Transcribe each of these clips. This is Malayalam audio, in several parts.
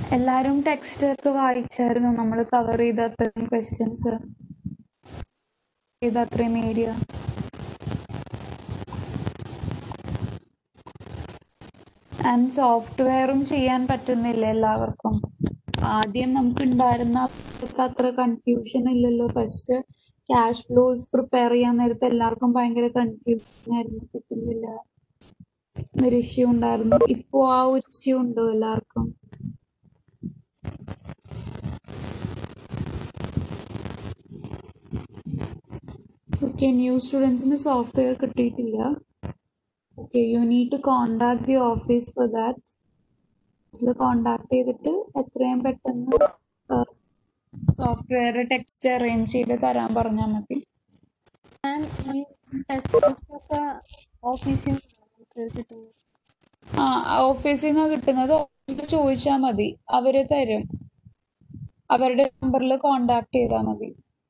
എല്ലാരും ടെക്സ്റ്റ് ഒക്കെ വായിച്ചായിരുന്നു നമ്മൾ കവർ ചെയ്ത അത്രയും ക്വസ്റ്റ്യൻസ് ചെയ്ത അത്രയും ഏരിയ ആൻഡ് സോഫ്റ്റ്വെയറും ചെയ്യാൻ പറ്റുന്നില്ല എല്ലാവർക്കും ആദ്യം നമുക്ക് ഉണ്ടായിരുന്ന അത്ര കൺഫ്യൂഷൻ ഇല്ലല്ലോ ഫസ്റ്റ് ക്യാഷ് ഫ്ലോസ് പ്രിപ്പയർ ചെയ്യാൻ നേരത്തെ എല്ലാവർക്കും ഭയങ്കര കൺഫ്യൂഷൻ ആയിരുന്നു കിട്ടുന്നില്ല ഒരു ഇഷ്യൂ ഉണ്ടായിരുന്നു ഇപ്പോ ആ ഒരു ഇഷ്യൂ ഉണ്ടോ എല്ലാവർക്കും ഓക്കെ ന്യൂ സ്റ്റുഡൻസിന് സോഫ്റ്റ്വെയർ കിട്ടിയിട്ടില്ല okay you need to contact the office for that contact ചെയ്തിട്ട് എത്രയും പെട്ടെന്ന് സോഫ്റ്റ്വെയർ ടെക്സ്റ്റ് അറേഞ്ച് ചെയ്ത് തരാൻ പറഞ്ഞാൽ മതി മാം ഈ ടെക്സ്റ്റ് ബുക്ക് ഒക്കെ ഓഫീസിൽ നിന്ന് കിട്ടുന്നത് ആ ഓഫീസിൽ നിന്ന് കിട്ടുന്നത് ഓഫീസിൽ ചോദിച്ചാൽ മതി അവര് തരും അവരുടെ നമ്പറിൽ കോണ്ടാക്ട് ചെയ്താൽ മതി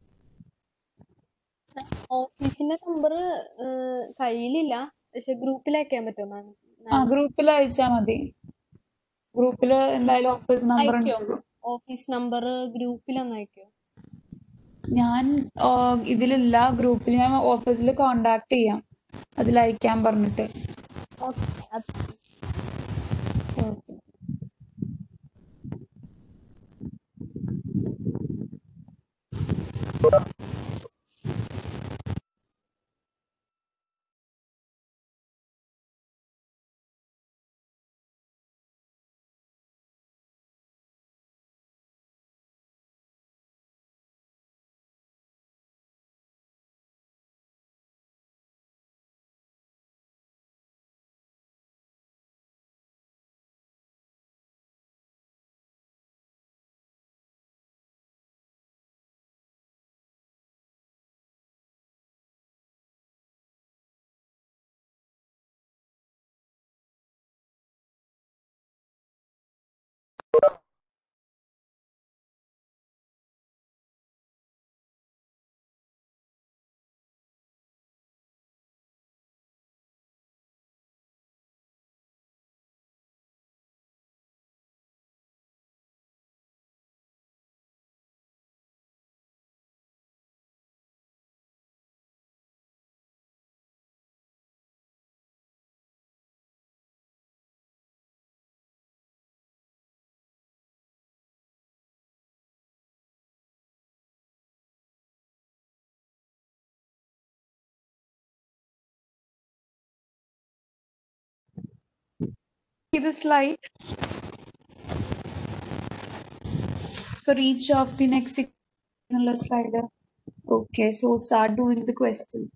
ഓഫീസിന്റെ നമ്പർ കയ്യിലില്ല പക്ഷെ ഗ്രൂപ്പിൽ അയക്കാൻ പറ്റുമോ മാം ആ ഗ്രൂപ്പിൽ അയച്ചാൽ മതി ഗ്രൂപ്പിൽ എന്തായാലും ഓഫീസ് നമ്പർ അയക്കോ ഉണ്ട് ഓഫീസ് നമ്പർ ഗ്രൂപ്പിലൊന്ന് അയക്കോ ഞാൻ ആ, ഇതിലില്ല ഗ്രൂപ്പിൽ ഞാൻ ഓഫീസിൽ കോണ്ടാക്ട് ചെയ്യാം അതിൽ അയക്കാൻ പറഞ്ഞിട്ട് ഓക്കെ അത് okay see the slide for each of the next six slider. Okay, so start doing the question.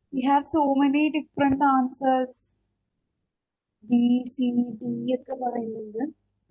We have so many different answers. B, C, D ഒക്കെ പറയുന്നുണ്ട്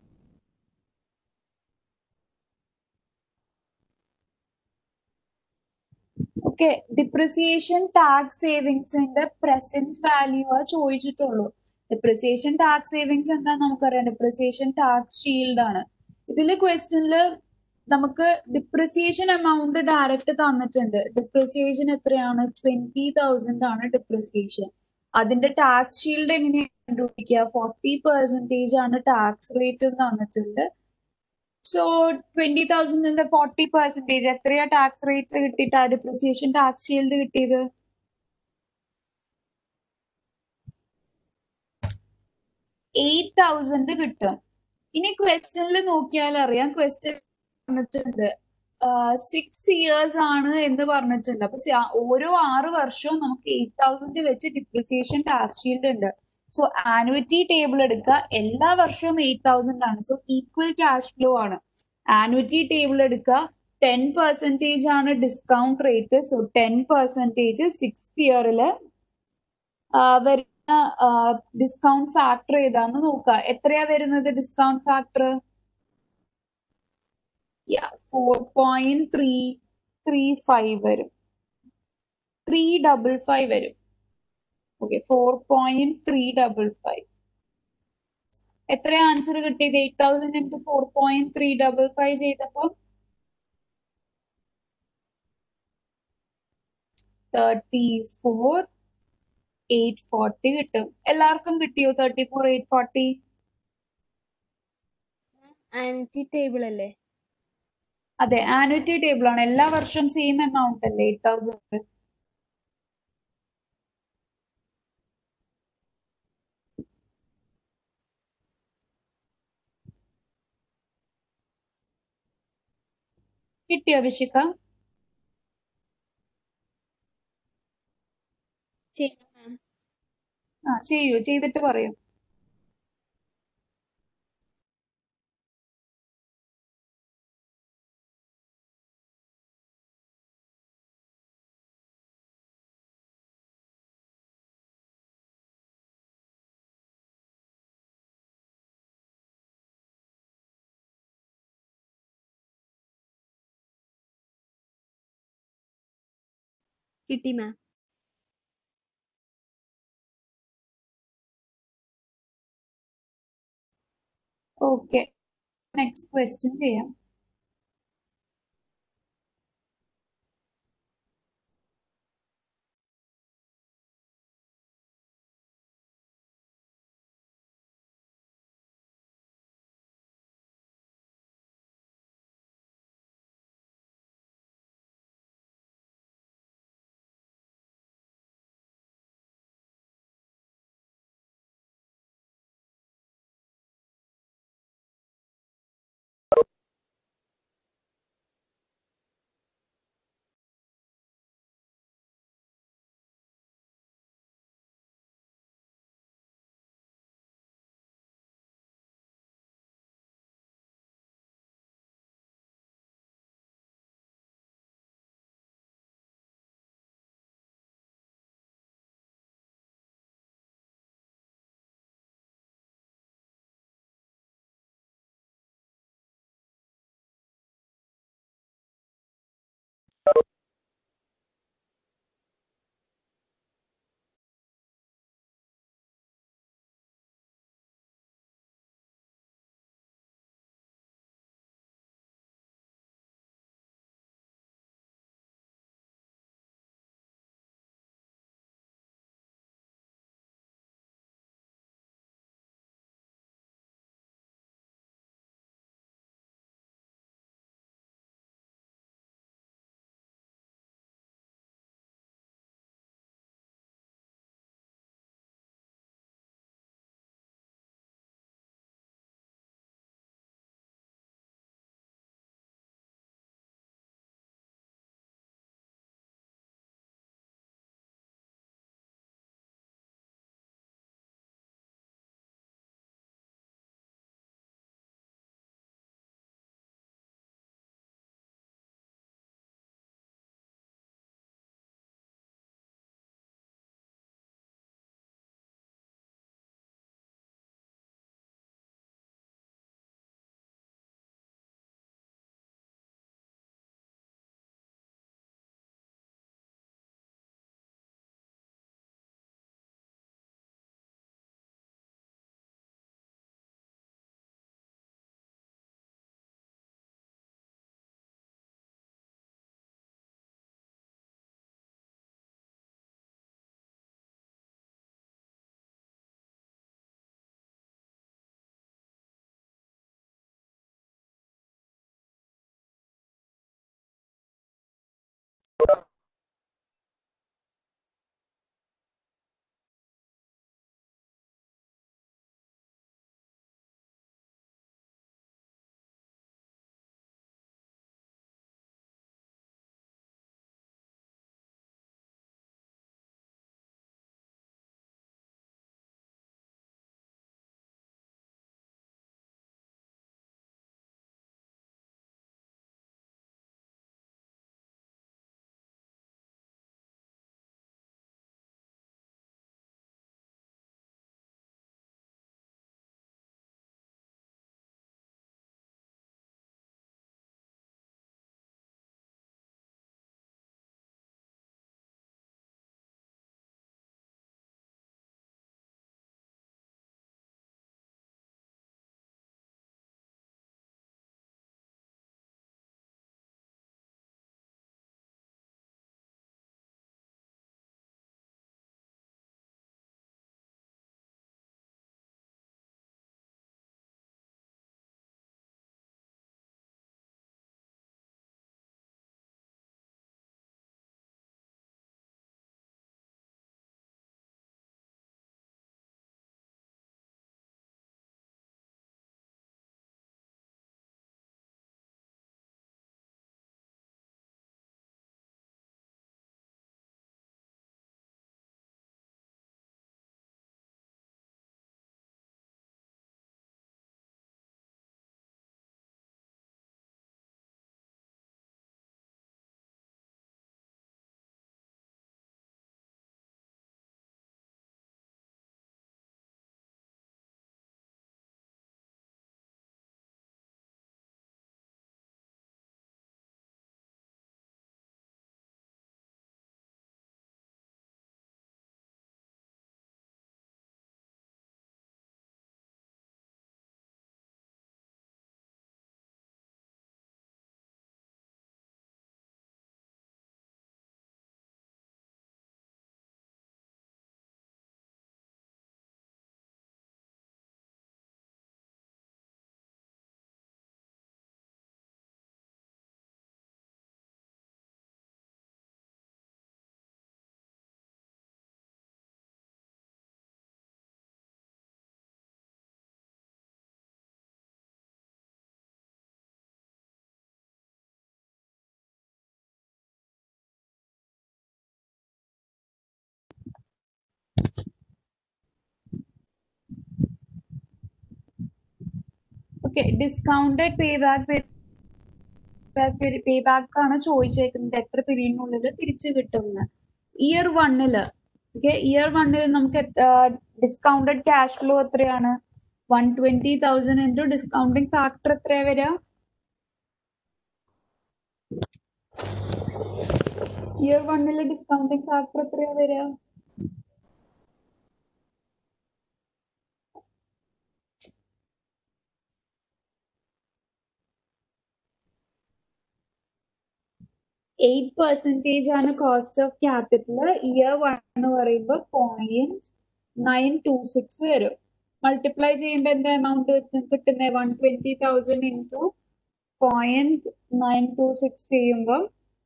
ഓക്കെ ഡിപ്രിസിയേഷൻ ടാക്സ് സേവിങ്സിന്റെ പ്രസന്റ് വാല്യൂ ആ ചോദിച്ചിട്ടുള്ളൂ ഡിപ്രിസിയേഷൻ ടാക്സ് സേവിങ്സ് എന്താ നമുക്കറിയാം ഡിപ്രിസിയേഷൻ ടാക്സ് ഷീൽഡ് ആണ് ഇതില് ക്വസ്റ്റ്യനില് നമുക്ക് ഡിപ്രിസിയേഷൻ എമൗണ്ട് ഡയറക്റ്റ് തന്നിട്ടുണ്ട് ഡിപ്രിസിയേഷൻ എത്രയാണ് ട്വന്റി തൗസൻഡ് ആണ് ഡിപ്രിസിയേഷൻ അതിന്റെ ടാക്സ് ഷീൽഡ് എങ്ങനെയാണ് കണ്ടുപിടിക്കുക ഫോർട്ടി പെർസെന്റേജ് ആണ് ടാക്സ് റേറ്റ് തന്നിട്ടുണ്ട് സോ ട്വന്റി തൗസൻഡിന്റെ ഫോർട്ടി പെർസെന്റേജ് എത്രയാ ടാക്സ് റേറ്റ് കിട്ടിയിട്ട് ഡിപ്രിസിയേഷൻ ടാക്സ് ഷീൽഡ് കിട്ടിയത് എയ്റ്റ് തൗസൻഡ് കിട്ടും ഇനി ക്വസ്റ്റ്യനിൽ നോക്കിയാൽ അറിയാം ക്വസ്റ്റ്യൻ പറഞ്ഞിട്ടുണ്ട് സിക്സ് ഇയേഴ്സ് ആണ് എന്ന് പറഞ്ഞിട്ടുണ്ട് അപ്പൊ സ- ഓരോ ആറ് വർഷവും നമുക്ക് എയ്റ്റ് തൗസൻഡ് വെച്ച് ഡിപ്രിസിയേഷൻ ടാക്സ് ഷീൽഡ് ഉണ്ട് സോ ആനുവിറ്റി ടേബിൾ എടുക്കുക എല്ലാ വർഷവും എയ്റ്റ് തൗസൻഡ് ആണ് സോ ഈക്വൽ ക്യാഷ് ഫ്ലോ ആണ് ആനുവിറ്റി ടേബിൾ എടുക്കുക ടെൻ പെർസെന്റേജ് ആണ് discount rate so ten percentage sixth ഇയറില് വരുന്ന ഡിസ്കൗണ്ട് ഫാക്ടർ ഏതാന്ന് നോക്കുക എത്രയാ വരുന്നത് discount factor four point three three five വരും ത്രീ ഡബിൾ ഫൈവ് വരും okay four point three double five എത്ര ആൻസർ കിട്ടിയത് eight thousand into four point three double five ചെയ്തപ്പോ തേർട്ടി ഫോർ എയ്റ്റ് ഫോർട്ടി കിട്ടും എല്ലാവർക്കും കിട്ടിയോ thirty four eight forty annuity table അല്ലേ അതെ ആനുവിറ്റി ടേബിൾ ആണ് എല്ലാ വർഷവും സെയിം എമൗണ്ട് അല്ലേ എയ്റ്റ് തൗസൻഡ് കിട്ടിയോ അഭിഷിക ചെയ്യാം മാം ആ ചെയ്യൂ ചെയ്തിട്ട് പറയൂ കിട്ടി മാം ഓക്കെ നെക്സ്റ്റ് ക്വസ്റ്റ്യൻ ചെയ്യാം ഓക്കെ ഡിസ്കൗണ്ടഡ് പേ ബാക്ക് പേ ബാക്ക് ആണ് ചോദിച്ചേക്കുന്നത് എത്ര പീരീഡിനുള്ളിൽ തിരിച്ചു കിട്ടുമെന്ന് ഇയർ വണ്ണില് ഓക്കെ ഇയർ വണ്ണിൽ നമുക്ക് ഡിസ്കൗണ്ടഡ് ക്യാഷ് ഫ്ലോ എത്രയാണ് one twenty thousand into discounting factor എത്രയാ വരിക ഇയർ വണ്ണിലെ ഡിസ്കൗണ്ടിങ് ഫാക്ടർ എത്രയാ വരിക എയ്റ്റ് പെർസെൻറ്റേജ് ആണ് cost of capital year one എന്ന് പറയുമ്പോൾ പോയിന്റ് നയൻ ടു സിക്സ് വരും മൾട്ടിപ്ലൈ ചെയ്യുമ്പോൾ എന്താ എമൗണ്ട് കിട്ടുന്നത് one twenty thousand into point nine two six ചെയ്യുമ്പോൾ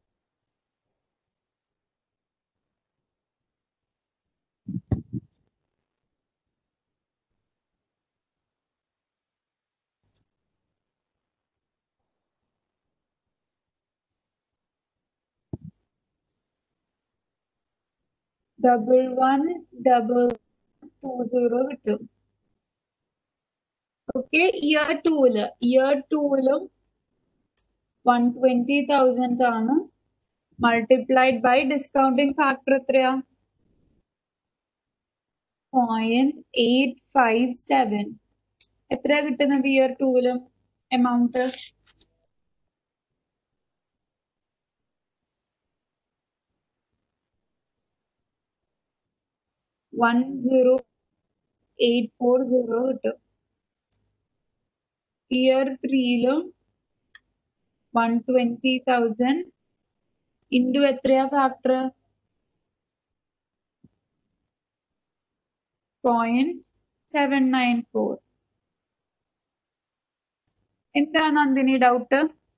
double one double two zero കിട്ടും ഓക്കെ ഇയർ ടൂല് ഇയർ ടൂലും വൺ ട്വന്റി തൗസൻഡ് ആണ് മൾട്ടിപ്ലൈഡ് ബൈ ഡിസ്കൗണ്ടിങ് ഫാക്ടർ എത്രയാ പോയിന്റ് എയ്റ്റ് ഫൈവ് സെവൻ എത്രയാ കിട്ടുന്നത് ഇയർ ടൂലും amount one zero eight four zero കിട്ടും ഇയർ ത്രീയിലും വൺ ട്വന്റി തൗസൻഡ് ഇൻറ്റു എത്രയാ factor point seven nine four എന്താ നന്ദിനി ഡൗട്ട്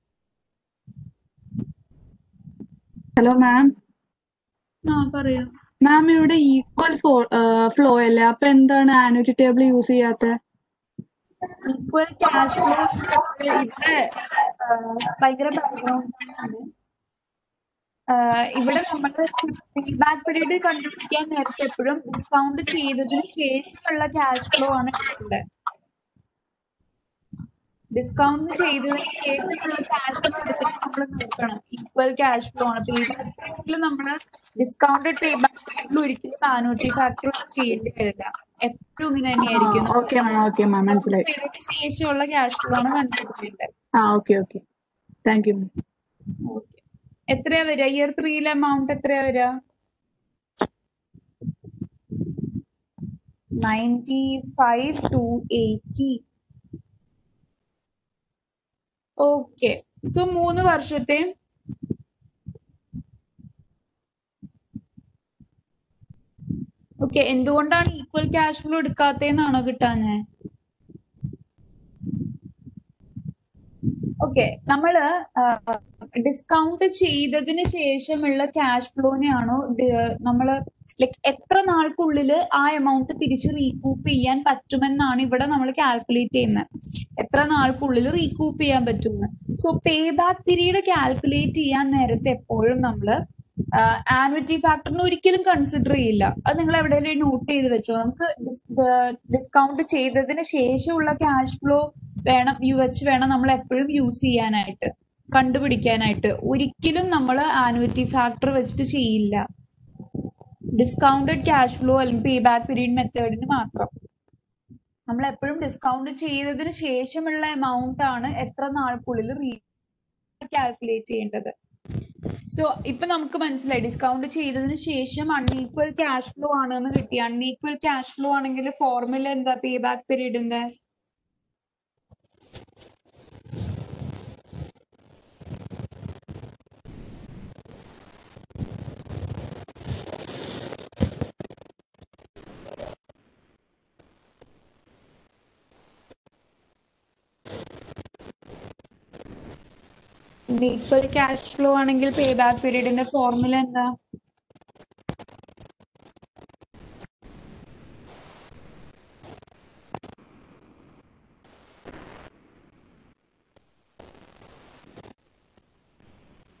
ഹലോ മാം ആ പറയാം മാം ഇവിടെ ഈക്വൽ ഫ്ലോ അല്ലേ അപ്പൊ എന്താണ് ആനുറ്റി ടേബിൾ യൂസ് ചെയ്യാത്ത ഈക്വൽ ക്യാഷ് ഫ്ലോ ഇവിടെ ആ, ഭയങ്കര ബാക്ക്ഗ്രൗണ്ട് ആണ് ആഹ് ഇവിടെ നമ്മൾ ഫീഡ്ബാക്ക് പീരീഡ് കണ്ടുപിടിക്കാൻ നേരത്തെ എപ്പോഴും ഡിസ്കൗണ്ട് ചെയ്തതിന് ശേഷമുള്ള ക്യാഷ് ഫ്ലോ ആണ് എടുക്കേണ്ടത് ഡിസ്കൗണ്ട് ചെയ്തതിന് ശേഷമുള്ള ക്യാഷ് ഫ്ലോ എടുത്തിട്ട് നമ്മൾ നോക്കണം ഈക്വൽ ക്യാഷ് ഫ്ലോ ആണ് പേബാക്കിൽ നമ്മൾ ഡിസ്കൗണ്ടഡ് പേബാക്കിൽ ഒരിക്കലും ആനുറ്റി ഫാക്ടർ ചെയ്യേണ്ടി വരില്ല എപ്പോഴും ഇങ്ങനെ തന്നെയായിരിക്കും ഓക്കെ മാം ഓക്കെ മാം മനസ്സിലായി ചെയ്തതിന് ശേഷമുള്ള ക്യാഷ് ഫ്ലോ ആണ് കൺസിഡർ ചെയ്യേണ്ടത് ആ okay okay thank you ma'am okay എത്രയാ വരിക ഇയർ ത്രീയിലെ എമൗണ്ട് എത്രയാ വരിക ninety five two eighty okay so മൂന്ന് വർഷത്തെ ഓക്കെ എന്തുകൊണ്ടാണ് ഈക്വൽ ക്യാഷ് ഫ്ലോ എടുക്കാത്തതെന്നാണോ കിട്ടാഞ്ഞേ ഓക്കെ നമ്മള് ഡിസ്കൗണ്ട് ചെയ്തതിന് ശേഷമുള്ള ക്യാഷ് ഫ്ലോനെയാണോ നമ്മള് ലൈക് എത്ര നാൾക്കുള്ളിൽ ആ എമൗണ്ട് തിരിച്ച് റീകൂപ്പ് ചെയ്യാൻ പറ്റുമെന്നാണ് ഇവിടെ നമ്മൾ കാൽക്കുലേറ്റ് ചെയ്യുന്നത് എത്ര നാൾക്കുള്ളിൽ റീകൂപ്പ് ചെയ്യാൻ പറ്റുമെന്ന് so pay back period calculate ചെയ്യാൻ നേരത്തെ എപ്പോഴും നമ്മൾ ആനുവിറ്റി ഫാക്ടറിന് ഒരിക്കലും കൺസിഡർ ചെയ്യില്ല അത് നിങ്ങൾ എവിടെയെങ്കിലും നോട്ട് ചെയ്ത് വെച്ചോ നമുക്ക് ഡിസ്കൗണ്ട് ചെയ്തതിന് ശേഷമുള്ള ക്യാഷ് ഫ്ലോ വേണം യു വെച്ച് വേണം നമ്മൾ എപ്പോഴും യൂസ് ചെയ്യാനായിട്ട് കണ്ടുപിടിക്കാനായിട്ട് ഒരിക്കലും നമ്മൾ ആനുവിറ്റി ഫാക്ടർ വെച്ചിട്ട് ചെയ്യില്ല ഡിസ്കൗണ്ടഡ് ക്യാഷ് ഫ്ലോ അല്ലെങ്കിൽ പേ ബാക്ക് പീരീഡ് മെത്തേഡിന് മാത്രം നമ്മൾ എപ്പോഴും ഡിസ്കൗണ്ട് ചെയ്തതിന് ശേഷമുള്ള എമൗണ്ട് ആണ് എത്ര നാൾക്കുള്ളിൽ റീ കാൽക്കുലേറ്റ് ചെയ്യേണ്ടത് സോ ഇപ്പൊ നമുക്ക് മനസ്സിലായി ഡിസ്കൗണ്ട് ചെയ്തതിന് ശേഷം അൺഈക്വൽ ക്യാഷ് ഫ്ലോ ആണെന്ന് കിട്ടി അൺഈക്വൽ ക്യാഷ് ഫ്ലോ ആണെങ്കിൽ ഫോർമുല എന്താ പേ ബാക്ക് പീരീഡിന്റെ ഈക്വൽ ക്യാഷ് ഫ്ലോ ആണെങ്കിൽ പേ ബാക്ക് പീരീഡിന്റെ ഫോർമുല എന്താ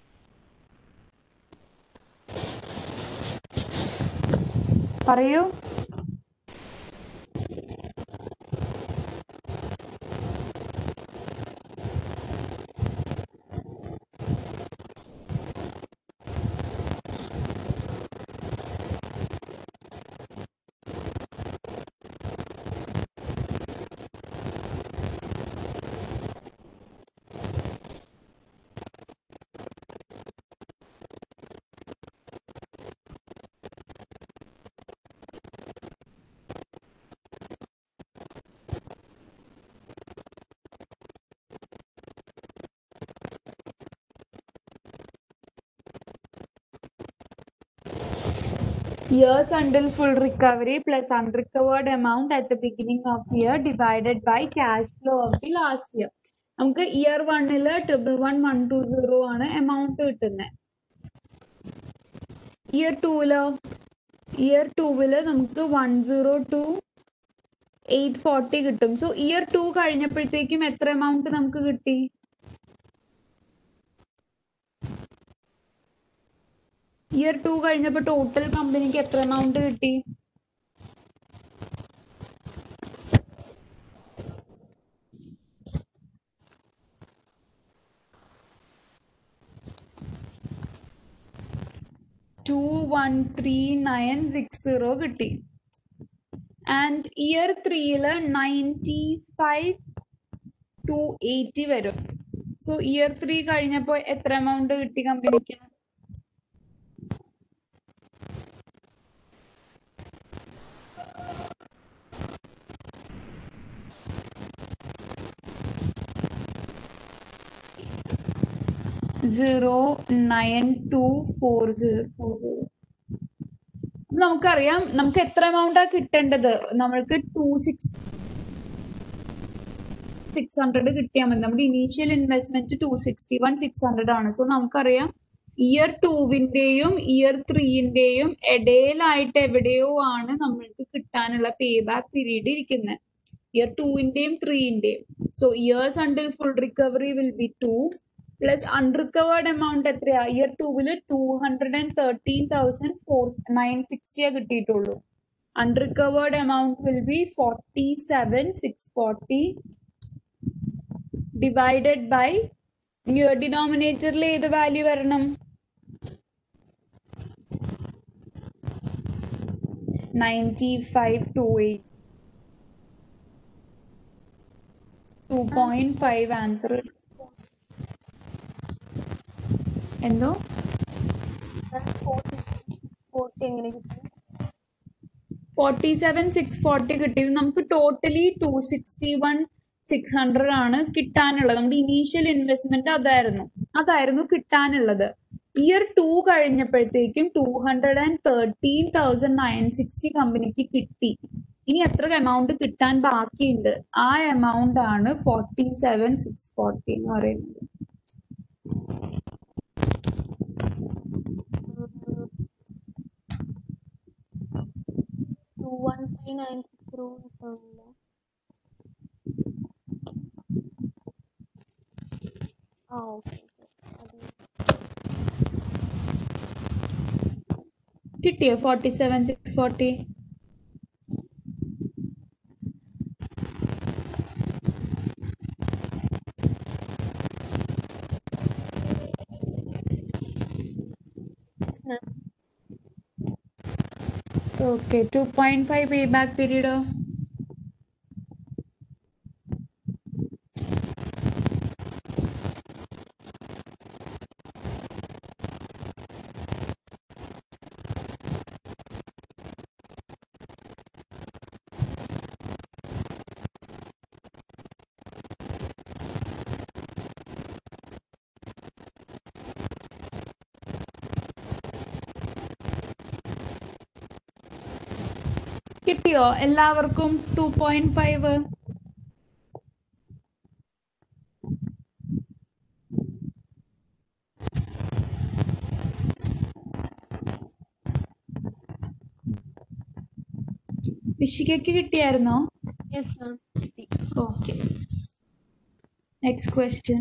പറയൂ years until full recovery plus unrecovered amount at the beginning of year divided by cash flow of the last year നമുക്ക് ഇയർ വണ്ണില് triple one one two zero ആണ് എമൗണ്ട് കിട്ടുന്നത് ഇയർ ടൂവിലോ ഇയർ ടൂവില് നമുക്ക് one zero two eight forty കിട്ടും സോ ഇയർ ടു കഴിഞ്ഞപ്പോഴത്തേക്കും എത്ര എമൗണ്ട് നമുക്ക് കിട്ടി ഇയർ ടു കഴിഞ്ഞപ്പോൾ ടോട്ടൽ കമ്പനിക്ക് എത്ര എമൗണ്ട് കിട്ടി two one three nine six zero കിട്ടി ആൻഡ് ഇയർ ത്രീയില് നയൻറ്റി ഫൈവ് ടു എയ്റ്റി വരും സോ ഇയർ ത്രീ കഴിഞ്ഞപ്പോൾ എത്ര എമൗണ്ട് കിട്ടി കമ്പനിക്ക് zero nine two four zero four zero നമുക്കറിയാം നമുക്ക് എത്ര എമൗണ്ടാ കിട്ടേണ്ടത് നമ്മൾക്ക് ടു സിക്സ് സിക്സ് ഹൺഡ്രഡ് കിട്ടിയാൽ മതി നമ്മുടെ initial investment two sixty one six hundred ആണ് സോ നമുക്കറിയാം ഇയർ ടൂവിന്റെയും ഇയർ ത്രീന്റെയും ഇടയിലായിട്ട് എവിടെയോ ആണ് നമ്മൾക്ക് കിട്ടാനുള്ള പേ ബാക്ക് പീരീഡ് ഇരിക്കുന്നത് ഇയർ ടൂവിന്റെയും ത്രീന്റെയും so years until full recovery will be two plus unrecovered amount എത്രയാ ഇയർ ടൂവില് two hundred and thirteen thousand four nine സിക്സ്റ്റിയാ കിട്ടിയിട്ടുള്ളൂ unrecovered amount will be forty seven six forty divided by ഡിനോമിനേറ്ററിൽ ഏത് വാല്യൂ വരണം ninety five to eight two point five answer എന്തോ ഫോർട്ടി എങ്ങനെ കിട്ടും ഫോർട്ടി സെവൻ സിക്സ് ഫോർട്ടി കിട്ടിയത് നമുക്ക് totally two sixty one six hundred ആണ് കിട്ടാനുള്ളത് നമ്മുടെ ഇനീഷ്യൽ ഇൻവെസ്റ്റ്മെന്റ് അതായിരുന്നു അതായിരുന്നു കിട്ടാനുള്ളത് ഇയർ ടു കഴിഞ്ഞപ്പോഴത്തേക്കും two hundred and thirteen thousand nine sixty കമ്പനിക്ക് കിട്ടി ഇനി എത്ര എമൗണ്ട് കിട്ടാൻ ബാക്കിയുണ്ട് ആ എമൗണ്ട് ആണ് ഫോർട്ടി സെവൻ സിക്സ് ഫോർട്ടി എന്ന് പറയുന്നത് two one three nine six zero കിട്ടുന്നില്ല ആ ഓക്കെ അത് കിട്ടിയോ forty seven six forty yes, ma'am. Okay two point five payback പീരീഡോ കിട്ടിയോ എല്ലാവർക്കും ടു പോയിന്റ് ഫൈവ് വിഷികയ്ക്ക് കിട്ടിയായിരുന്നോ yes ma'am okay next question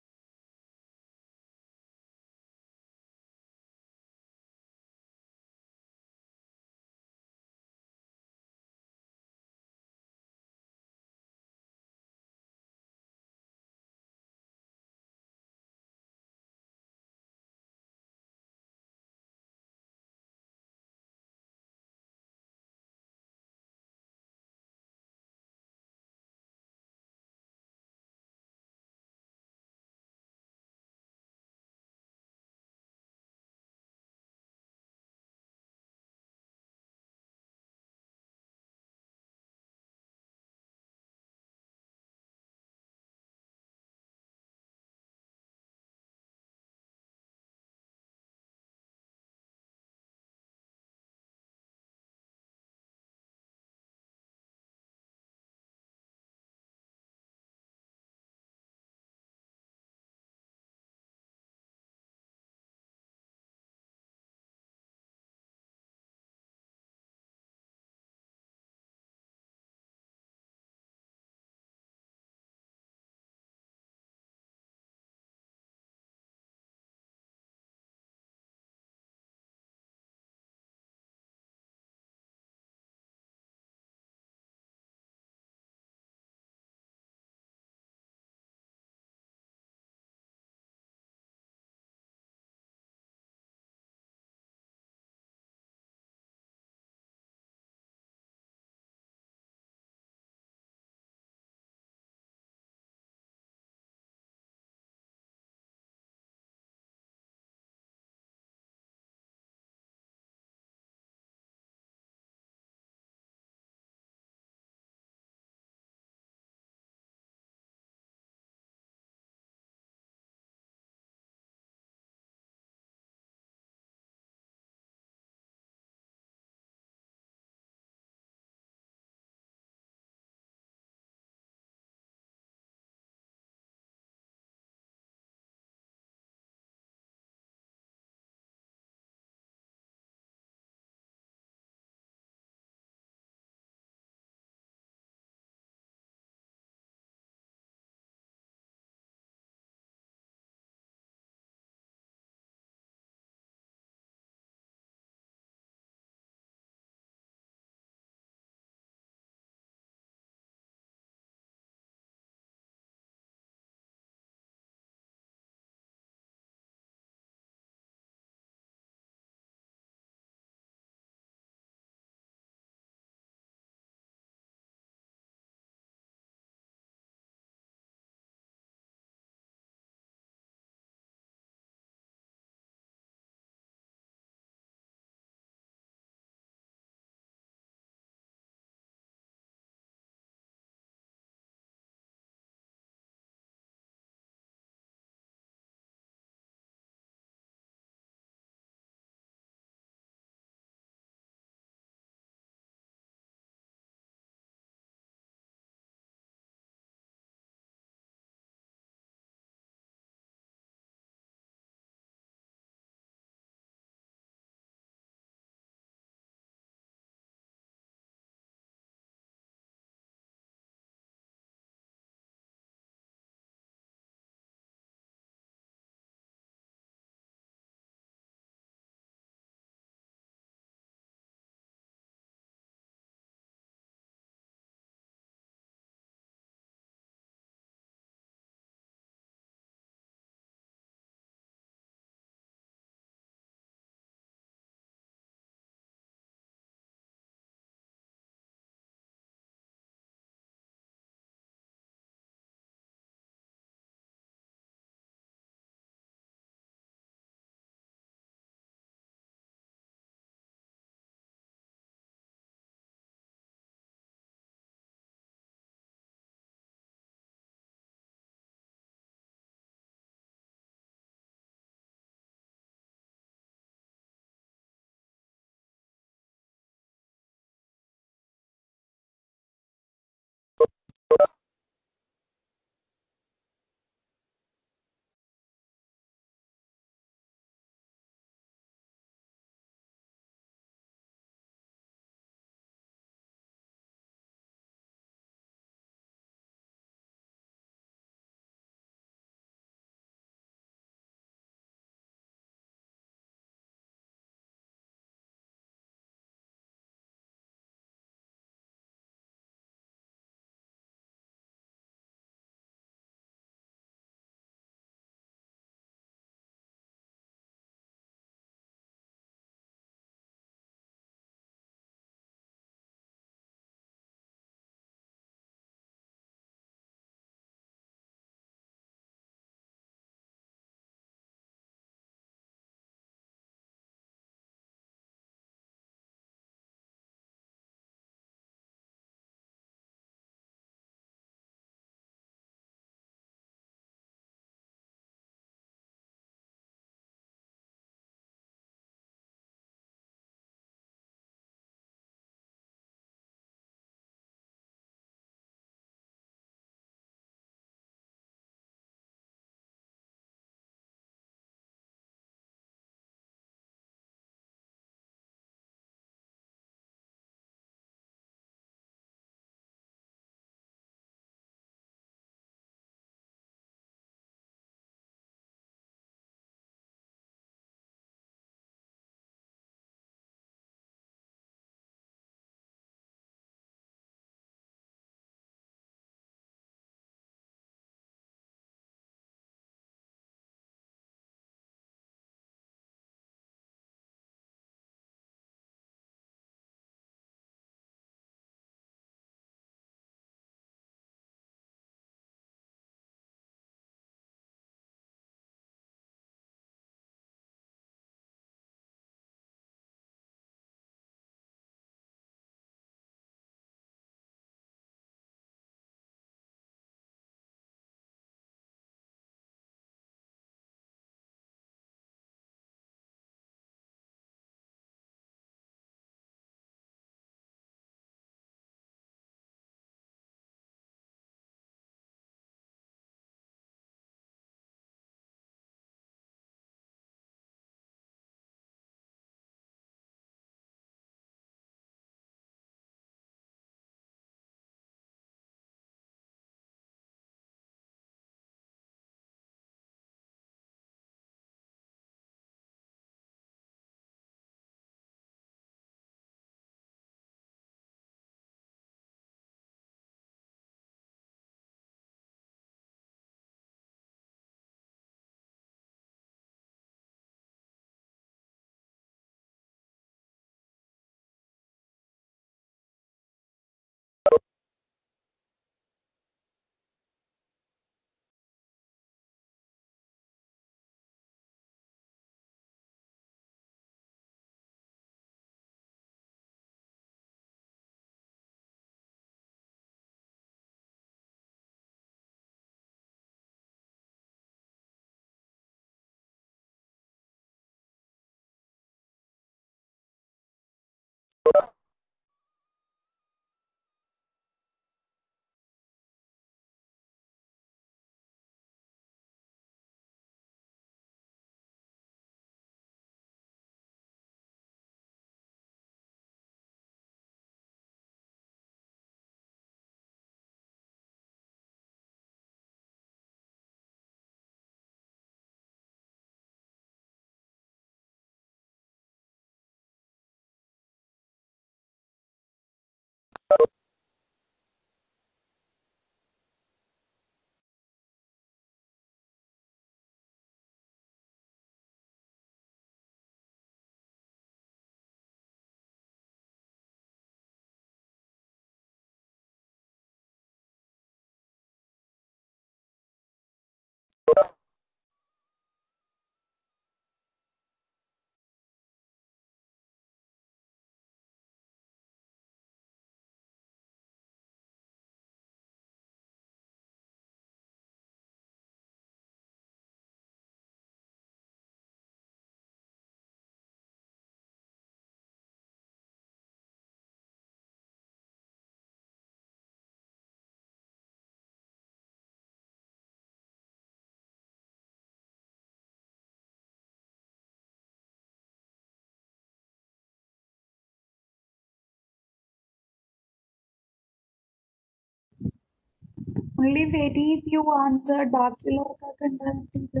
only very few answered ബാക്കിയുള്ളവർക്കൊക്കെ എന്താ കിട്ടിയത്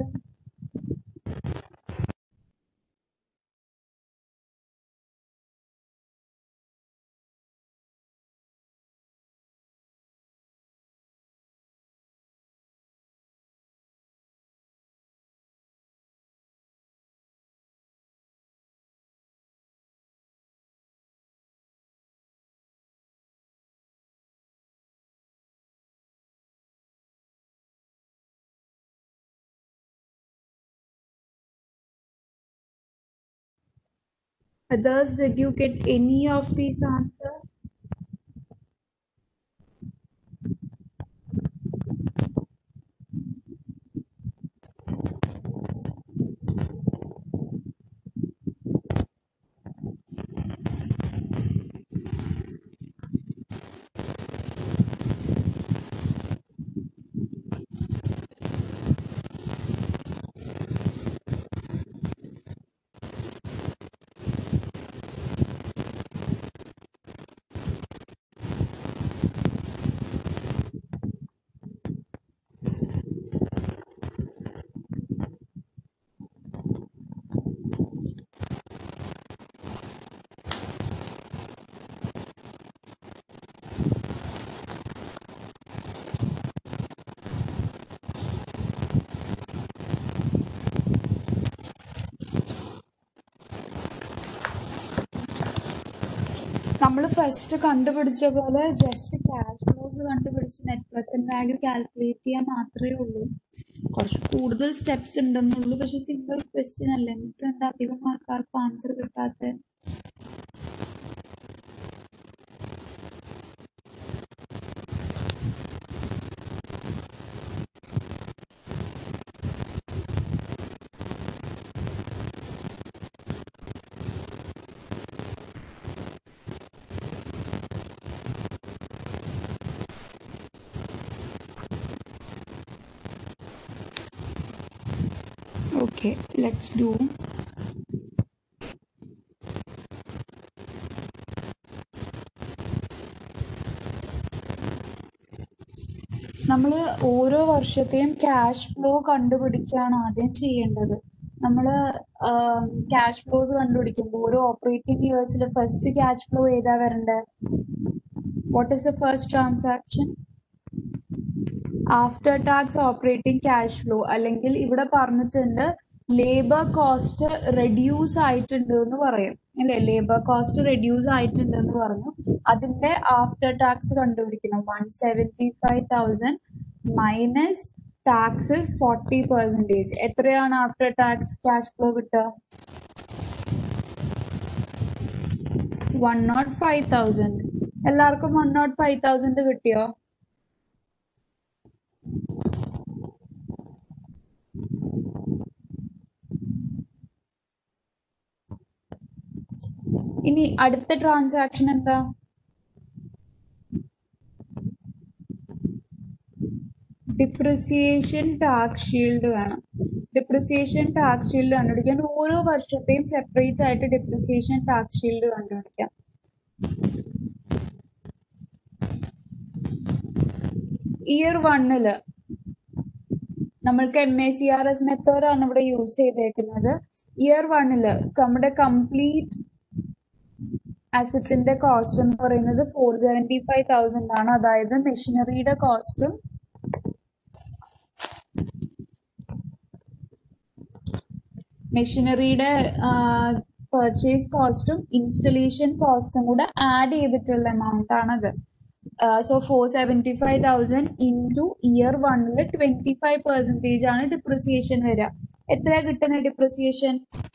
Others, did you get any of these answers? നമ്മൾ ഫസ്റ്റ് കണ്ടുപിടിച്ച പോലെ ജസ്റ്റ് ക്യാഷ് ഫ്ലോസ് കണ്ടുപിടിച്ച് നെറ്റ് പ്രസന്റ് വാല്യൂ കാൽക്കുലേറ്റ് ചെയ്യാൻ മാത്രമേ ഉള്ളൂ കുറച്ച് കൂടുതൽ സ്റ്റെപ്സ് ഉണ്ടെന്നുള്ളൂ പക്ഷെ സിംഗിൾ ക്വസ്റ്റ്യൻ അല്ലേ എന്നിട്ട് എന്താ അധികം ആൾക്കാർക്ക് ആൻസർ കിട്ടാത്ത Okay, let's do. നമ്മൾ ഓരോ വർഷത്തെയും ക്യാഷ് ഫ്ലോ കണ്ടുപിടിക്കുകയാണ് ആദ്യം ചെയ്യേണ്ടത് നമ്മൾ ക്യാഷ് ഫ്ലോസ് കണ്ടുപിടിക്കുമ്പോൾ ഓരോ ഓപ്പറേറ്റിംഗ് ഇയേഴ്സിൽ ഫസ്റ്റ് ക്യാഷ് ഫ്ലോ ഏതാ വരണ്ടേ what is the first transaction after tax operating cash flow അല്ലെങ്കിൽ ഇവിടെ പറഞ്ഞിട്ടുണ്ട് ലേബർ കോസ്റ്റ് റെഡ്യൂസ് ആയിട്ടുണ്ട് എന്ന് പറയും അല്ലെ ലേബർ കോസ്റ്റ് റെഡ്യൂസ് ആയിട്ടുണ്ട് എന്ന് പറഞ്ഞു അതിന്റെ ആഫ്റ്റർ ടാക്സ് കണ്ടുപിടിക്കണം one seventy five thousand minus taxes forty percentage എത്രയാണ് ആഫ്റ്റർ ടാക്സ് ക്യാഷ് ഫ്ലോ കിട്ടുക വൺ നോട്ട് ഫൈവ് തൗസൻഡ് എല്ലാവർക്കും വൺ നോട്ട് ഫൈവ് തൗസൻഡ് കിട്ടിയോ ഇനി അടുത്ത ട്രാൻസാക്ഷൻ എന്താ ഡിപ്രിസിയേഷൻ ടാക്സ് ഷീൽഡ് വേണം ഡിപ്രിസിയേഷൻ ടാക്സ് ഷീൽഡ് കണ്ടുപിടിക്കാൻ ഓരോ വർഷത്തെയും സെപ്പറേറ്റ് ആയിട്ട് ഡിപ്രിസിയേഷൻ ടാക്സ് ഷീൽഡ് കണ്ടുപിടിക്കാം ഇയർ വണ്ണില് നമ്മൾക്ക് M A C R S മെത്തേഡാണ് ഇവിടെ യൂസ് ചെയ്തേക്കുന്നത് ഇയർ വണ്ണില് നമ്മുടെ കംപ്ലീറ്റ് അസറ്റിന്റെ കോസ്റ്റ് എന്ന് പറയുന്നത് ഫോർ സെവൻറ്റി ഫൈവ് തൗസൻഡ് ആണ് അതായത് മെഷീനറിയുടെ കോസ്റ്റും മെഷീനറിയുടെ പർച്ചേസ് കോസ്റ്റും ഇൻസ്റ്റലേഷൻ കോസ്റ്റും കൂടെ ആഡ് ചെയ്തിട്ടുള്ള എമൗണ്ട് ആണത് so four seventy five thousand into year വണ്ണിൽ ട്വന്റി ഫൈവ് പെർസെൻറ്റേജ് ആണ് ഡിപ്രിസിയേഷൻ വരിക എത്രയാ കിട്ടുന്ന depreciation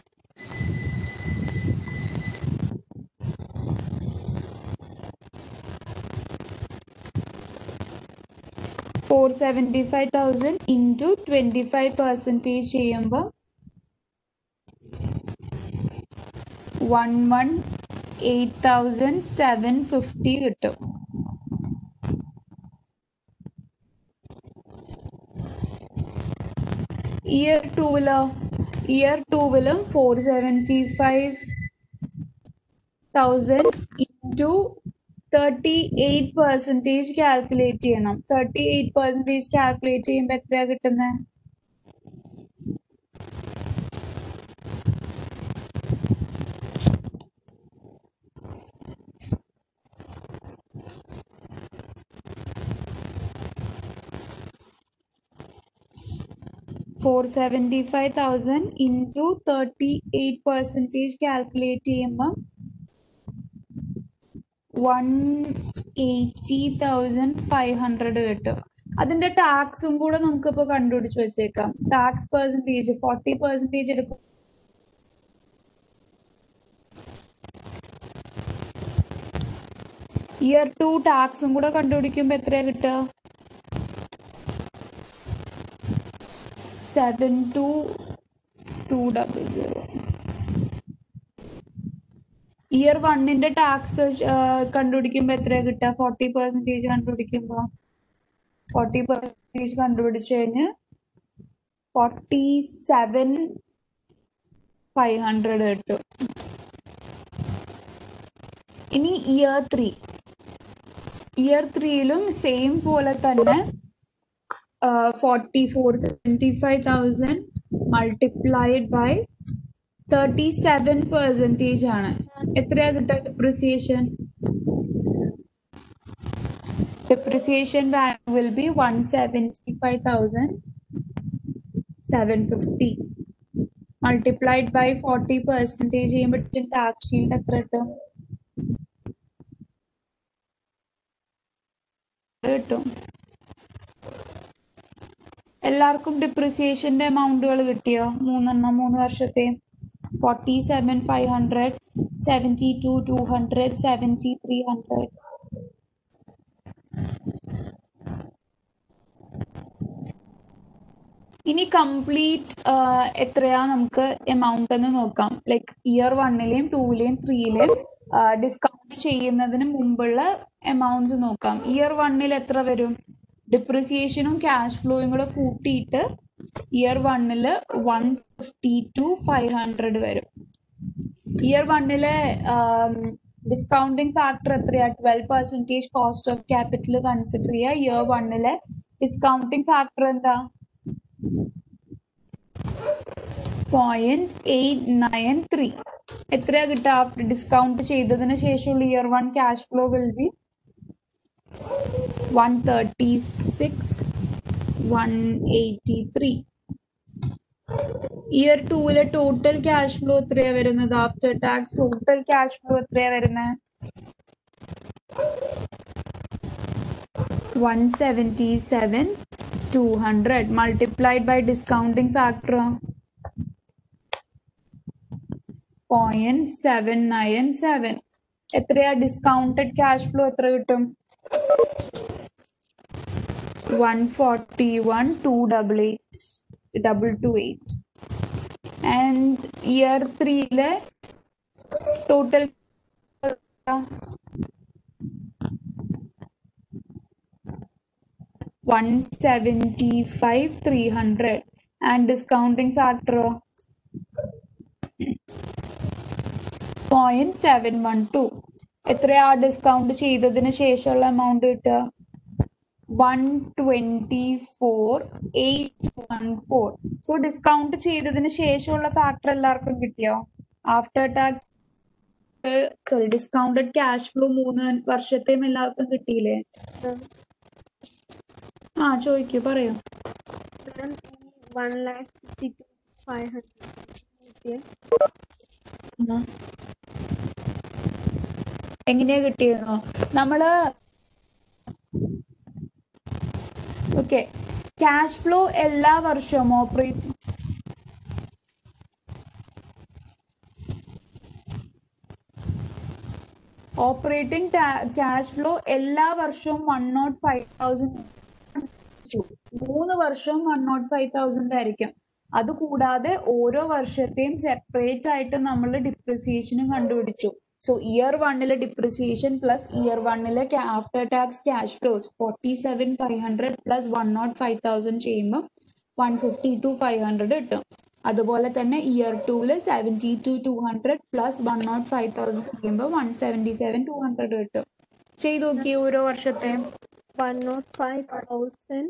four seventy five thousand into twenty five percentage ചെയ്യുമ്പോൾ one one eight thousand seven fifty കിട്ടും ഇയർ ടൂവിലോ ഇയർ ടൂവിലും four seventy five thousand into thirty eight percentage calculate ചെയ്യണം തേർട്ടി എയ്റ്റ് പെർസെൻറ്റേജ് കാൽക്കുലേറ്റ് ചെയ്യുമ്പോൾ എത്രയാ കിട്ടുന്നത് four seventy five thousand into thirty eight percentage calculate ചെയ്യുമ്പോൾ one eighty thousand five hundred കിട്ടും അതിന്റെ ടാക്സും കൂടെ നമുക്കിപ്പോൾ കണ്ടുപിടിച്ച് വെച്ചേക്കാം ടാക്സ് പെർസെൻറ്റേജ് ഫോർട്ടി പെർസെൻറ്റേജ് എടുക്കും ഇയർ ടു ടാക്സും കൂടെ കണ്ടുപിടിക്കുമ്പോൾ എത്രയാ കിട്ടുക seven two two double zero year വണ്ണിന്റെ ടാക്സ് കണ്ടുപിടിക്കുമ്പോൾ എത്രയാ കിട്ടുക ഫോർട്ടി പെർസെൻറ്റേജ് കണ്ടുപിടിക്കുമ്പോൾ ഫോർട്ടി പെർസെൻറ്റേജ് കണ്ടുപിടിച്ച് കഴിഞ്ഞ് ഫോർട്ടി സെവൻ ഫൈവ് ഹൺഡ്രഡ് കിട്ടും ഇനി ഇയർ ത്രീ ഇയർ ത്രീയിലും സെയിം പോലെ തന്നെ forty four seventy five thousand multiplied by thirty seven percentage ആണ് എത്രയാ കിട്ടുക depreciation depreciation value will be one seventy five thousand seven fifty multiplied by forty percentage ചെയ്യുമ്പോഴത്തേക്കും ടാക്സ് ഷീൽഡ് എത്ര കിട്ടും കിട്ടും എല്ലാവർക്കും ഡിപ്രിസിയേഷന്റെ എമൗണ്ടുകൾ കിട്ടിയോ മൂന്നെണ്ണം മൂന്ന് വർഷത്തെ forty seven five hundred seventy two two hundred seventy three hundred ഇനി കംപ്ലീറ്റ് എത്രയാ നമുക്ക് എമൗണ്ട് എന്ന് നോക്കാം ലൈക്ക് ഇയർ വണ്ണിലെയും ടൂവിലെയും ത്രീയിലെയും ഡിസ്കൗണ്ട് ചെയ്യുന്നതിന് മുമ്പുള്ള എമൗണ്ട്സ് നോക്കാം ഇയർ വണ്ണിൽ എത്ര വരും ഡിപ്രിസിയേഷനും ക്യാഷ് ഫ്ലോയും കൂടെ കൂട്ടിയിട്ട് ഇയർ വണ്ണിൽ one fifty two five hundred വരും ഇയർ വണ്ണിലെ ഡിസ്കൗണ്ടിങ് ഫാക്ടർ എത്രയാ twelve percentage cost of capital consider ചെയ്യുക ഇയർ വണ്ണിലെ ഡിസ്കൗണ്ടിങ് ഫാക്ടർ എന്താ പോയിന്റ് എയ്റ്റ് നയൻ ത്രീ എത്രയാ കിട്ടുക ആഫ്റ്റർ ഡിസ്കൗണ്ട് ചെയ്തതിന് ശേഷമുള്ള year one cash flow will be one thirty six one eighty three year ടൂവിലെ ടോട്ടൽ ക്യാഷ് ഫ്ലോ എത്രയാ വരുന്നത് after tax total cash flow എത്രയാ വരുന്നത് one seventy seven two hundred multiplied by discounting factor point seven nine seven എത്രയാ ഡിസ്കൗണ്ടഡ് ക്യാഷ് ഫ്ലോ എത്ര കിട്ടും one forty one two double eight double two eight and year ത്രീയിലെ total one seventy five three hundred and discounting ഫാക്ടറോ പോയിന്റ് സെവൻ വൺ ടു എത്രയാ ഡിസ്കൗണ്ട് ചെയ്തതിന് ശേഷമുള്ള എമൗണ്ട് കിട്ടുക one twenty four eight one four so discount ചെയ്തതിന് ശേഷമുള്ള ഫാക്ടർ എല്ലാവർക്കും കിട്ടിയോ after tax sorry discounted cash flow മൂന്ന് വർഷത്തെയും എല്ലാവർക്കും കിട്ടിയില്ലേ ആ ചോദിക്കൂ പറയൂ മാം ഈ one lakh fifty two five hundred എങ്ങനെയാ കിട്ടിയെന്നോ നമ്മള് ഓക്കെ ക്യാഷ് ഫ്ലോ എല്ലാ വർഷവും ഓപ്പറേറ്റ് ഓപ്പറേറ്റിംഗ് ക്യാഷ് ഫ്ലോ എല്ലാ വർഷവും വൺ നോട്ട് ഫൈവ് തൗസൻഡ് മൂന്ന് വർഷം വൺ നോട്ട് ഫൈവ് തൗസൻഡ് ആയിരിക്കും അതുകൂടാതെ ഓരോ വർഷത്തെയും സെപ്പറേറ്റ് ആയിട്ട് നമ്മൾ ഡിപ്രിസിയേഷനും കണ്ടുപിടിച്ചു സോ ഇയർ വണ്ണിലെ ഡിപ്രിസിയേഷൻ പ്ലസ് ഇയർ വണ്ണിലെ after tax cash flows forty seven five hundred plus one nought five thousand ചെയ്യുമ്പോൾ one fifty two five hundred കിട്ടും അതുപോലെ തന്നെ ഇയർ ടൂല് seventy two two hundred plus one nought five thousand ചെയ്യുമ്പോൾ one seventy seven two hundred കിട്ടും ചെയ്ത് നോക്കിയേ ഓരോ വർഷത്തെ one nought five thousand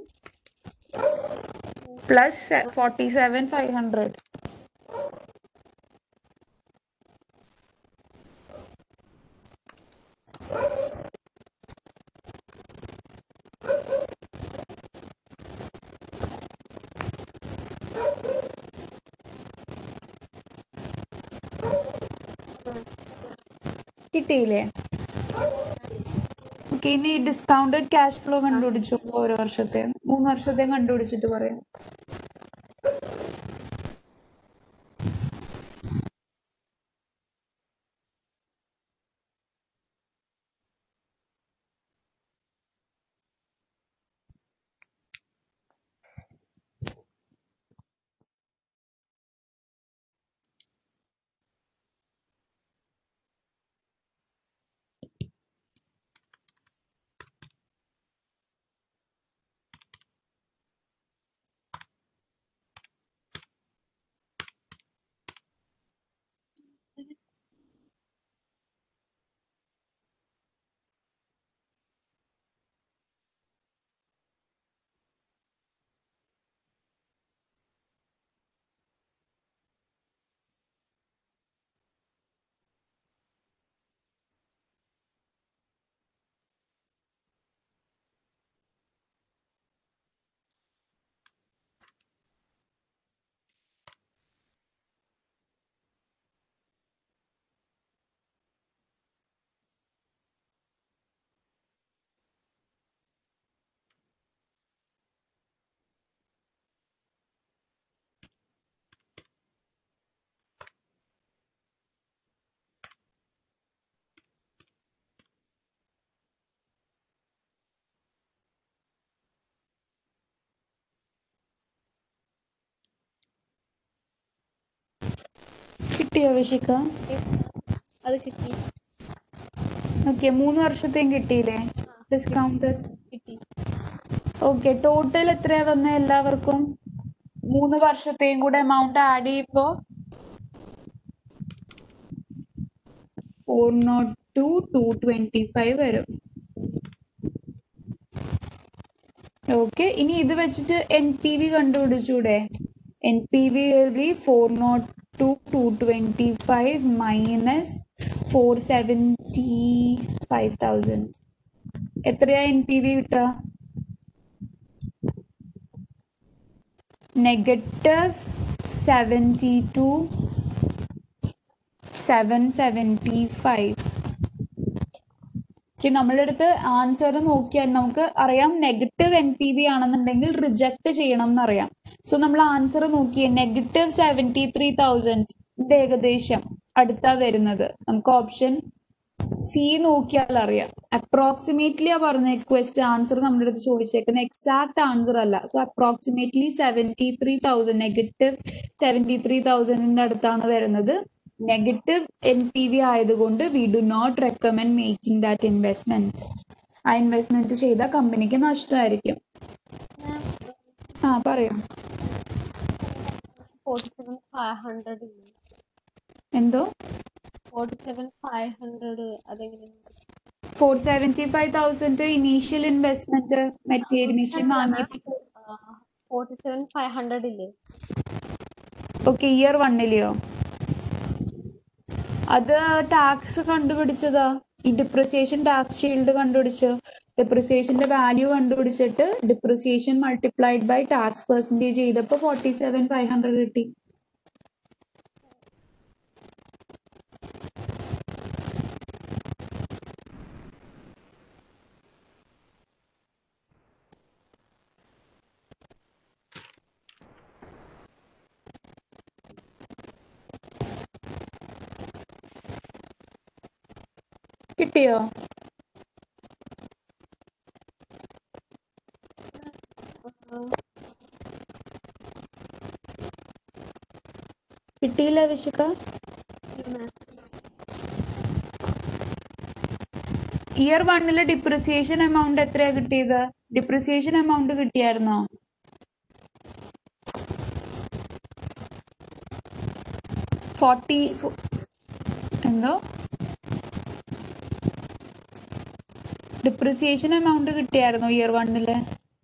plus forty seven five hundred കിട്ടിയില്ലേ ഓക്കെ ഇനി ഡിസ്കൗണ്ടഡ് ക്യാഷ് ഫ്ലോ കണ്ടുപിടിച്ചു ഓരോ വർഷത്തെ മൂന്ന് വർഷത്തെ കണ്ടുപിടിച്ചിട്ട് പറയാം കിട്ടിയോ വിഷിക്ക അത് കിട്ടി ഓക്കെ മൂന്ന് വർഷത്തെയും കിട്ടിയില്ലേ ഡിസ്കൗണ്ട് കിട്ടി ഓക്കെ ടോട്ടൽ എത്രയാ വന്ന എല്ലാവർക്കും മൂന്ന് വർഷത്തെയും കൂടെ എമൗണ്ട് ആഡ് ചെയ്യുമ്പോ four nought two two twenty five വരും ഓക്കെ ഇനി ഇത് വെച്ചിട്ട് എൻ പി വി കണ്ടുപിടിച്ചൂടെ N P V four nought two two twenty five minus four seventy five thousand എത്രയാ എൻ പി വി കിട്ടുക negative seventy two seven seventy five നമ്മളുടെ അടുത്ത് ആൻസർ നോക്കിയാൽ നമുക്ക് അറിയാം നെഗറ്റീവ് എൻ പി വി ആണെന്നുണ്ടെങ്കിൽ റിജക്ട് ചെയ്യണം എന്നറിയാം സോ നമ്മൾ ആൻസർ നോക്കിയേ നെഗറ്റീവ് സെവൻറ്റി ത്രീ തൗസൻഡ് ഏകദേശം അടുത്താ വരുന്നത് നമുക്ക് ഓപ്ഷൻ സി നോക്കിയാൽ അറിയാം അപ്രോക്സിമേറ്റ്ലി ആ പറഞ്ഞ ക്വസ്റ്റ് ആൻസർ നമ്മുടെ അടുത്ത് ചോദിച്ചേക്കുന്ന എക്സാക്ട് ആൻസർ അല്ല so approximately seventy three thousand negative seventy three തൗസൻഡിന്റെ അടുത്താണ് വരുന്നത് നെഗറ്റീവ് എൻ പി വി ആയതുകൊണ്ട് we do not recommend making that investment ആ ഇൻവെസ്റ്റ്മെന്റ് ചെയ്ത കമ്പനിക്ക് നഷ്ടമായിരിക്കും ആ പറയൂ ഫോർട്ടി സെവൻ ഫൈവ് ഹൺഡ്രഡ് ഇല്ലേ എന്തോ ഫോർട്ടി സെവൻ ഫൈവ് ഹൺഡ്രഡ് അതെങ്ങനെയാണ് four seventy five thousand initial investment material machine വാങ്ങിയിട്ട് ഫോർട്ടി സെവൻ ഫൈവ് ഹൺഡ്രഡ് ഇല്ലേ ഓക്കെ ഇയർ വണ്ണിലെയോ അത് ടാക്സ് കണ്ടുപിടിച്ചതാ ഈ ഡിപ്രിസിയേഷൻ ടാക്സ് ഷീൽഡ് കണ്ടുപിടിച്ചു ഡിപ്രിസിയേഷന്റെ വാല്യൂ കണ്ടുപിടിച്ചിട്ട് depreciation multiplied by tax percentage ചെയ്തപ്പോ ഫോർട്ടി സെവൻ ഫൈവ് ഹൺഡ്രഡ് കിട്ടി കിട്ടിയോ കിട്ടിയില്ല വിശുക്ക ഇയർ വണ്ണില് ഡിപ്രിസിയേഷൻ എമൗണ്ട് എത്രയാ കിട്ടിയത് ഡിപ്രിസിയേഷൻ എമൗണ്ട് കിട്ടിയായിരുന്നോ ഫോർട്ടി എന്തോ ഡിപ്രിസിയേഷൻ എമൗണ്ട് കിട്ടിയായിരുന്നു ഇയർ വണ്ണില്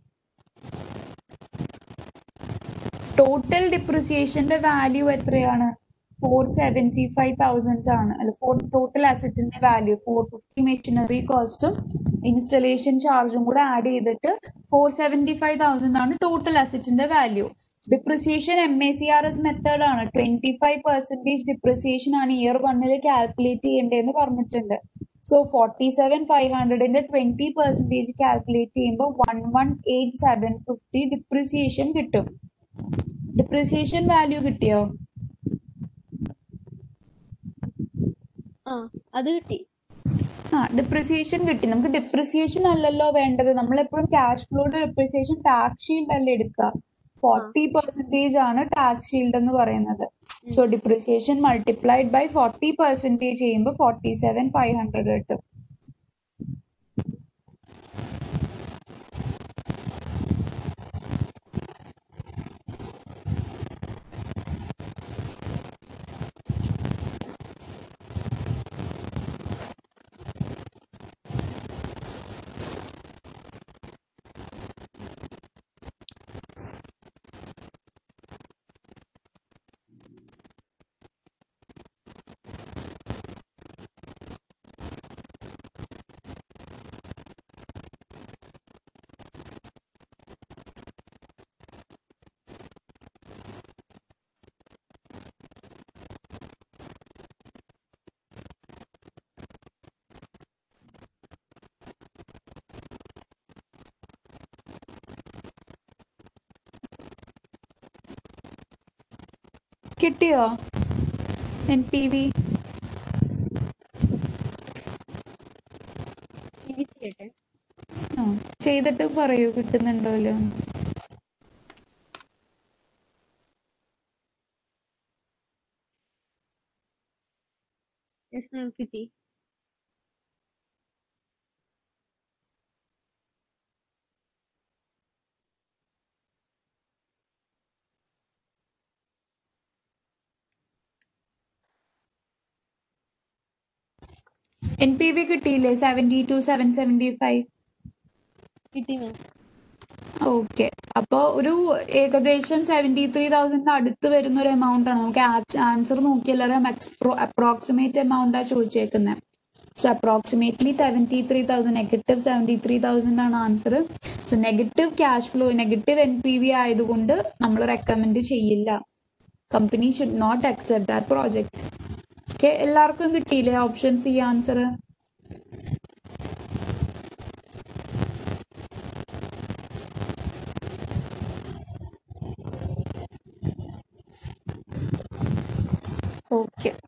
ടോട്ടൽ ഡിപ്രിസിയേഷന്റെ വാല്യൂ എത്രയാണ് ഫോർ സെവൻറ്റി ഫൈവ് തൗസൻഡ് ആണ് അല്ല ഫോർ ടോട്ടൽ അസറ്റിന്റെ വാല്യൂ ഫോർ ഫിഫ്റ്റി മെഷീനറി കോസ്റ്റും ഇൻസ്റ്റലേഷൻ ചാർജും കൂടെ ആഡ് ചെയ്തിട്ട് ഫോർ സെവൻറ്റി ഫൈവ് തൗസൻഡ് ആണ് ടോട്ടൽ അസറ്റിന്റെ value depreciation M A C R S method ആണ് ട്വന്റി ഫൈവ് പെർസെന്റേജ് ഡിപ്രിസിയേഷൻ ആണ് ഇയർ വണ്ണിൽ കാൽക്കുലേറ്റ് ചെയ്യേണ്ടതെന്ന് പറഞ്ഞിട്ടുണ്ട് സോ ഫോർട്ടി സെവൻ ഫൈവ് ഹൺഡ്രഡിന്റെ ട്വന്റി പെർസെന്റേജ് കാൽക്കുലേറ്റ് ചെയ്യുമ്പോൾ one one eight seven fifty depreciation കിട്ടും ഡിപ്രിസിയേഷൻ വാല്യൂ കിട്ടിയോ ആ അത് കിട്ടി ആ ഡിപ്രിസിയേഷൻ കിട്ടി നമുക്ക് ഡിപ്രിസിയേഷൻ അല്ലല്ലോ വേണ്ടത് നമ്മൾ എപ്പോഴും ക്യാഷ് ഫ്ലോയുടെ ഡിപ്രിസിയേഷൻ ടാക്സ് ഷീൽഡ് അല്ലേ എടുക്കുക ഫോർട്ടി പെർസെന്റേജ് ആണ് ടാക്സ് ഷീൽഡ് എന്ന് പറയുന്നത് so depreciation multiplied by forty percentage ചെയ്യുമ്പോൾ ഫോർട്ടി സെവൻ ഫൈവ് ഹൺഡ്രഡ് കിട്ടും കിട്ടിയോ എൻ പി വി ഇനി ചെയ്യട്ടെ ആ ചെയ്തിട്ട് പറയൂ കിട്ടുന്നുണ്ടോ ഇല്ലയോ എന്ന്. യെസ് മാം കിട്ടി എൻ പി വി കിട്ടിയില്ലേ seventy two seven seventy five കിട്ടി മാം ഓക്കെ അപ്പോൾ ഒരു ഏകദേശം സെവൻറ്റി ത്രീ തൗസൻഡിന് അടുത്ത് വരുന്ന ഒരു എമൗണ്ട് ആണ് നമുക്ക് ആൻസർ നോക്കിയാലും എക്സ്പ്രോ അപ്രോക്സിമേറ്റ് എമൗണ്ടാണ് ചോദിച്ചേക്കുന്നത് so approximately seventy three thousand negative seventy three thousand ആണ് answer so negative cash flow negative N P V ആയതുകൊണ്ട് നമ്മൾ റെക്കമെൻഡ് ചെയ്യില്ല company should not accept that project okay എല്ലാവർക്കും കിട്ടിയില്ലേ option C answer okay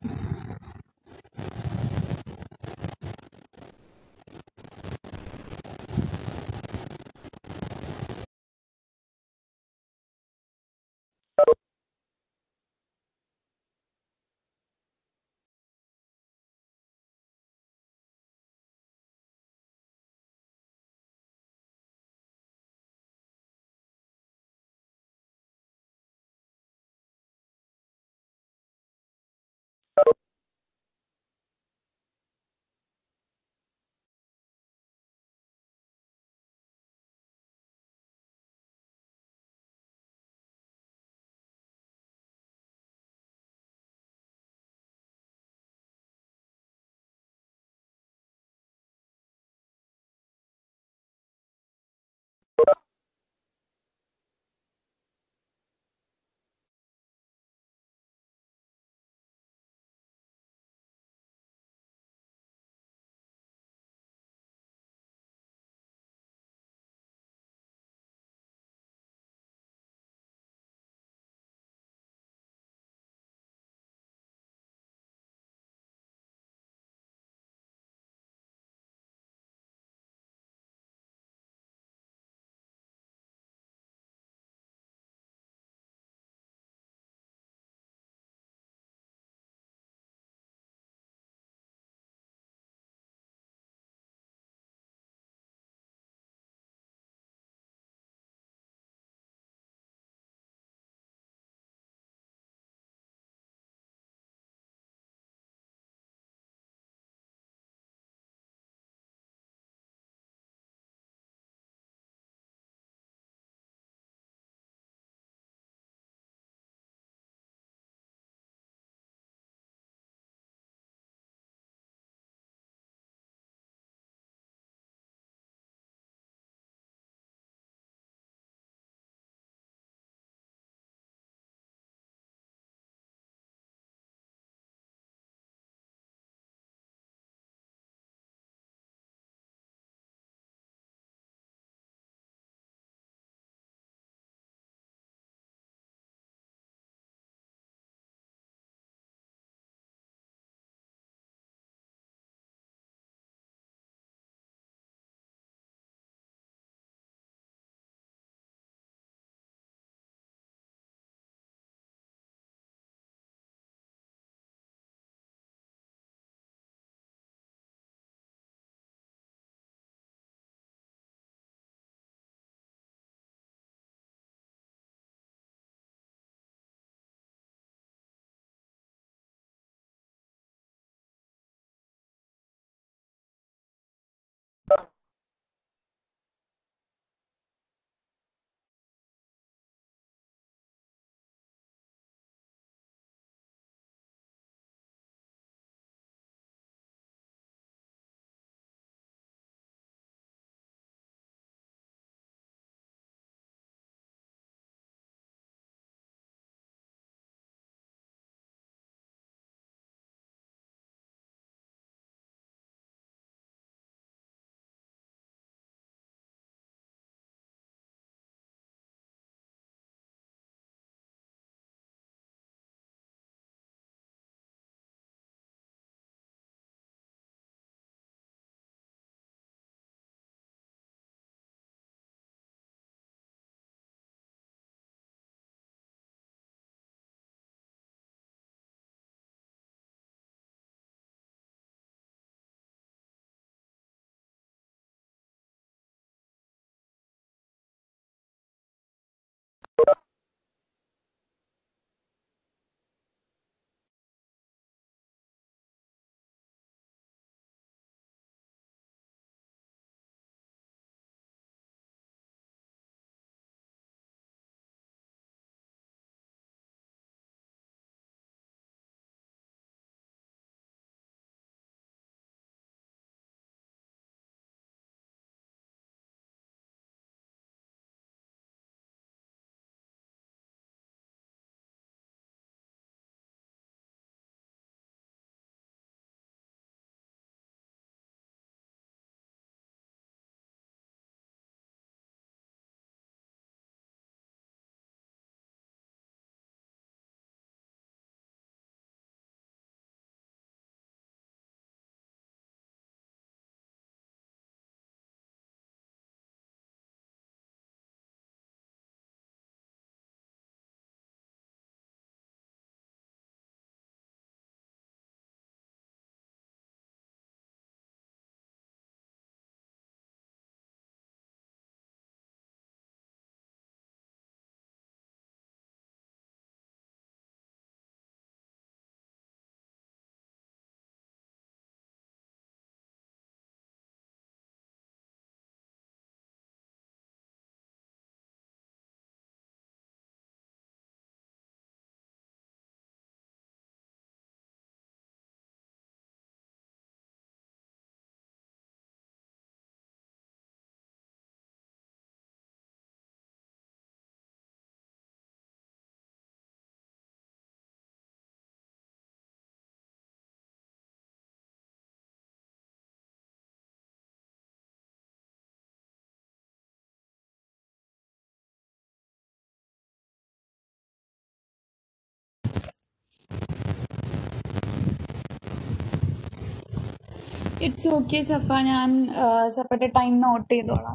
it's okay Safa ഞാൻ സഫയുടെ ടൈം നോട്ട് ചെയ്തോളാം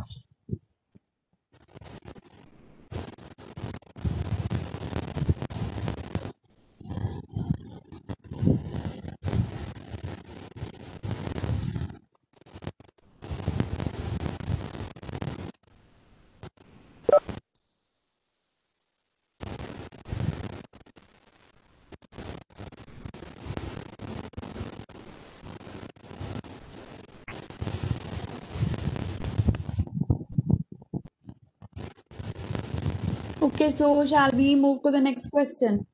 Okay, so shall we move to the next question?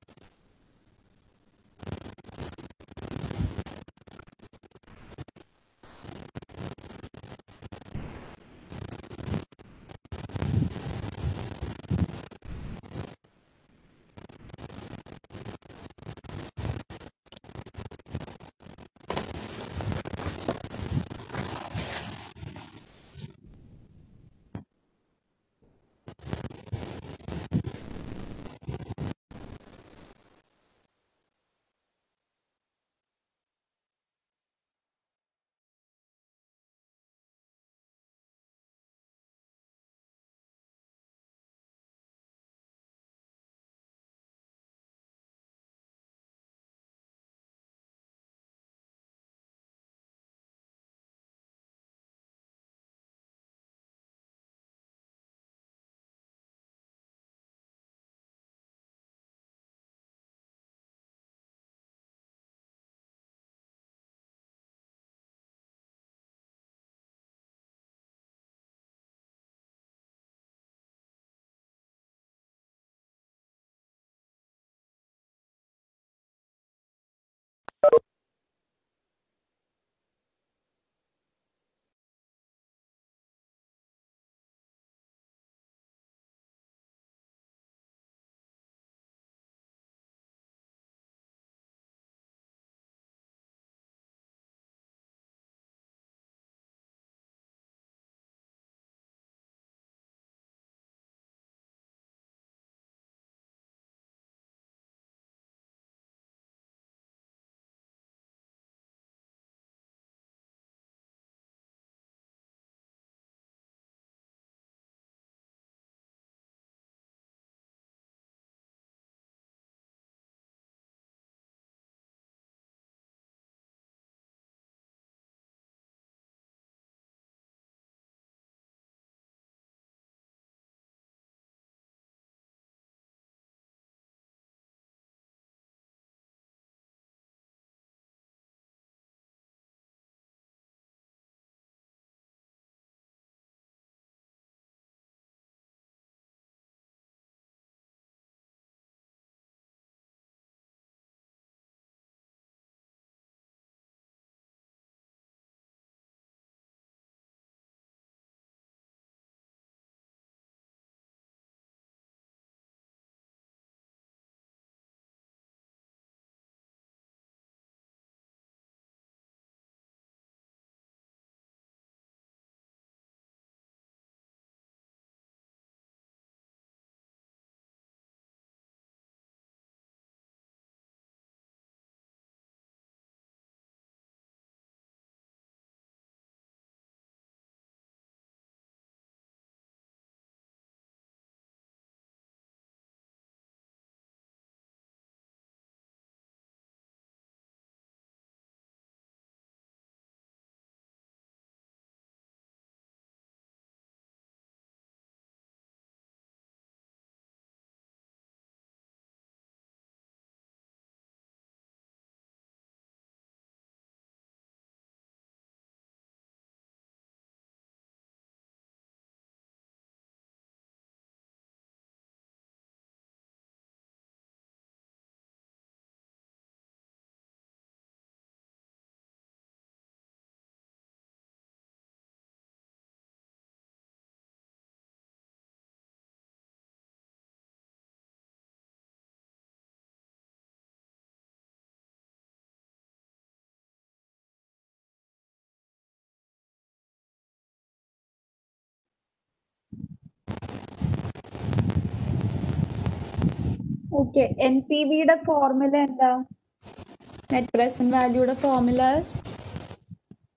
Okay N P വിയുടെ ഫോർമുല എന്താ നെറ്റ് പ്രസന്റ് വാല്യൂയുടെ formulas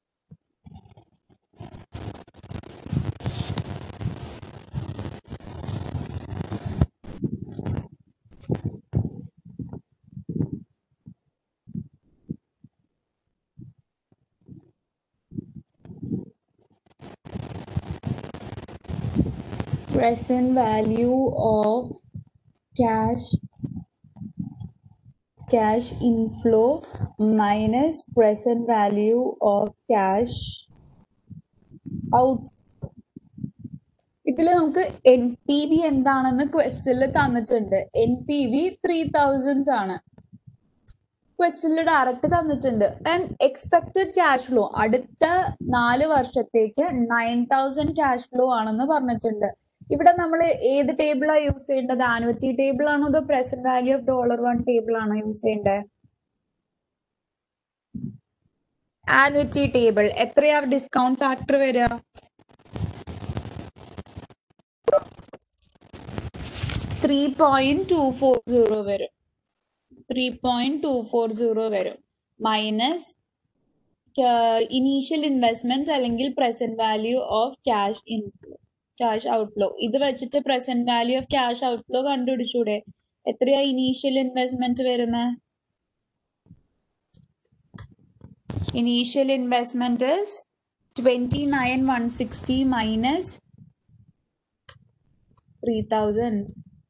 present value of cash cash inflow minus present value of cash out ഇതിൽ നമുക്ക് എൻ പി വി എന്താണെന്ന് ക്വസ്റ്റനിൽ തന്നിട്ടുണ്ട് N P V three thousand ആണ് ക്വസ്റ്റനിൽ ഡയറക്റ്റ് തന്നിട്ടുണ്ട് ആൻഡ് എക്സ്പെക്റ്റഡ് ക്യാഷ് ഫ്ലോ അടുത്ത നാല് വർഷത്തേക്ക് നയൻ തൗസൻഡ് ക്യാഷ് ഫ്ലോ ആണെന്ന് പറഞ്ഞിട്ടുണ്ട് ഇവിടെ നമ്മൾ ഏത് ടേബിളാണ് യൂസ് ചെയ്യേണ്ടത് ആനുവറ്റി ടേബിൾ ആണോ അതോ present value of dollar one table ആണോ യൂസ് ചെയ്യേണ്ടത് ആനുവറ്റി ടേബിൾ എത്രയാ ഡിസ്കൗണ്ട് ഫാക്ടർ വരിക three point two four zero വരും three point two four zero വരും മൈനസ് ഇനീഷ്യൽ ഇൻവെസ്റ്റ്മെന്റ് അല്ലെങ്കിൽ present value of cash inflow cash outflow ഇത് വെച്ചിട്ട് present value of cash outflow കണ്ടുപിടിച്ചൂടെ എത്രയാ ഇനീഷ്യൽ ഇൻവെസ്റ്റ്മെന്റ് വരുന്നത് initial investment twenty nine one sixty minus three thousand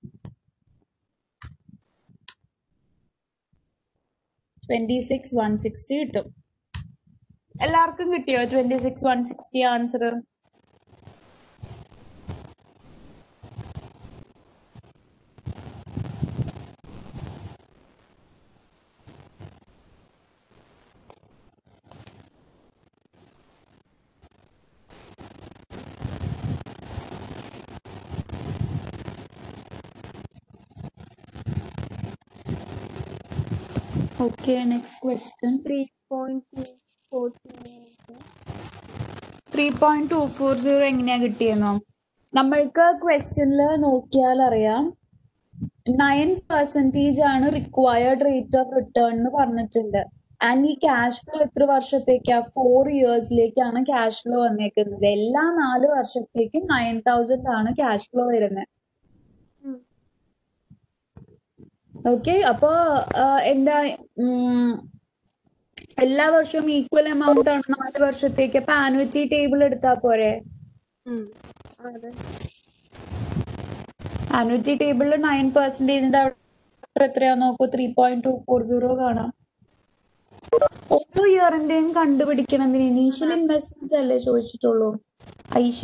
twenty six one sixty കിട്ടും എല്ലാവർക്കും കിട്ടിയോ twenty six one sixty answer okay next question three point two four three point two four zero എങ്ങനെയാ കിട്ടിയെന്നോ നമ്മൾക്ക് ക്വസ്റ്റ്യനിൽ നോക്കിയാൽ അറിയാം നയൻ പെർസെൻറ്റേജ് ആണ് റിക്വയർഡ് റേറ്റ് ഓഫ് റിട്ടേൺ എന്ന് പറഞ്ഞിട്ടുണ്ട് ആൻഡ് ഈ ക്യാഷ് ഫ്ലോ എത്ര വർഷത്തേക്കാ ഫോർ ഇയേഴ്സിലേക്കാണ് ക്യാഷ് ഫ്ലോ വന്നേക്കുന്നത് എല്ലാ നാല് വർഷത്തേക്കും നയൻ തൗസൻഡ് ആണ് ക്യാഷ് ഫ്ലോ വരുന്നത് ഓക്കെ അപ്പോ എന്താ ഉം, എല്ലാ വർഷവും ഈക്വൽ എമൗണ്ട് ആണ് നാല് വർഷത്തേക്ക് അപ്പൊ ആനുവറ്റി ടേബിൾ എടുത്താ പോരെ അതെ ആനുവറ്റി ടേബിളിൽ നയൻ പെർസെന്റേജിന്റെ അവിടെ എത്രയാ നോക്കൂ three point two four zero കാണാം ഓരോ ഇയറിന്റെയും കണ്ടുപിടിക്കണതിന് ഇനീഷ്യൽ ഇൻവെസ്റ്റ്മെന്റ് അല്ലേ ചോദിച്ചിട്ടുള്ളൂ ഐഷ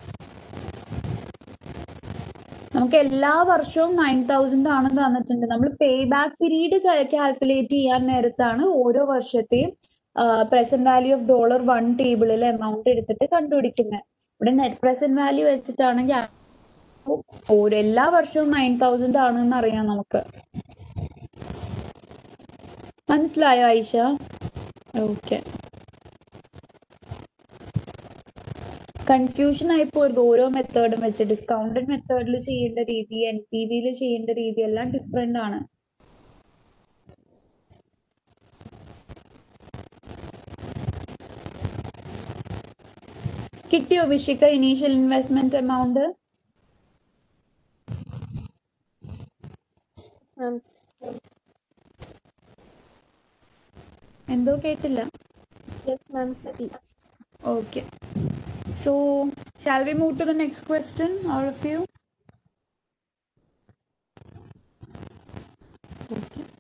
നമുക്ക് എല്ലാ വർഷവും നയൻ തൗസൻഡ് ആണ് തന്നിട്ടുണ്ട് നമ്മൾ പേ ബാക്ക് പീരീഡ് കാൽക്കുലേറ്റ് ചെയ്യാൻ നേരത്താണ് ഓരോ വർഷത്തെയും present value of dollar one ടേബിളിൽ എമൗണ്ട് എടുത്തിട്ട് കണ്ടുപിടിക്കുന്നത് ഇവിടെ നെറ്റ് പ്രസന്റ് വാല്യൂ വെച്ചിട്ടാണെങ്കിൽ ഓരോ എല്ലാ വർഷവും നയൻ തൗസൻഡ് ആണെന്ന് അറിയാം നമുക്ക് മനസ്സിലായോ ഐഷ ഓക്കെ കൺഫ്യൂഷൻ ആയി പോയത് ഓരോ മെത്തേഡും വെച്ച് ഡിസ്കൗണ്ടഡ് മെത്തേഡിൽ ചെയ്യേണ്ട രീതി എൻ പി വിയിൽ ചെയ്യേണ്ട രീതി എല്ലാം ഡിഫറെന്റ് ആണ് കിട്ടിയോ Vishika initial investment amount ma'am എന്തോ കേട്ടില്ല യെസ് മാം കിട്ടി Okay. So, shall we move to the next question, all of you? Okay.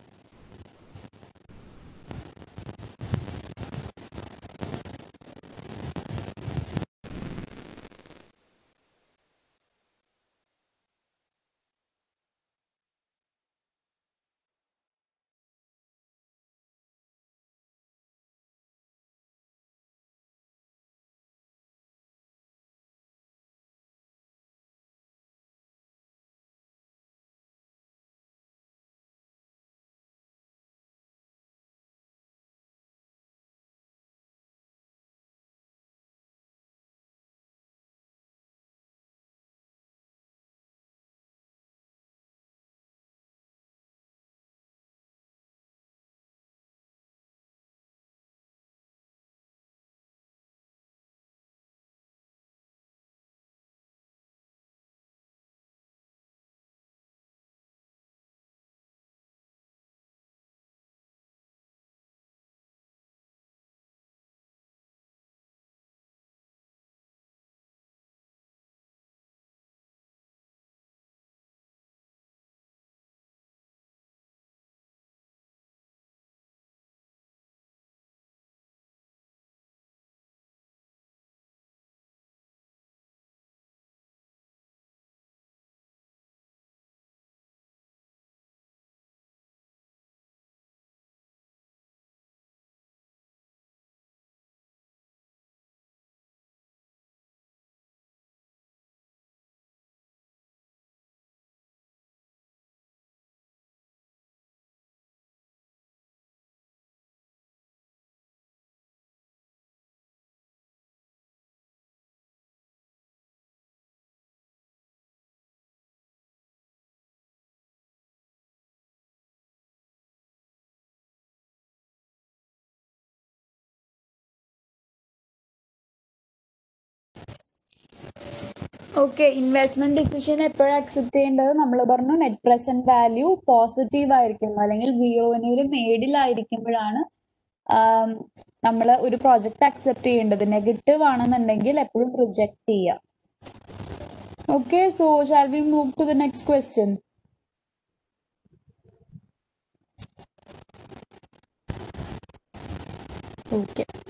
Okay investment decision എപ്പോഴും അക്സെപ്റ്റ് ചെയ്യേണ്ടത് നമ്മൾ പറഞ്ഞു നെറ്റ് പ്രസന്റ് വാല്യൂ പോസിറ്റീവ് ആയിരിക്കും അല്ലെങ്കിൽ സീറോവിനൊരു മേഡിലായിരിക്കുമ്പോഴാണ് നമ്മൾ ഒരു പ്രോജക്റ്റ് അക്സെപ്റ്റ് ചെയ്യേണ്ടത് നെഗറ്റീവ് ആണെന്നുണ്ടെങ്കിൽ എപ്പോഴും റിജക്ട് ചെയ്യുക okay so shall we move to the next question okay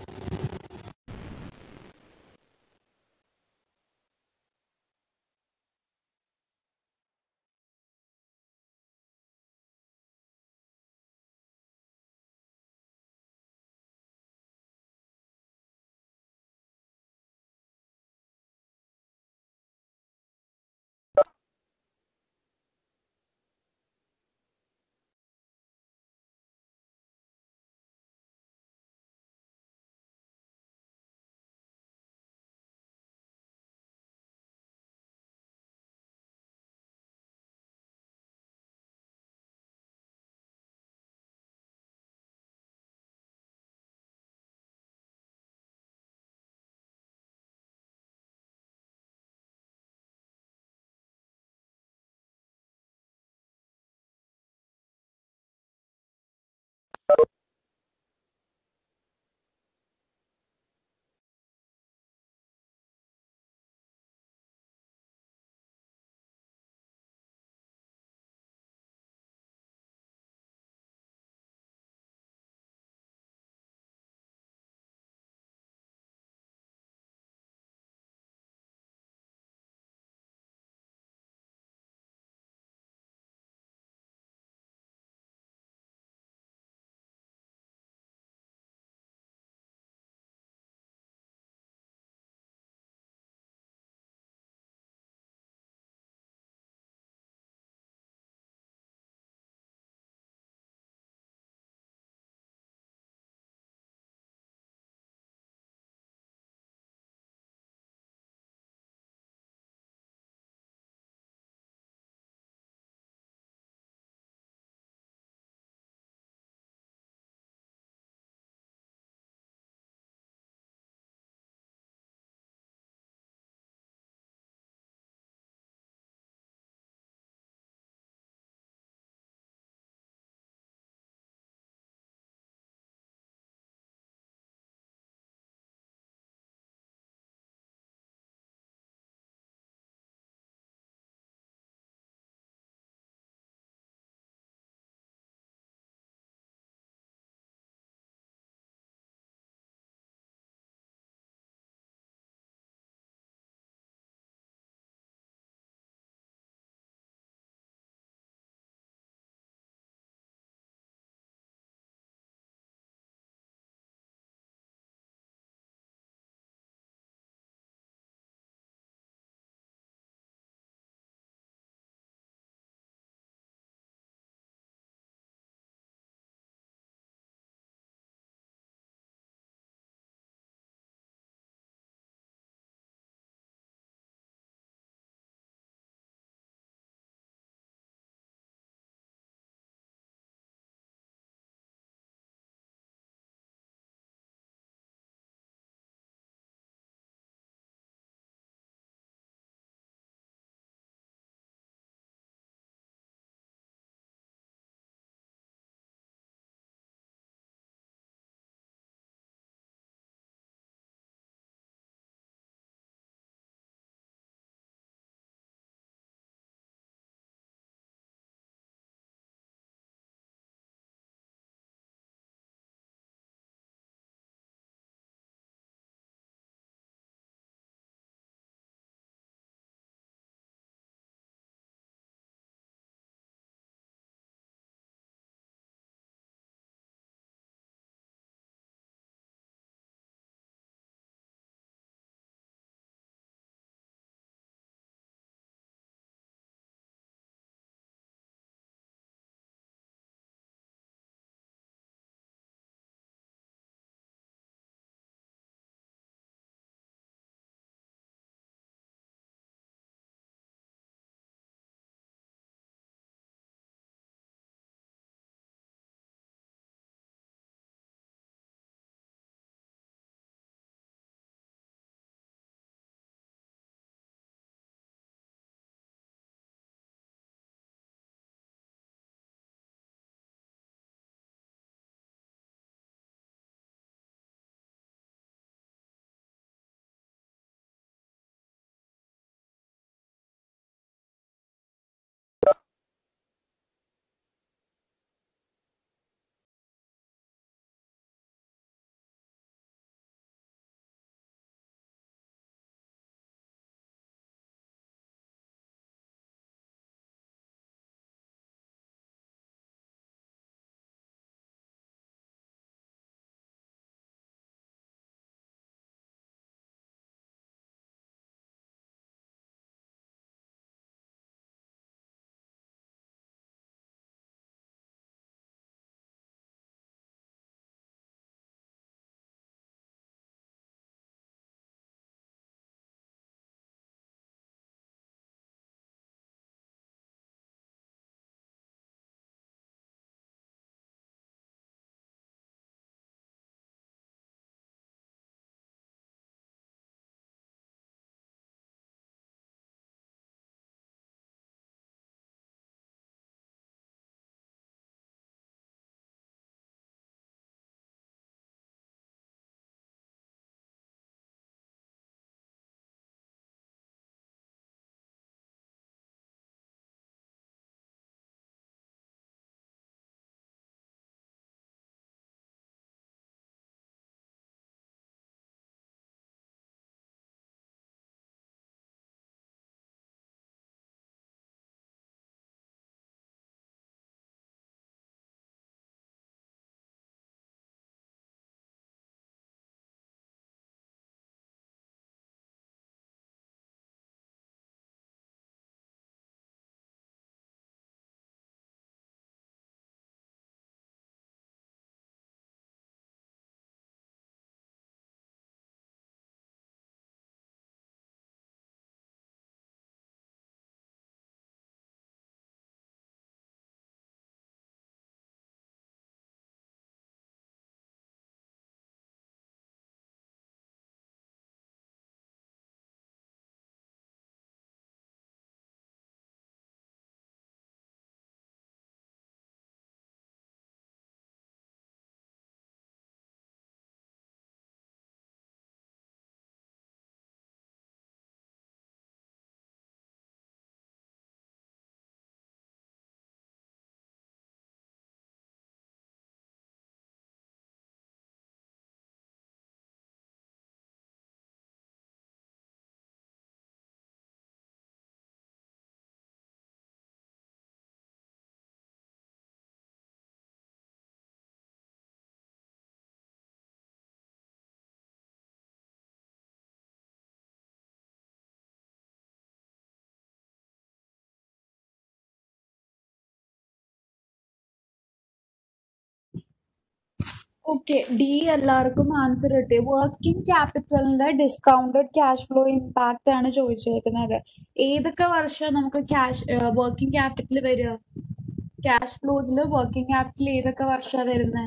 okay D എല്ലാവർക്കും ആൻസർ കിട്ടി വർക്കിംഗ് ക്യാപിറ്റലിന്റെ ഡിസ്കൗണ്ടഡ് ക്യാഷ് ഫ്ലോ ഇമ്പാക്റ്റ് ആണ് ചോദിച്ചേക്കുന്നത് ഏതൊക്കെ വർഷം നമുക്ക് ക്യാഷ് വർക്കിംഗ് ക്യാപിറ്റൽ വരിക ക്യാഷ് ഫ്ലോസിൽ വർക്കിംഗ് ക്യാപിറ്റൽ ഏതൊക്കെ വർഷമാണ് വരുന്നത്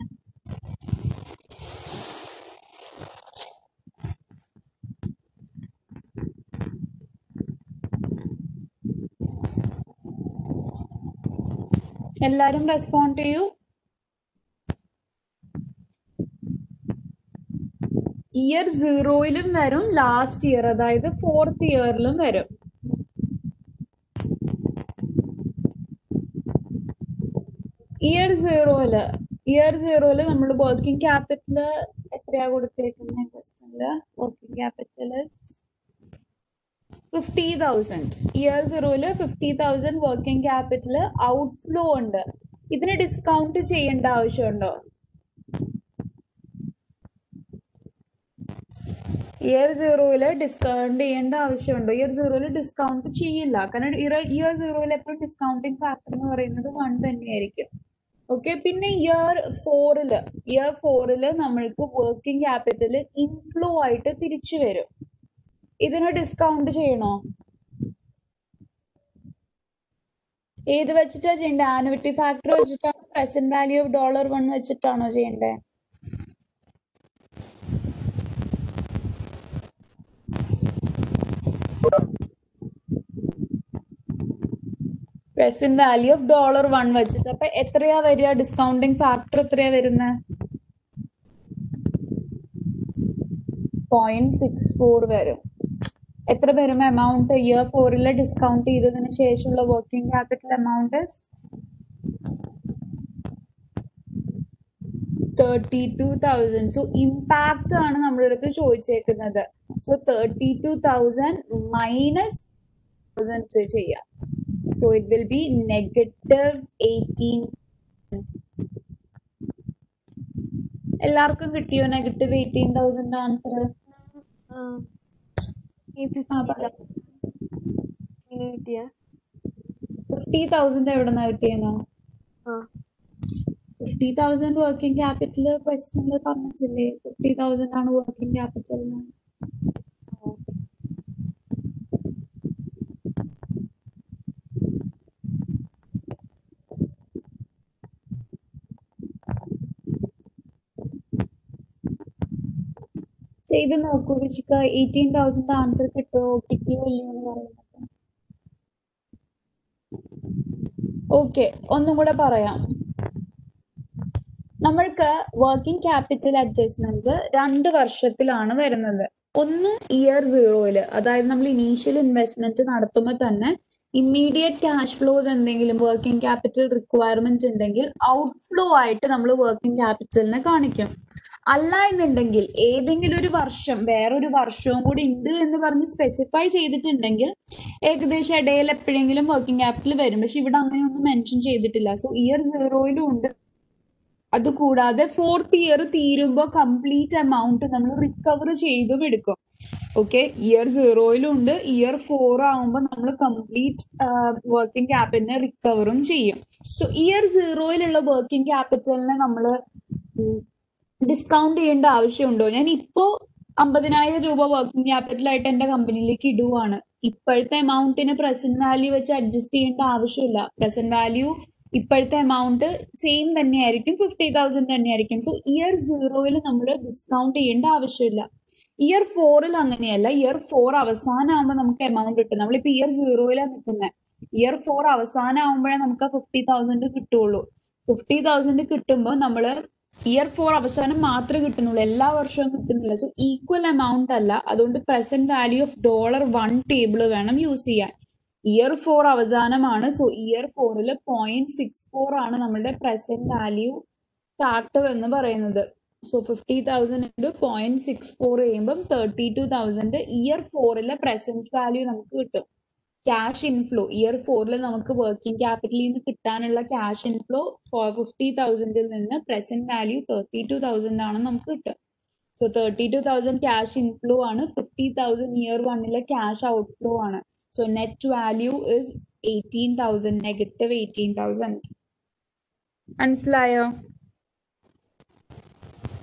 എല്ലാരും റെസ്പോണ്ട് ചെയ്യൂ ഇയർ സീറോയിലും വരും ലാസ്റ്റ് ഇയർ അതായത് ഫോർത്ത് ഇയറിലും വരും ഇയർ സീറോയില് ഇയർ സീറോയില് നമ്മൾ വർക്കിംഗ് ക്യാപിറ്റല് എത്രയാ കൊടുത്തേക്കുന്നത് ക്വസ്റ്റനില് working capital fifty thousand year സീറോയില് fifty thousand working capital outflow ഉണ്ട് ഇതിന് ഡിസ്കൗണ്ട് ചെയ്യേണ്ട ആവശ്യമുണ്ടോ ഇയർ സീറോയില് ഡിസ്കൗണ്ട് ചെയ്യേണ്ട ആവശ്യമുണ്ടോ ഇയർ സീറോയില് ഡിസ്കൗണ്ട് ചെയ്യില്ല കാരണം ഇയർ ഇയർ സീറോയിൽ എപ്പോഴും ഡിസ്കൗണ്ടിങ് ഫാക്ടർ എന്ന് പറയുന്നത് വൺ തന്നെയായിരിക്കും ഓക്കെ പിന്നെ ഇയർ ഫോറില് ഇയർ ഫോറില് നമ്മൾക്ക് വർക്കിംഗ് ക്യാപിറ്റൽ ഇൻഫ്ലോ ആയിട്ട് തിരിച്ചു വരും ഇതിന് ഡിസ്കൗണ്ട് ചെയ്യണോ ഏത് വെച്ചിട്ടാ ചെയ്യണ്ടേ ആനുവിറ്റി ഫാക്ടർ വെച്ചിട്ടാണോ present value of dollar one വെച്ചിട്ടാണോ ചെയ്യണ്ടേ present value of dollar one വെച്ചിട്ട് അപ്പൊ എത്രയാ വരിക ഡിസ്കൗണ്ടിങ് ഫാക്ടർ എത്രയാ വരുന്നത് പോയിന്റ് സിക്സ് ഫോർ വരും എത്ര വരും എമൗണ്ട് ഇയർ ഫോറിലെ ഡിസ്കൗണ്ട് ചെയ്തതിന് ശേഷമുള്ള working capital amount thirty two thousand so impact ആണ് നമ്മുടെ അടുത്ത് ചോദിച്ചേക്കുന്നത് so thirty two thousand minus thousand ചെയ്യാം so it will be negative eighteen എല്ലാവർക്കും കിട്ടിയോ നെഗറ്റീവ് എയ്റ്റീൻ തൗസൻഡ് ആൻസർ ഈ ഫിഫ്റ്റി കിട്ടിയ ഫിഫ്റ്റി തൗസൻഡ് എവിടെ നിന്ന് കിട്ടിയെന്നോ ആ ഫിഫ്റ്റി തൗസൻഡ് വർക്കിംഗ് ക്യാപിറ്റൽ ക്വസ്റ്റനിൽ പറഞ്ഞിട്ടില്ലേ ഫിഫ്റ്റി തൗസൻഡ് ആണ് വർക്കിംഗ് ക്യാപിറ്റൽ ചെയ്ത് നോക്കൂ ഋഷിക എയ്റ്റീൻ തൗസൻഡ് ആൻസർ കിട്ടുമോ കിട്ടിയോ ഇല്ലയോ എന്ന് പറയുന്നത് ഓക്കെ ഒന്നും കൂടെ പറയാം നമ്മൾക്ക് വർക്കിംഗ് ക്യാപിറ്റൽ അഡ്ജസ്റ്റ്മെന്റ് രണ്ട് വർഷത്തിലാണ് വരുന്നത് ഒന്ന് ഇയർ സീറോയില് അതായത് നമ്മൾ ഇനീഷ്യൽ ഇൻവെസ്റ്റ്മെന്റ് നടത്തുമ്പോൾ തന്നെ ഇമ്മീഡിയറ്റ് ക്യാഷ് ഫ്ലോസ് എന്തെങ്കിലും വർക്കിംഗ് ക്യാപിറ്റൽ റിക്വയർമെന്റ് ഉണ്ടെങ്കിൽ ഔട്ട്ഫ്ലോ ആയിട്ട് നമ്മൾ വർക്കിംഗ് ക്യാപിറ്റലിനെ കാണിക്കും അല്ല എന്നുണ്ടെങ്കിൽ ഏതെങ്കിലും ഒരു വർഷം വേറൊരു വർഷവും കൂടി ഉണ്ട് എന്ന് പറഞ്ഞ് സ്പെസിഫൈ ചെയ്തിട്ടുണ്ടെങ്കിൽ ഏകദേശം ഇടയിൽ എപ്പോഴെങ്കിലും വർക്കിംഗ് ക്യാപിറ്റൽ വരും പക്ഷെ ഇവിടെ അങ്ങനെയൊന്നും മെൻഷൻ ചെയ്തിട്ടില്ല സോ ഇയർ സീറോയിലും ഉണ്ട് അതുകൂടാതെ ഫോർത്ത് ഇയർ തീരുമ്പോൾ കംപ്ലീറ്റ് എമൗണ്ട് നമ്മൾ റിക്കവർ ചെയ്തും എടുക്കും ഓക്കെ ഇയർ സീറോയിലും ഉണ്ട് ഇയർ ഫോർ ആകുമ്പോൾ നമ്മൾ കംപ്ലീറ്റ് വർക്കിംഗ് ക്യാപിറ്റലിനെ റിക്കവറും ചെയ്യും സോ ഇയർ സീറോയിലുള്ള വർക്കിംഗ് ക്യാപിറ്റലിനെ നമ്മൾ ഡിസ്കൗണ്ട് ചെയ്യേണ്ട ആവശ്യമുണ്ടോ ഞാൻ ഇപ്പോ അമ്പതിനായിരം രൂപ വർക്കിംഗ് ക്യാപിറ്റൽ ആയിട്ട് എന്റെ കമ്പനിയിലേക്ക് ഇടുവാണ് ഇപ്പോഴത്തെ എമൗണ്ടിന് പ്രസന്റ് വാല്യൂ വെച്ച് അഡ്ജസ്റ്റ് ചെയ്യേണ്ട ആവശ്യമില്ല പ്രസന്റ് വാല്യൂ ഇപ്പോഴത്തെ എമൗണ്ട് സെയിം തന്നെയായിരിക്കും ഫിഫ്റ്റി തൗസൻഡ് തന്നെയായിരിക്കും സോ ഇയർ സീറോയിൽ നമ്മൾ ഡിസ്കൗണ്ട് ചെയ്യേണ്ട ആവശ്യമില്ല ഇയർ ഫോറിൽ അങ്ങനെയല്ല ഇയർ ഫോർ അവസാനമാകുമ്പോൾ നമുക്ക് എമൗണ്ട് കിട്ടും നമ്മളിപ്പോ ഇയർ സീറോയിലാണ് നിൽക്കുന്നത് ഇയർ ഫോർ അവസാനമാകുമ്പോഴേ നമുക്ക് ഫിഫ്റ്റി തൗസൻഡ് കിട്ടുള്ളൂ ഫിഫ്റ്റി തൗസൻഡ് കിട്ടുമ്പോൾ നമ്മൾ ഇയർ ഫോർ അവസാനം മാത്രമേ കിട്ടുന്നുള്ളൂ എല്ലാ വർഷവും കിട്ടുന്നില്ല സോ ഈക്വൽ എമൗണ്ട് അല്ല അതുകൊണ്ട് present value of dollar one table വേണം യൂസ് ചെയ്യാൻ ഇയർ ഫോർ അവസാനമാണ് സോ ഇയർ ഫോറിൽ പോയിന്റ് സിക്സ് ഫോർ ആണ് നമ്മുടെ പ്രസന്റ് വാല്യൂ ഫാക്ടർ എന്ന് പറയുന്നത് so fifty thousand into point six four ചെയ്യുമ്പം തേർട്ടി ടു തൗസൻഡ് ഇയർ ഫോറിലെ പ്രസന്റ് വാല്യൂ നമുക്ക് കിട്ടും ക്യാഷ് ഇൻഫ്ലോ ഇയർ ഫോറിൽ നമുക്ക് വർക്കിംഗ് ക്യാപിറ്റലിൽ നിന്ന് കിട്ടാനുള്ള ക്യാഷ് ഇൻഫ്ലോ ഫോർ ഫിഫ്റ്റി തൗസൻഡിൽ നിന്ന് present value thirty two thousand ആണ് നമുക്ക് കിട്ടുക so thirty two thousand cash inflow ആണ് ഫിഫ്റ്റി തൗസൻഡ് ഇയർ വണ്ണിലെ ക്യാഷ് ഔട്ട്ഫ്ലോ ആണ് so net value is eighteen thousand negative eighteen thousand മനസ്സിലായോ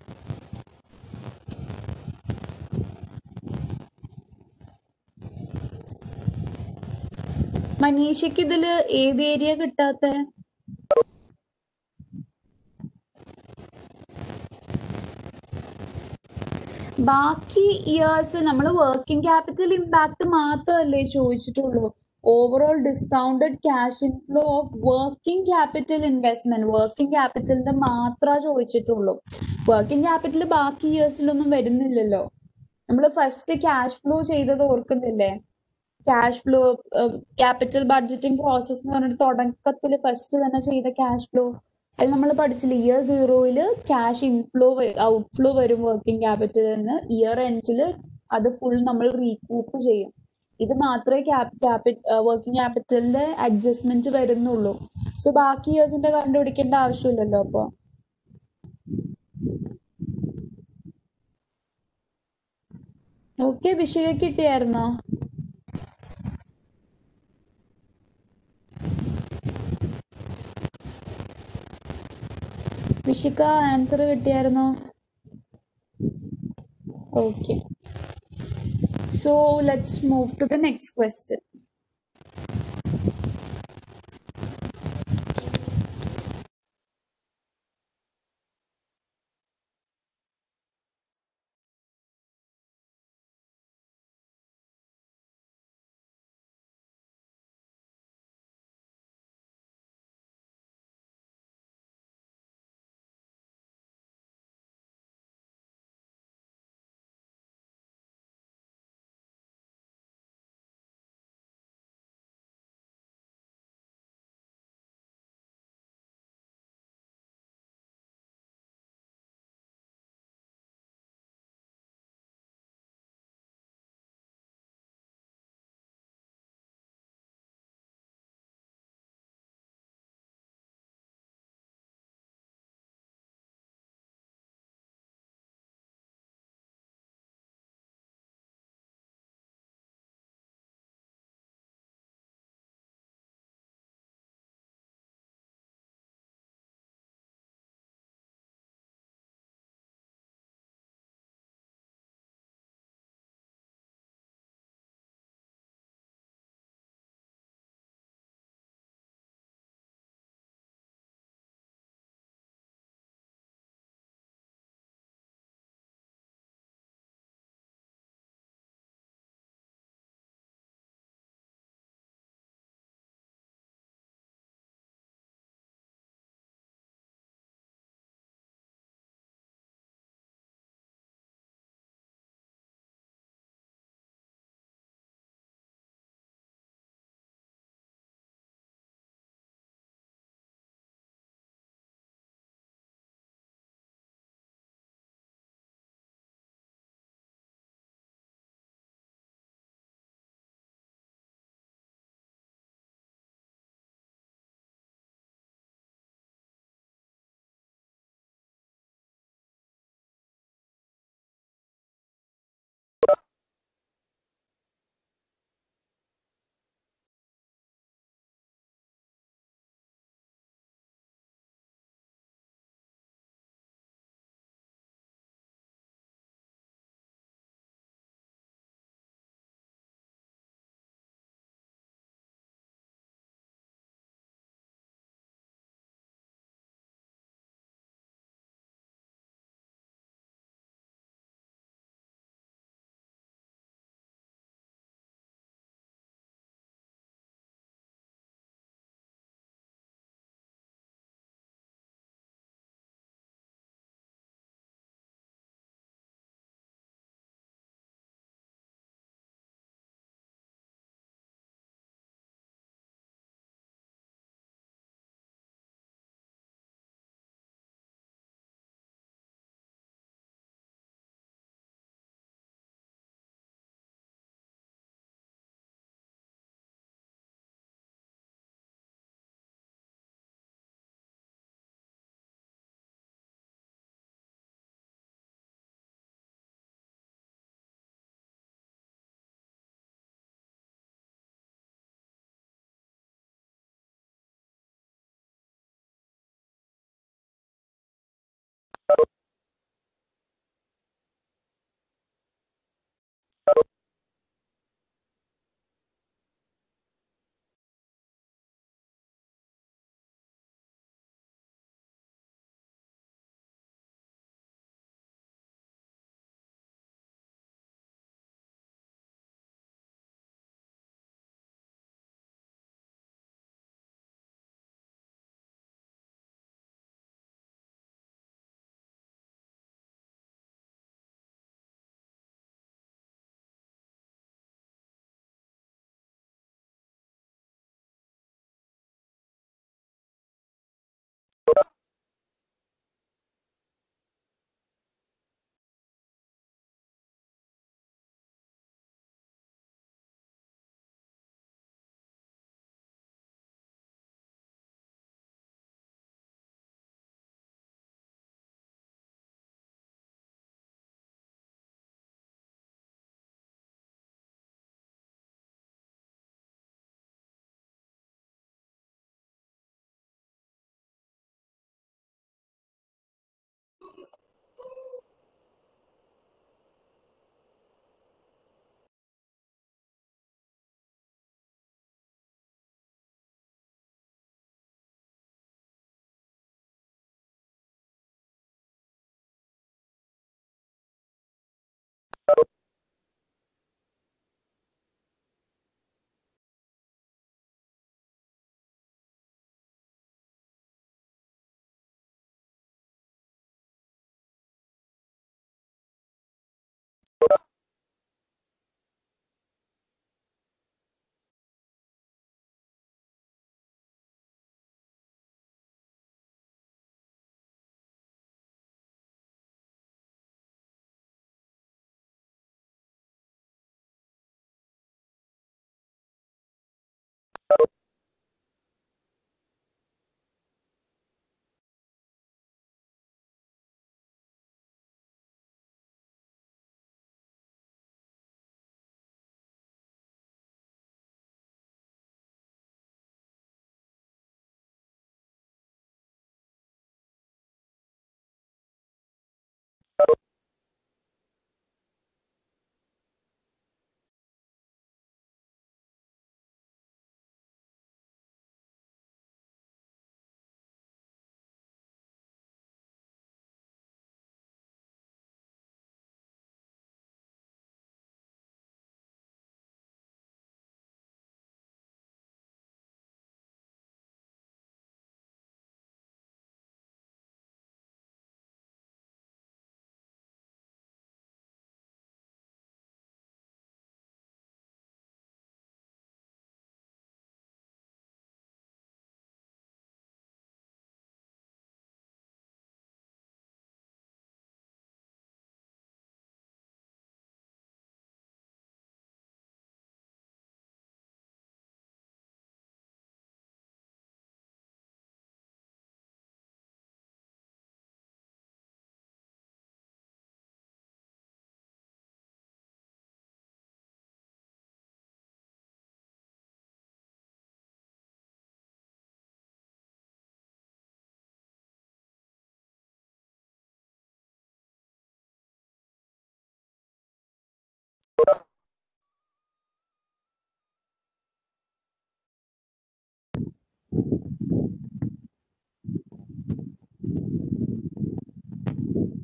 മനീഷയ്ക്ക് ഇതില് ഏത് ഏരിയ കിട്ടാത്ത ബാക്കി ഇയേഴ്സ് നമ്മൾ വർക്കിംഗ് ക്യാപിറ്റൽ ഇമ്പാക്ട് മാത്രമല്ലേ ചോദിച്ചിട്ടുള്ളൂ overall discounted cash inflow of working capital investment working ക്യാപിറ്റലിന്റെ മാത്രമേ ചോദിച്ചിട്ടുള്ളൂ വർക്കിംഗ് ക്യാപിറ്റൽ ബാക്കി ഇയേഴ്സിലൊന്നും വരുന്നില്ലല്ലോ നമ്മൾ ഫസ്റ്റ് ക്യാഷ് ഫ്ലോ ചെയ്തത് ഓർക്കുന്നില്ലേ cash flow capital budgeting process എന്ന് പറഞ്ഞിട്ട് തുടക്കത്തിൽ ഫസ്റ്റ് തന്നെ ചെയ്ത ക്യാഷ് ഫ്ലോ അത് നമ്മൾ പഠിച്ചില്ല ഇയർ സീറോയിൽ ക്യാഷ് ഇൻഫ്ലോ ഔട്ട്ഫ്ലോ വരും വർക്കിംഗ് ക്യാപിറ്റലിൽ നിന്ന് ഇയർ എൻഡിൽ അത് ഫുൾ നമ്മൾ റീകൂപ്പ് ചെയ്യും ഇത് മാത്രമേ വർക്കിംഗ് ക്യാപിറ്റലിന്റെ അഡ്ജസ്റ്റ്മെന്റ് വരുന്നുള്ളൂ സോ ബാക്കി ഇയേഴ്സിന്റെ കണ്ടുപിടിക്കേണ്ട ആവശ്യമില്ലല്ലോ അപ്പൊ ഓക്കെ വിഷയ കിട്ടിയായിരുന്നോ വിഷിക്ക ആൻസർ കിട്ടിയായിരുന്നോ okay so let's move to the next question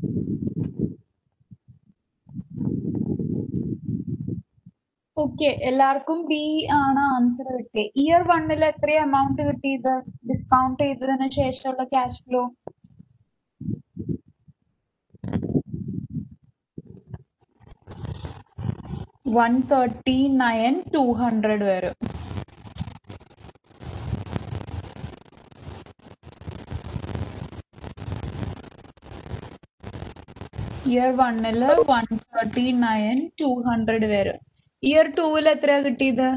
okay എല്ലാവർക്കും ബി ആണ് ആൻസർ കിട്ടിയത് ഇയർ വണ്ണിൽ എത്ര എമൗണ്ട് കിട്ടിയത് ഡിസ്കൗണ്ട് ചെയ്തതിന് ശേഷമുള്ള cash flow one thirty nine two hundred വരും ഇയർ വണ്ണില് one thirty nine two hundred വരും ഇയർ ടൂവിൽ എത്രയാ കിട്ടിയത്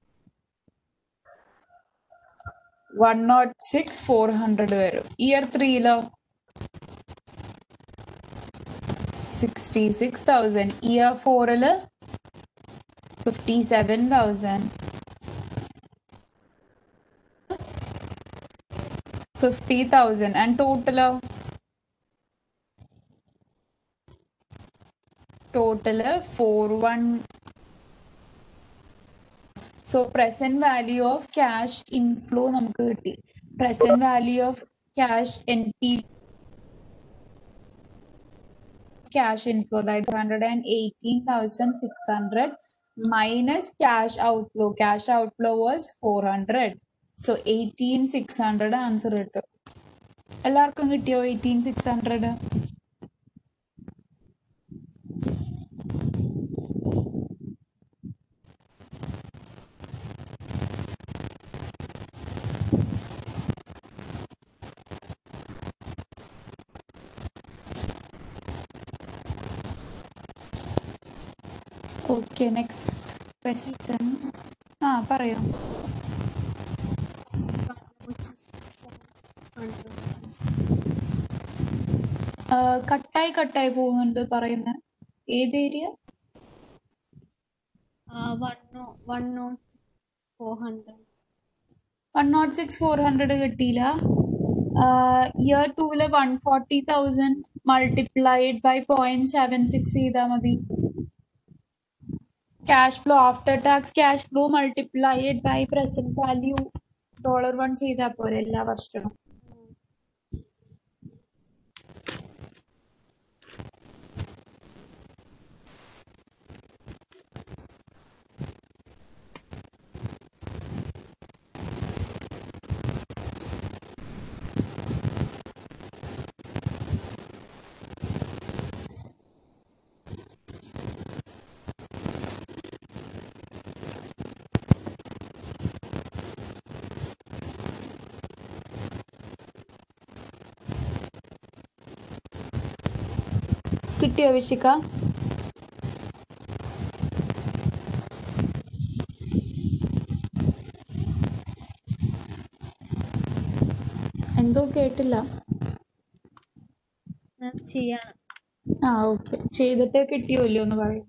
one not six four hundred വരും year ത്രീയിലോ sixty six thousand year ഫോറില് fifty seven thousand fifty thousand and ടോട്ടലോ total four one so present value of cash inflow നമുക്ക് കിട്ടി present value of cash N P cash inflow അതായത് hundred and eighteen thousand six hundred minus cash outflow cash outflow was four hundred so eighteen six hundred answer കിട്ടും എല്ലാവർക്കും കിട്ടിയോ eighteen six hundred okay next question ആ പറയൂ കട്ടായി കട്ടായി പോകുന്നുണ്ട് പറയുന്ന ഏത് area one one not four hundred one not six four hundred കിട്ടിയില്ല ഇയർ ടൂവില് one forty thousand multiplied by point seven six ചെയ്താൽ മതി cash flow after tax cash flow multiplied by present value dollar one ചെയ്താൽ പോരെ എല്ലാ വർഷവും കിട്ടിയോ വിഷിക എന്തോ കേട്ടില്ല ഞാൻ ചെയ്യണം ആ ഓക്കെ ചെയ്തിട്ട് കിട്ടിയോ ഇല്ലയോ എന്ന് പറയും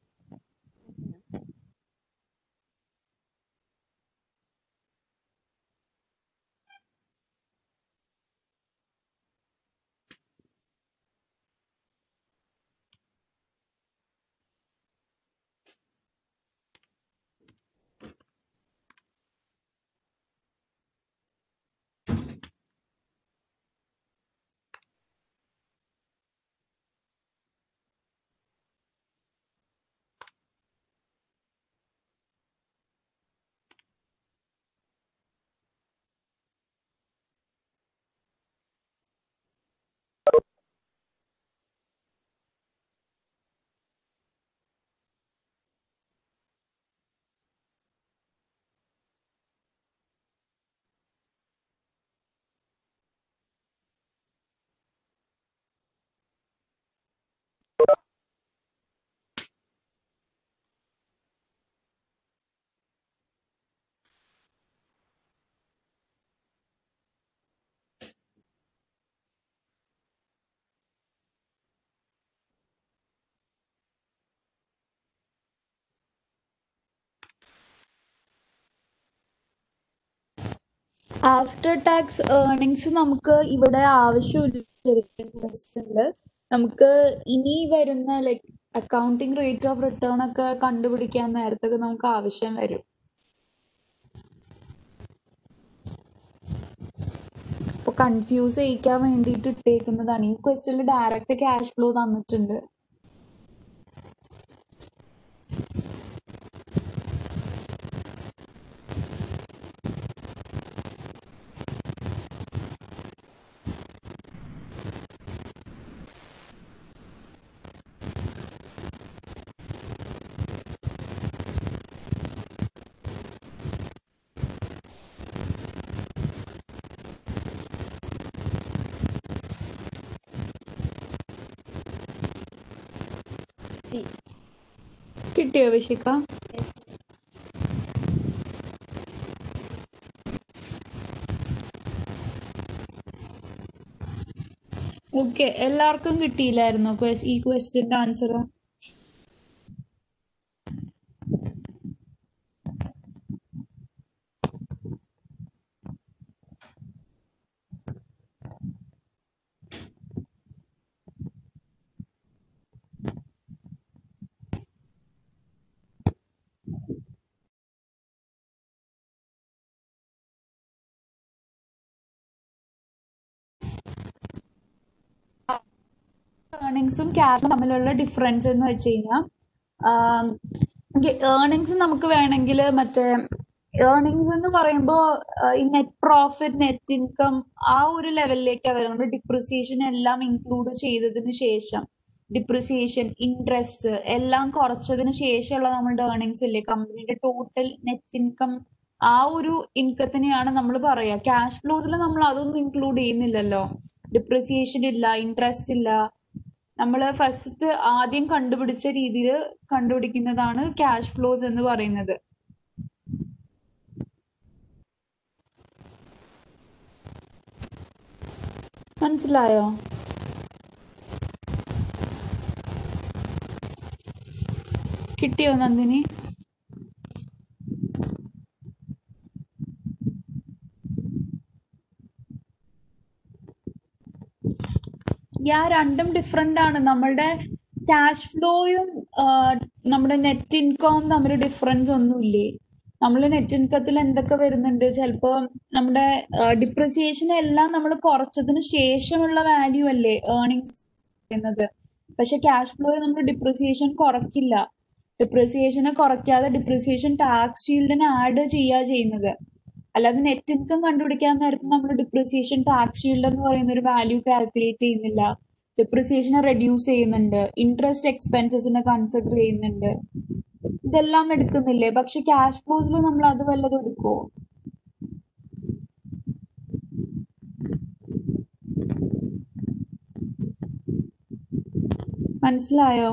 ആഫ്റ്റർ ടാക്സ് ഏർണിങ്സ് നമുക്ക് ഇവിടെ ആവശ്യമില്ല ശരിക്കും ക്വസ്റ്റ്യനില് നമുക്ക് ഇനി വരുന്ന like accounting rate of return ഒക്കെ കണ്ടുപിടിക്കാൻ നേരത്തൊക്കെ നമുക്ക് ആവശ്യം വരും ഇപ്പൊ അപ്പൊ കൺഫ്യൂസ് ചെയ്യിക്കാൻ വേണ്ടിയിട്ട് ഇട്ടേക്കുന്നതാണ് ഈ ക്വസ്റ്റ്യനിൽ ഡയറക്റ്റ് ക്യാഷ് ഫ്ലോ തന്നിട്ടുണ്ട് കിട്ടിയോ വിഷിക്ക ഓക്കെ എല്ലാവർക്കും കിട്ടിയില്ലായിരുന്നോ ques- ഈ ക്വസ്റ്റ്യന്റെ ആൻസർ ഏർണിങ്സും ക്യാഷും തമ്മിലുള്ള ഡിഫറൻസ് എന്ന് വെച്ച് കഴിഞ്ഞാൽ ഏർണിങ്സ് നമുക്ക് വേണമെങ്കിൽ മറ്റേ ഏർണിങ്സ് എന്ന് പറയുമ്പോൾ ഈ നെറ്റ് പ്രോഫിറ്റ് നെറ്റ് ഇൻകം ആ ഒരു ലെവലിലേക്കാണ് വരുന്നത് ഡിപ്രിസിയേഷൻ എല്ലാം ഇൻക്ലൂഡ് ചെയ്തതിന് ശേഷം ഡിപ്രിസിയേഷൻ ഇൻട്രസ്റ്റ് എല്ലാം കുറച്ചതിന് ശേഷമുള്ള നമ്മളുടെ ഏർണിങ്സ് ഇല്ലേ കമ്പനിയുടെ ടോട്ടൽ നെറ്റ് ഇൻകം ആ ഒരു ഇൻകത്തിനെയാണ് നമ്മൾ പറയുക ക്യാഷ് ഫ്ലോസിൽ നമ്മൾ അതൊന്നും ഇൻക്ലൂഡ് ചെയ്യുന്നില്ലല്ലോ ഡിപ്രിസിയേഷൻ ഇല്ല ഇൻട്രസ്റ്റ് ഇല്ല നമ്മൾ ഫസ്റ്റ് ആദ്യം കണ്ടുപിടിച്ച രീതിയിൽ കണ്ടുപിടിക്കുന്നതാണ് ക്യാഷ് ഫ്ലോസ് എന്ന് പറയുന്നത് മനസ്സിലായോ കിട്ടിയോ നന്ദിനി യാ രണ്ടും ഡിഫറെന്റ് ആണ് നമ്മളുടെ ക്യാഷ് ഫ്ലോയും നമ്മുടെ നെറ്റ് ഇൻകവും തമ്മിൽ ഡിഫറൻസ് ഒന്നുമില്ലേ നമ്മൾ നെറ്റ് ഇൻകത്തിൽ എന്തൊക്കെ വരുന്നുണ്ട് ചിലപ്പോൾ നമ്മുടെ ഡിപ്രിസിയേഷൻ എല്ലാം നമ്മൾ കുറച്ചതിന് ശേഷമുള്ള വാല്യൂ അല്ലേ ഏർണിങ്സ് പറയുന്നത് പക്ഷെ ക്യാഷ് ഫ്ലോയിൽ നമ്മൾ ഡിപ്രിസിയേഷൻ കുറയ്ക്കില്ല ഡിപ്രിസിയേഷനെ കുറയ്ക്കാതെ ഡിപ്രിസിയേഷൻ ടാക്സ് ഷീൽഡിന് ആഡ് ചെയ്യുക ചെയ്യുന്നത് അല്ലാതെ നെറ്റ് ഇൻകം കണ്ടുപിടിക്കാൻ നേരത്ത് നമ്മൾ ഡിപ്രിസിയേഷൻ ടാക്സ് ഷീൽഡ് എന്ന് പറയുന്ന ഒരു വാല്യൂ കാൽക്കുലേറ്റ് ചെയ്യുന്നില്ല ഡിപ്രിസിയേഷനെ റെഡ്യൂസ് ചെയ്യുന്നുണ്ട് ഇൻട്രസ്റ്റ് എക്സ്പെൻസസിനെ കൺസിഡർ ചെയ്യുന്നുണ്ട് ഇതെല്ലാം എടുക്കുന്നില്ലേ പക്ഷെ ക്യാഷ് ഫ്ലോസിൽ നമ്മൾ അത് വല്ലതും എടുക്കുമോ മനസ്സിലായോ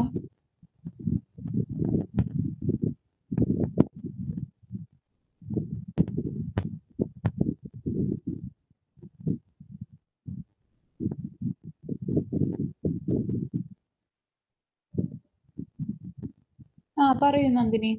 ആ പറയൂ നന്ദിനി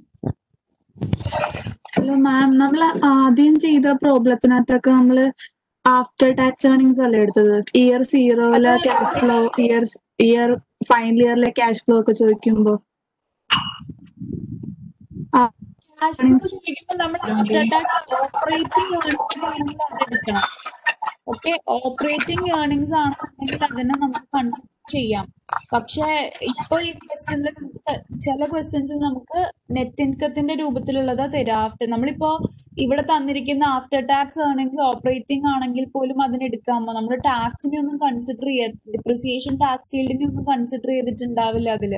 ഹലോ മാം നമ്മൾ ആദ്യം ചെയ്ത പ്രോബ്ലത്തിനകത്തൊക്കെ നമ്മള് ആഫ്റ്റർ ടാക്സ് ഏർണിങ്സ് അല്ലേ എടുത്തത് ഇയർ സീറോയിലെ അത് cash flow year year final ഇയറിലെ ക്യാഷ് ഫ്ലോ ഒക്കെ ചോദിക്കുമ്പോ ആ, ക്യാഷ് ഫ്ലോ ചോദിക്കുമ്പോൾ നമ്മൾ ആഫ്റ്റർ ടാക്സ് ഓപ്പറേറ്റിംഗ് ഏർണിംഗ്സ് ആണെങ്കിൽ അത് എടുക്കണം ഓക്കെ ഓപ്പറേറ്റിംഗ് ഏർണിംഗ്സ് ആണെന്നുണ്ടെങ്കിൽ അതിനെ നമുക്ക് കൺസിഡർ ചെയ്യാം പക്ഷെ ഇപ്പൊ ഈ ക്വസ്റ്റ്യനിൽ നമുക്ക് ചില ക്വസ്റ്റ്യൻസ് നമുക്ക് നെറ്റ് ഇൻകത്തിന്റെ രൂപത്തിലുള്ളതാ തരാം ആഫ്റ്റർ നമ്മളിപ്പോ ഇവിടെ തന്നിരിക്കുന്ന ആഫ്റ്റർ ടാക്സ് ഏർണിംഗ്സ് ഓപ്പറേറ്റിംഗ് ആണെങ്കിൽ പോലും അതിന് എടുക്കാമോ നമ്മൾ ടാക്സിനെ ഒന്നും കൺസിഡർ ചെയ്യാ ഡിപ്രിസിയേഷൻ ടാക്സ് ഫീൽഡിനെ ഒന്നും കൺസിഡർ ചെയ്തിട്ടുണ്ടാവില്ല അതില്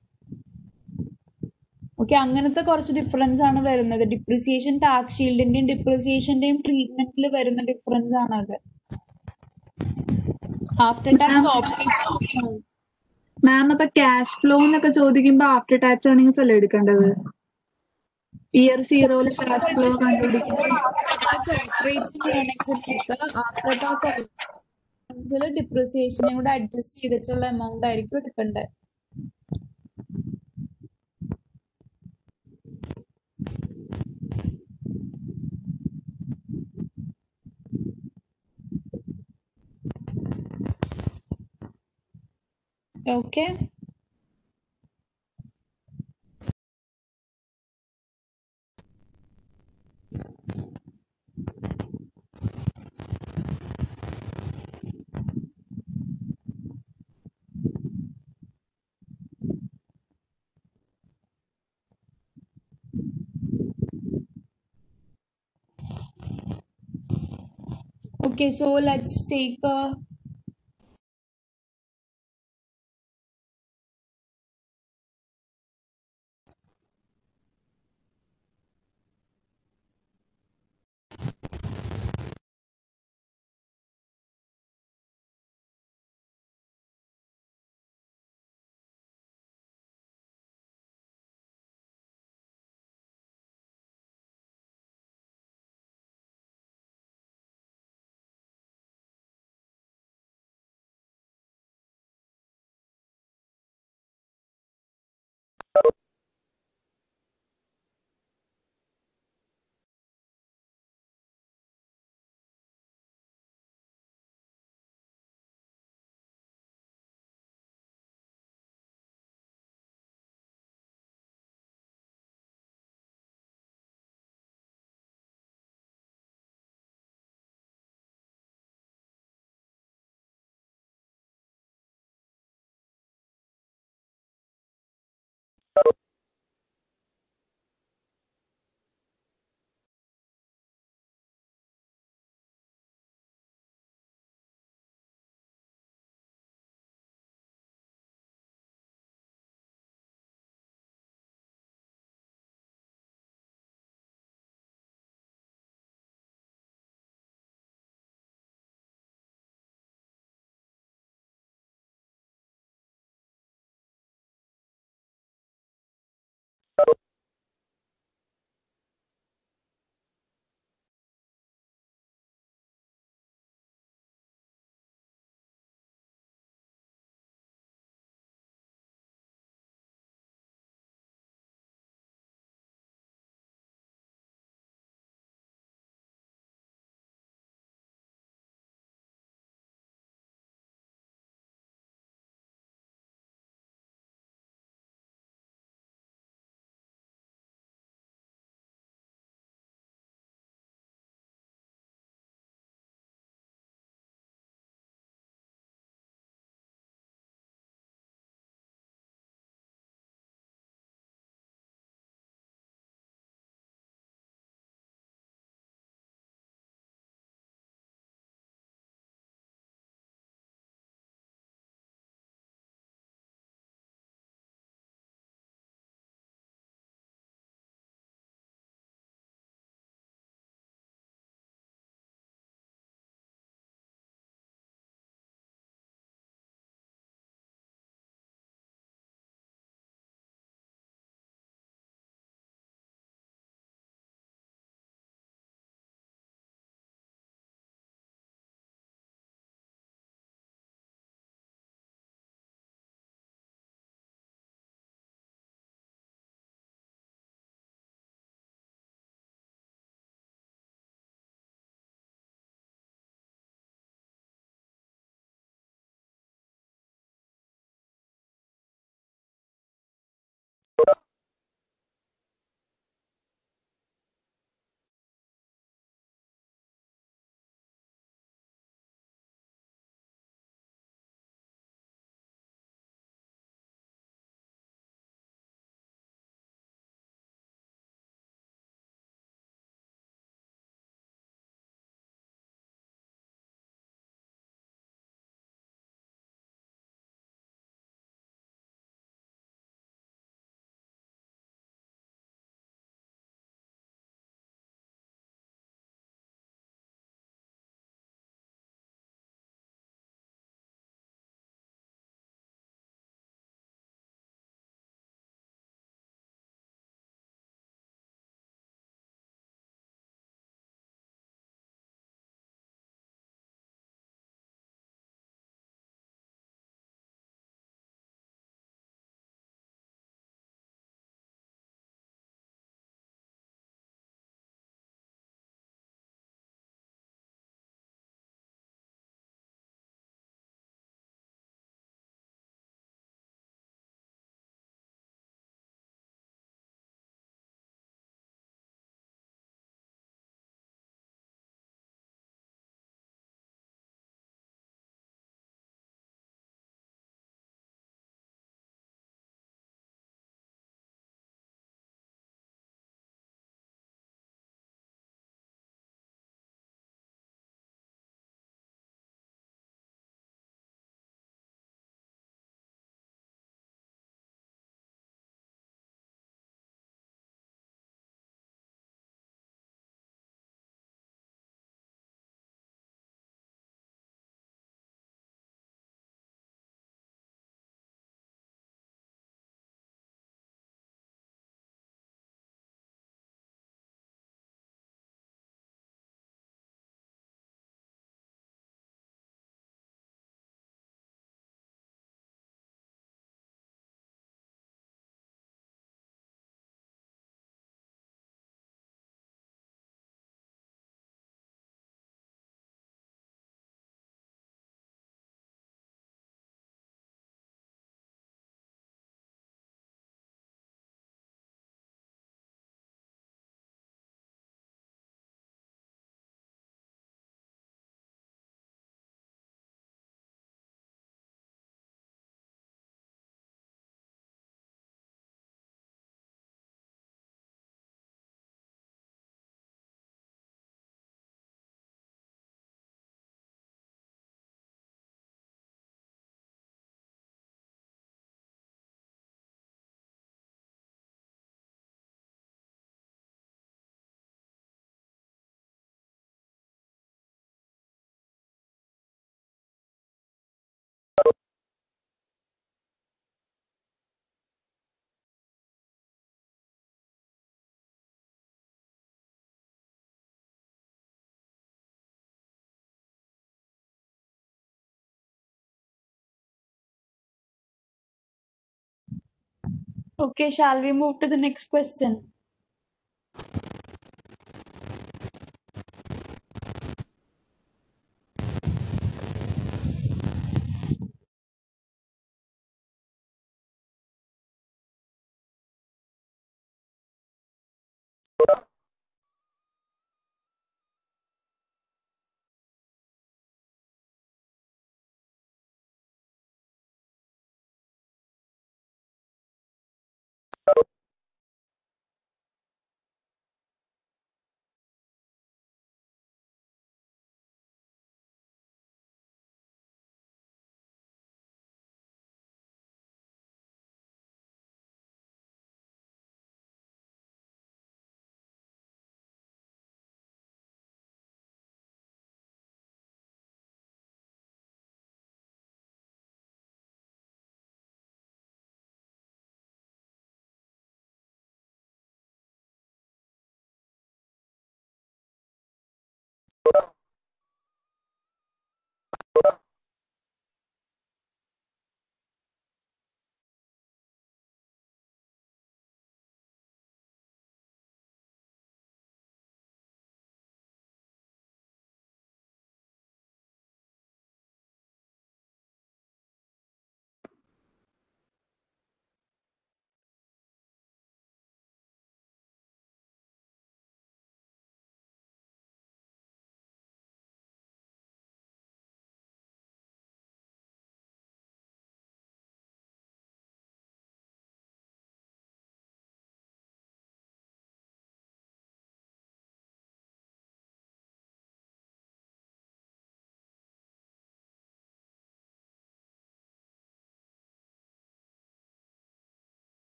ഓക്കെ അങ്ങനത്തെ കുറച്ച് ഡിഫറൻസ് ആണ് വരുന്നത് ഡിപ്രിസിയേഷൻ ടാക്സ് ഷീൽഡിന്റെയും ഡിപ്രിസിയേഷന്റെയും ട്രീറ്റ്മെന്റിൽ വരുന്ന ഡിഫറൻസ് ആണ് അത് ആഫ്റ്റർ ടാക്സ് ഓപ്പറേറ്റിംഗ് മാം അപ്പൊ ക്യാഷ് ഫ്ലോ എന്നൊക്കെ ചോദിക്കുമ്പോ ആഫ്റ്റർ ടാക്സ് ഏർണിങ്സ് അല്ലേ എടുക്കേണ്ടത് ഇയർ സീറോയിലെ ക്യാഷ് ഫ്ലോ കണ്ടുപിടിക്കുമ്പോൾ ഡിപ്രിസിയേഷനെ കൂടെ അഡ്ജസ്റ്റ് ചെയ്തിട്ടുള്ള എമൗണ്ട് ആയിരിക്കും എടുക്കേണ്ടത് okay Okay, so let's take a Okay, shall we move to the next question?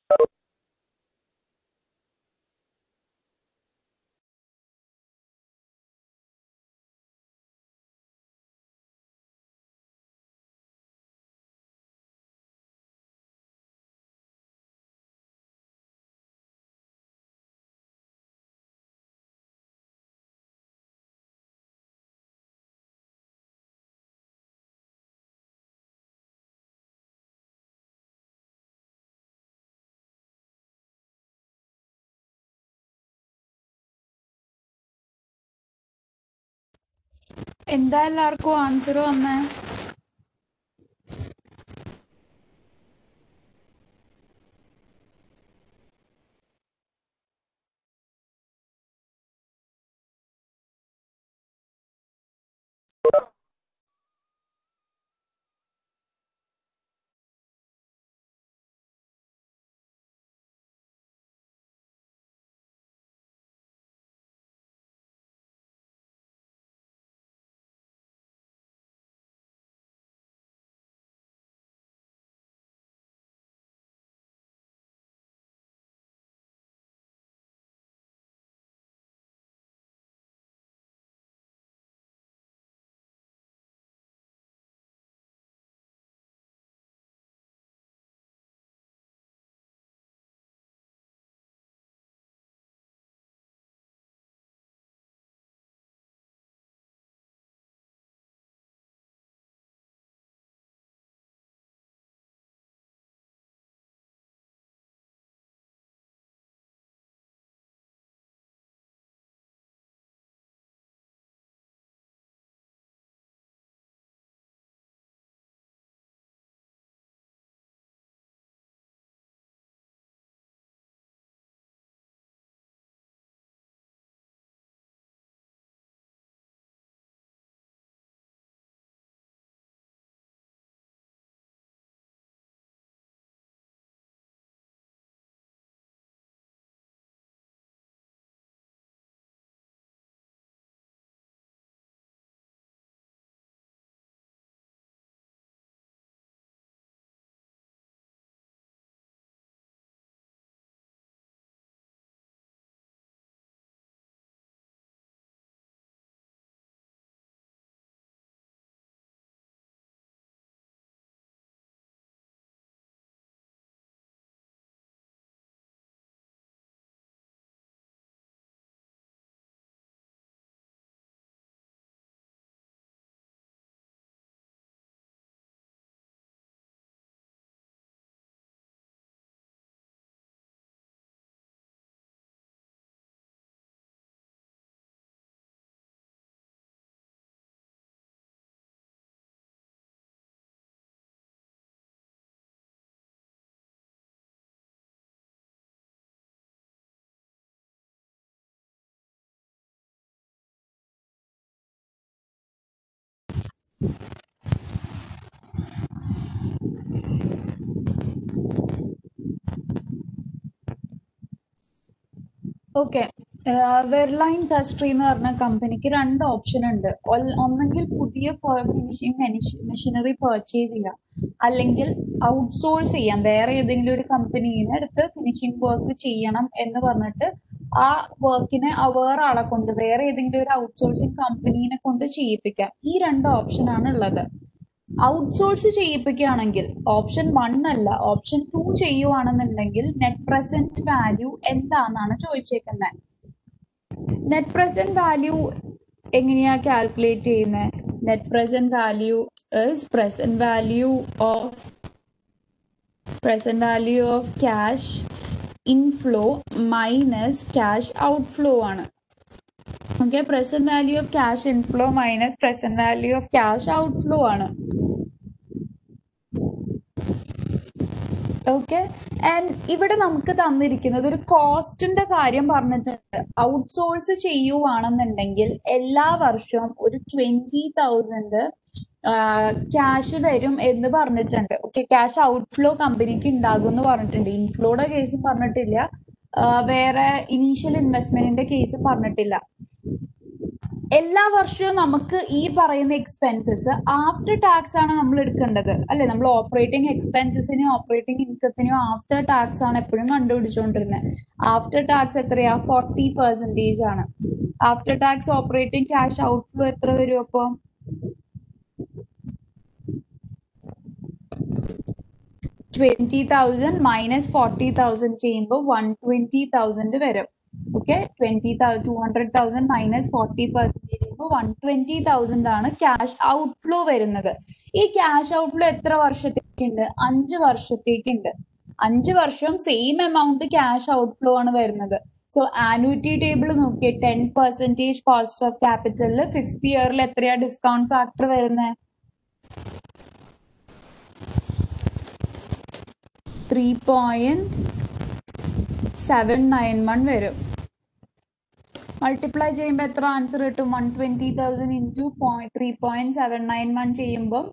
എന്താ എല്ലാവർക്കും ആൻസർ വന്നേ ഓക്കെ വെർലൈൻ ഇൻഡസ്ട്രി എന്ന് പറഞ്ഞ കമ്പനിക്ക് രണ്ട് ഓപ്ഷൻ ഉണ്ട് ഒൽ- ഒന്നെങ്കിൽ പുതിയ ഫിനിഷിംഗ് മെഷീനറി പർച്ചേസ് ചെയ്യാം അല്ലെങ്കിൽ ഔട്ട്സോഴ്സ് ചെയ്യാം വേറെ ഏതെങ്കിലും ഒരു കമ്പനിയിൽ അടുത്ത് ഫിനിഷിംഗ് വർക്ക് ചെയ്യണം എന്ന് പറഞ്ഞിട്ട് ആ വർക്കിനെ വേറെ ആളെ കൊണ്ട് വേറെ ഏതെങ്കിലും ഒരു ഔട്ട്സോഴ്സിങ് കമ്പനീനെ കൊണ്ട് ചെയ്യിപ്പിക്കാം ഈ രണ്ട് ഓപ്ഷൻ ആണ് ഉള്ളത് ഔട്ട്സോഴ്സ് ചെയ്യിപ്പിക്കുകയാണെങ്കിൽ ഓപ്ഷൻ വൺ അല്ല ഓപ്ഷൻ ടു ചെയ്യുവാണെന്നുണ്ടെങ്കിൽ നെറ്റ് പ്രസന്റ് വാല്യൂ എന്താണെന്നാണ് ചോദിച്ചേക്കുന്നത് നെറ്റ് പ്രസന്റ് വാല്യൂ എങ്ങനെയാ കാൽക്കുലേറ്റ് ചെയ്യുന്നത് net present value is present value of present value of cash inflow minus cash outflow ആണ് okay present value of cash inflow minus present value of cash outflow ആണ് ഓക്കെ ആൻഡ് ഇവിടെ നമുക്ക് തന്നിരിക്കുന്നത് ഒരു കോസ്റ്റിന്റെ കാര്യം പറഞ്ഞിട്ടുണ്ട് ഔട്ട്സോഴ്സ് ചെയ്യുവാണെന്നുണ്ടെങ്കിൽ എല്ലാ വർഷവും ഒരു ട്വന്റി തൗസൻഡ് ക്യാഷ് വരും എന്ന് പറഞ്ഞിട്ടുണ്ട് ഓക്കെ ക്യാഷ് ഔട്ട്ഫ്ലോ കമ്പനിക്ക് ഉണ്ടാകും എന്ന് പറഞ്ഞിട്ടുണ്ട് ഇൻഫ്ലോയുടെ കേസ് പറഞ്ഞിട്ടില്ല ആ, വേറെ ഇനീഷ്യൽ ഇൻവെസ്റ്റ്മെന്റിന്റെ കേസ് പറഞ്ഞിട്ടില്ല എല്ലാ വർഷവും നമുക്ക് ഈ പറയുന്ന എക്സ്പെൻസസ് ആഫ്റ്റർ ടാക്സ് ആണ് നമ്മൾ എടുക്കേണ്ടത് അല്ലെ നമ്മൾ ഓപ്പറേറ്റിംഗ് എക്സ്പെൻസസിനും ഓപ്പറേറ്റിംഗ് ഇൻകത്തിനും ആഫ്റ്റർ ടാക്സ് ആണ് എപ്പോഴും കണ്ടുപിടിച്ചുകൊണ്ടിരുന്നത് ആഫ്റ്റർ ടാക്സ് എത്രയാ ഫോർട്ടി പെർസെന്റേജ് ആണ് after tax operating cash outflow എത്ര വരും അപ്പോൾ twenty thousand minus forty thousand ചെയ്യുമ്പോൾ വൺ ട്വന്റി തൗസൻഡ് വരും okay twenty two hundred thousand minus forty percentage ചെയ്യുമ്പോൾ വൺ ട്വന്റി തൗസൻഡ് ആണ് ക്യാഷ് ഔട്ട്ഫ്ലോ വരുന്നത് ഈ ക്യാഷ് ഔട്ട്ഫ്ലോ എത്ര വർഷത്തേക്കുണ്ട് അഞ്ച് വർഷത്തേക്കുണ്ട് അഞ്ച് വർഷം സെയിം എമൗണ്ട് ക്യാഷ് ഔട്ട്ഫ്ലോ ആണ് വരുന്നത് സോ ആനുവിറ്റി ടേബിൾ നോക്കിയേ ടെൻ പെർസെന്റേജ് കോസ്റ്റ് ഓഫ് ക്യാപിറ്റലിൽ ഫിഫ്ത് ഇയറിൽ എത്രയാ ഡിസ്കൗണ്ട് ഫാക്ടർ വരുന്നത് three point seven nine one വരും മൾട്ടിപ്ലൈ ചെയ്യുമ്പോൾ എത്ര ആൻസർ കിട്ടും one twenty thousand into point three point seven nine one ചെയ്യുമ്പോൾ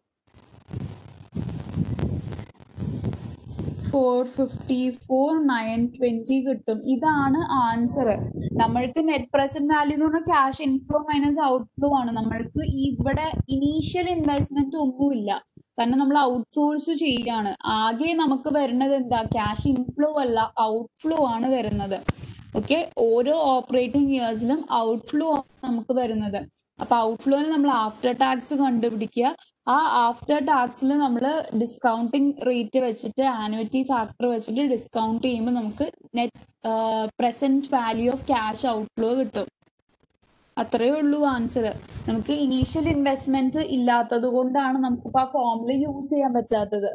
four fifty four nine twenty കിട്ടും ഇതാണ് ആൻസർ നമ്മൾക്ക് നെറ്റ് പ്രസന്റ് വാല്യൂ എന്ന് പറഞ്ഞാൽ ക്യാഷ് ഇൻഫ്ലോ മൈനസ് ഔട്ട്ഫ്ലോ ആണ് നമ്മൾക്ക് ഇവിടെ ഇനീഷ്യൽ ഇൻവെസ്റ്റ്മെന്റ് ഒന്നുമില്ല കാരണം നമ്മൾ ഔട്ട്സോഴ്സ് ചെയ്യാണ് ആകെ നമുക്ക് വരുന്നത് എന്താ ക്യാഷ് ഇൻഫ്ലോ അല്ല ഔട്ട്ഫ്ലോ ആണ് വരുന്നത് ഓക്കെ ഓരോ ഓപ്പറേറ്റിംഗ് ഇയേഴ്സിലും ഔട്ട്ഫ്ലോ ആണ് നമുക്ക് വരുന്നത് അപ്പൊ ഔട്ട്ഫ്ലോയിൽ നമ്മൾ ആഫ്റ്റർ ടാക്സ് കണ്ടുപിടിക്കുക ആ ആഫ്റ്റർ ടാക്സിൽ നമ്മൾ ഡിസ്കൗണ്ടിങ് റേറ്റ് വെച്ചിട്ട് ആനുവിറ്റി ഫാക്ടർ വെച്ചിട്ട് ഡിസ്കൗണ്ട് ചെയ്യുമ്പോൾ നമുക്ക് net present value of cash outflow കിട്ടും അത്രയേ ഉള്ളൂ ആൻസർ നമുക്ക് ഇനീഷ്യൽ ഇൻവെസ്റ്റ്മെന്റ് ഇല്ലാത്തത് കൊണ്ടാണ് നമുക്കിപ്പോൾ ആ ഫോമിൽ യൂസ് ചെയ്യാൻ പറ്റാത്തത്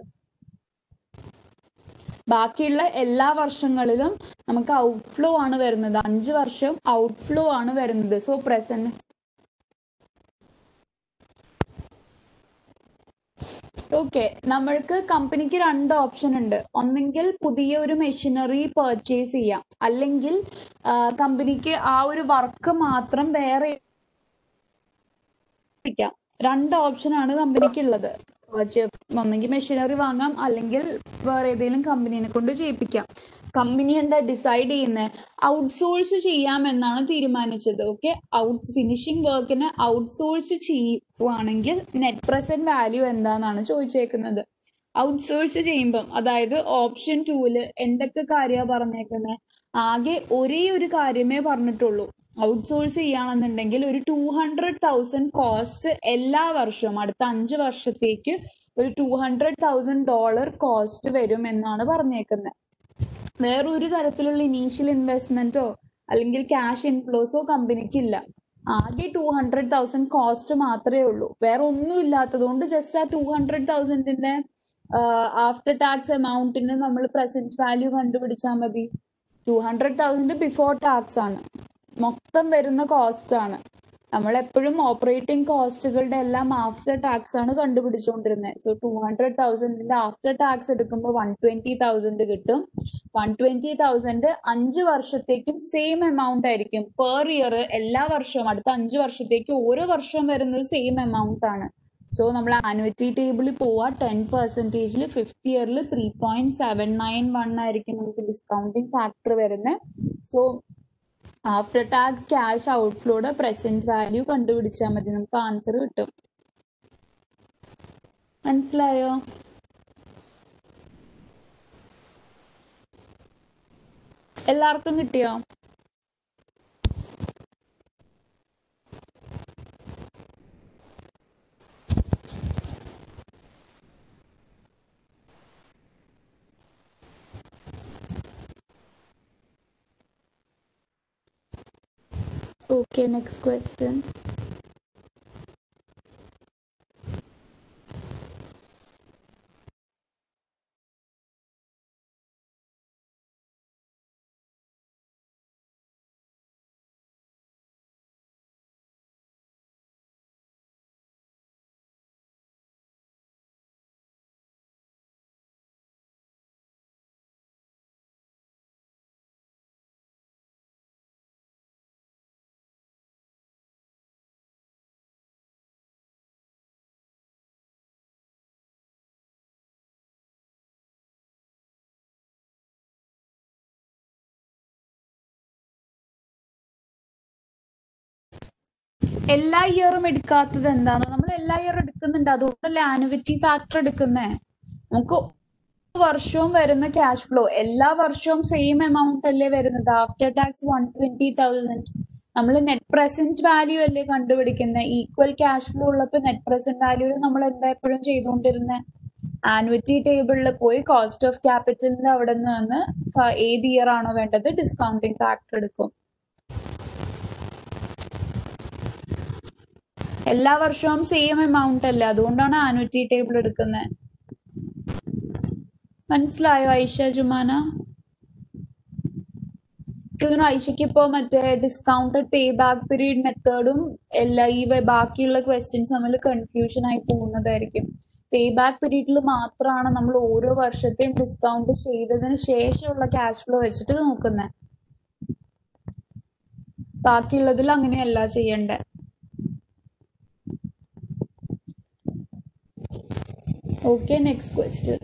ബാക്കിയുള്ള എല്ലാ വർഷങ്ങളിലും നമുക്ക് ഔട്ട്ഫ്ലോ ആണ് വരുന്നത് അഞ്ച് വർഷം ഔട്ട്ഫ്ലോ ആണ് വരുന്നത് സോ പ്രസന്റ് ഓക്കെ നമ്മൾക്ക് കമ്പനിക്ക് രണ്ട് ഓപ്ഷൻ ഉണ്ട് ഒന്നെങ്കിൽ പുതിയ ഒരു മെഷീനറി പർച്ചേസ് ചെയ്യാം അല്ലെങ്കിൽ കമ്പനിക്ക് ആ ഒരു വർക്ക് മാത്രം വേറെ ചെയ്യാം. രണ്ട് ഓപ്ഷനാണ് കമ്പനിക്ക് ഉള്ളത് ഒന്നെങ്കിൽ മെഷീനറി വാങ്ങാം അല്ലെങ്കിൽ വേറെ ഏതെങ്കിലും കമ്പനീനെ കൊണ്ട് ചെയ്യിപ്പിക്കാം കമ്പനി എന്താ ഡിസൈഡ് ചെയ്യുന്നത് ഔട്ട്സോഴ്സ് ചെയ്യാം എന്നാണ് തീരുമാനിച്ചത് ഓക്കെ ഔട്ട് ഫിനിഷിംഗ് വർക്കിന് ഔട്ട്സോഴ്സ് ചെയ്യുവാണെങ്കിൽ നെറ്റ് പ്രസന്റ് വാല്യൂ എന്താണെന്നാണ് ചോദിച്ചേക്കുന്നത് ഔട്ട്സോഴ്സ് ചെയ്യുമ്പം അതായത് ഓപ്ഷൻ ടൂല് എന്തൊക്കെ കാര്യമാണ് പറഞ്ഞേക്കുന്നത് ആകെ ഒരേ ഒരു കാര്യമേ പറഞ്ഞിട്ടുള്ളൂ ഔട്ട്സോഴ്സ് ചെയ്യുകയാണെന്നുണ്ടെങ്കിൽ ഒരു ടു ഹൺഡ്രഡ് തൗസൻഡ് കോസ്റ്റ് എല്ലാ വർഷവും അടുത്ത അഞ്ച് വർഷത്തേക്ക് ഒരു two hundred thousand dollar cost വരും എന്നാണ് പറഞ്ഞേക്കുന്നത് വേറൊരു തരത്തിലുള്ള ഇനീഷ്യൽ ഇൻവെസ്റ്റ്മെന്റോ അല്ലെങ്കിൽ ക്യാഷ് ഇൻഫ്ലോസോ കമ്പനിക്ക് ഇല്ല ആകെ ടു ഹൺഡ്രഡ് തൗസൻഡ് കോസ്റ്റ് മാത്രമേ ഉള്ളൂ വേറെ ഒന്നും ഇല്ലാത്തത് കൊണ്ട് ജസ്റ്റ് ആ ടു ഹൺഡ്രഡ് തൗസൻഡിന്റെ ആഫ്റ്റർ ടാക്സ് എമൗണ്ടിന് നമ്മൾ പ്രസന്റ് വാല്യൂ കണ്ടുപിടിച്ചാൽ മതി two hundred thousand before tax ആണ് മൊത്തം വരുന്ന കോസ്റ്റ് ആണ് നമ്മൾ എപ്പോഴും ഓപ്പറേറ്റിംഗ് കോസ്റ്റുകളുടെ എല്ലാം ആഫ്റ്റർ ടാക്സ് ആണ് കണ്ടുപിടിച്ചുകൊണ്ടിരുന്നത് സോ ടു ഹൺഡ്രഡ് തൗസൻഡിന്റെ ആഫ്റ്റർ ടാക്സ് എടുക്കുമ്പോൾ വൺ ട്വന്റി തൗസൻഡ് കിട്ടും വൺ ട്വന്റി തൗസൻഡ് അഞ്ച് വർഷത്തേക്കും സെയിം എമൗണ്ട് ആയിരിക്കും പെർ ഇയർ എല്ലാ വർഷവും അടുത്ത അഞ്ച് വർഷത്തേക്ക് ഓരോ വർഷം വരുന്നത് സെയിം എമൗണ്ട് ആണ് സോ നമ്മൾ ആനുവിറ്റി ടേബിളിൽ പോവാ ടെൻ പെർസെൻറ്റേജിൽ ഫിഫ്ത് ഇയറിൽ three point seven nine one ആയിരിക്കും നമുക്ക് ഡിസ്കൗണ്ടിങ് ഫാക്ടർ വരുന്നത് സോ ആഫ്റ്റർ ടാക്സ് ക്യാഷ് ഔട്ട്ഫ്ലോയുടെ പ്രസന്റ് വാല്യൂ കണ്ടുപിടിച്ചാൽ മതി നമുക്ക് ആൻസർ കിട്ടും മനസ്സിലായോ എല്ലാവർക്കും കിട്ടിയോ Okay, next question. എല്ലാ ഇയറും എടുക്കാത്തത് എന്താണ് നമ്മൾ എല്ലാ ഇയറും എടുക്കുന്നുണ്ട് അതുകൊണ്ടല്ലേ ആനുവിറ്റി ഫാക്ടർ എടുക്കുന്നേ നമുക്ക് വർഷവും വരുന്ന ക്യാഷ് ഫ്ലോ എല്ലാ വർഷവും സെയിം എമൗണ്ട് അല്ലേ വരുന്നത് after tax one twenty thousand നമ്മൾ നെറ്റ് പ്രസന്റ് വാല്യൂ അല്ലേ കണ്ടുപിടിക്കുന്നത് ഈക്വൽ ക്യാഷ് ഫ്ലോ ഉള്ളപ്പോൾ നെറ്റ് പ്രസന്റ് വാല്യൂ നമ്മൾ എന്താ എപ്പോഴും ചെയ്തുകൊണ്ടിരുന്നത് ആനുവിറ്റി ടേബിളിൽ പോയി കോസ്റ്റ് ഓഫ് ക്യാപിറ്റലിന്റെ അവിടെ നിന്ന് ഫ- ഏത് ഇയർ ആണോ വേണ്ടത് ഡിസ്കൗണ്ടിങ് ഫാക്ടർ എടുക്കും എല്ലാ വർഷവും സെയിം എമൗണ്ട് അല്ല അതുകൊണ്ടാണ് ആനുവിറ്റി ടേബിൾ എടുക്കുന്നത് മനസ്സിലായോ ഐഷ ജുമാന തോന്നുന്നു ഐഷയ്ക്ക് ഇപ്പോ മറ്റേ ഡിസ്കൗണ്ടഡ് പേ ബാക്ക് പീരീഡ് മെത്തേഡും എല്ലാ ഈ വ- ബാക്കിയുള്ള ക്വസ്റ്റ്യൻസ് തമ്മിൽ കൺഫ്യൂഷൻ ആയി പോകുന്നതായിരിക്കും പേ ബാക്ക് പീരീഡിൽ മാത്രമാണ് നമ്മൾ ഓരോ വർഷത്തെയും ഡിസ്കൗണ്ട് ചെയ്തതിന് ശേഷമുള്ള ക്യാഷ് ഫ്ലോ വെച്ചിട്ട് നോക്കുന്നത് ബാക്കിയുള്ളതിൽ അങ്ങനെയല്ല ചെയ്യണ്ടേ ഓക്കെ നെക്സ്റ്റ് ക്വസ്റ്റ്യൻ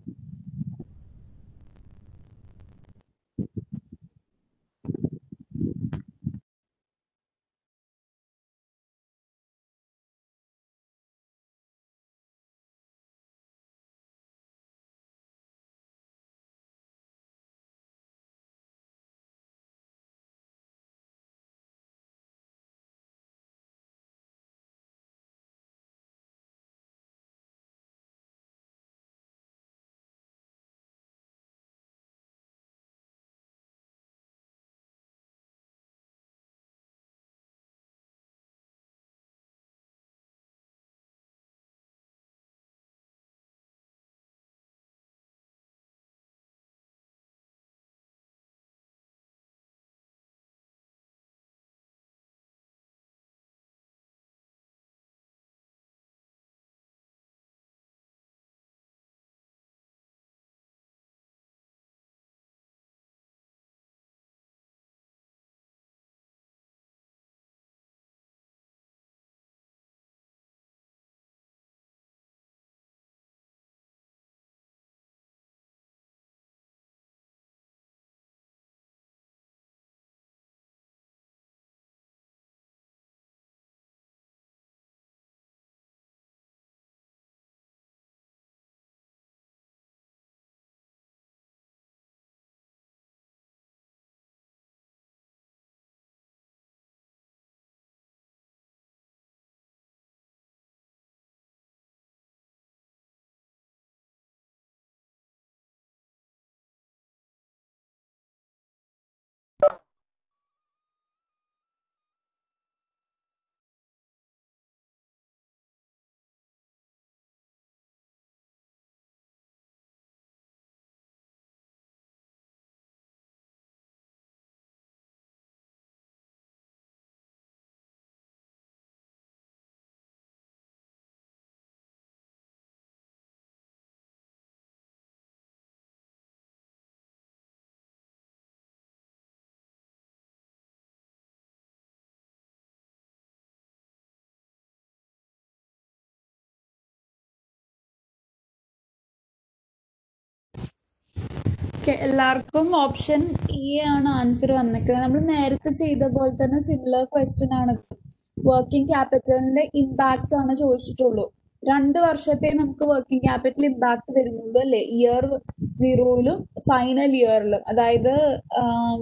ഓക്കെ എല്ലാവർക്കും ഓപ്ഷൻ ഇ ആണ് ആൻസർ വന്നിരിക്കുന്നത് നമ്മൾ നേരത്തെ ചെയ്ത പോലെ തന്നെ സിമിലർ ക്വസ്റ്റ്യൻ ആണ് വർക്കിംഗ് ക്യാപിറ്റലിന്റെ ഇമ്പാക്റ്റ് ആണ് ചോദിച്ചിട്ടുള്ളൂ രണ്ട് വർഷത്തെ നമുക്ക് വർക്കിംഗ് ക്യാപിറ്റൽ ഇമ്പാക്ട് വരുന്നുള്ളൂ അല്ലേ ഇയർ സീറോയിലും ഫൈനൽ ഇയറിലും അതായത് ആം,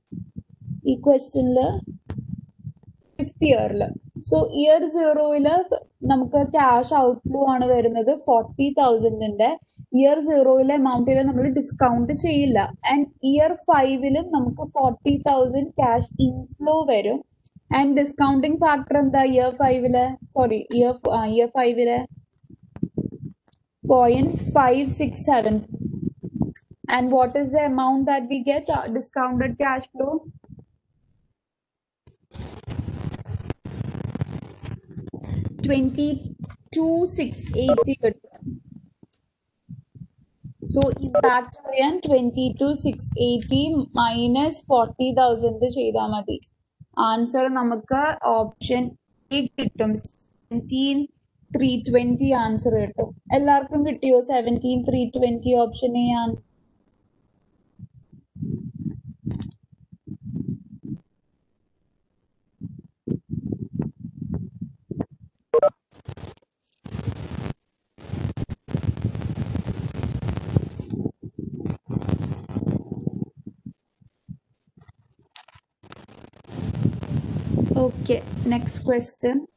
ഈ ക്വസ്റ്റ്യനില് ഫിഫ്ത് ഇയറിൽ സോ ഇയർ സീറോയില് നമുക്ക് ക്യാഷ് ഔട്ട്ഫ്ലോ ആണ് വരുന്നത് ഫോർട്ടി തൗസൻഡിന്റെ ഇയർ സീറോയിലെ എമൗണ്ടിൽ നമ്മൾ ഡിസ്കൗണ്ട് ചെയ്യില്ല ആൻഡ് ഇയർ ഫൈവിലും നമുക്ക് ഫോർട്ടി തൗസൻഡ് ക്യാഷ് ഇൻഫ്ലോ വരും ആൻഡ് ഡിസ്കൗണ്ടിങ് ഫാക്ടർ എന്താ ഇയർ ഫൈവില് സോറി ഇയർ ഇയർ ഫൈവില് point five six seven and what is the amount that we get discounted cash flow twenty two six eighty കിട്ടും സോ ഇമ്പാക്ട് ചെയ്യാൻ twenty two six eighty minus forty thousand ചെയ്താൽ മതി ആൻസർ നമുക്ക് ഓപ്ഷൻ എ കിട്ടും സെവൻറ്റീൻ ത്രീ ട്വന്റി ആൻസർ കിട്ടും എല്ലാവർക്കും കിട്ടിയോ seventeen three twenty option A ആണ് Okay, next question.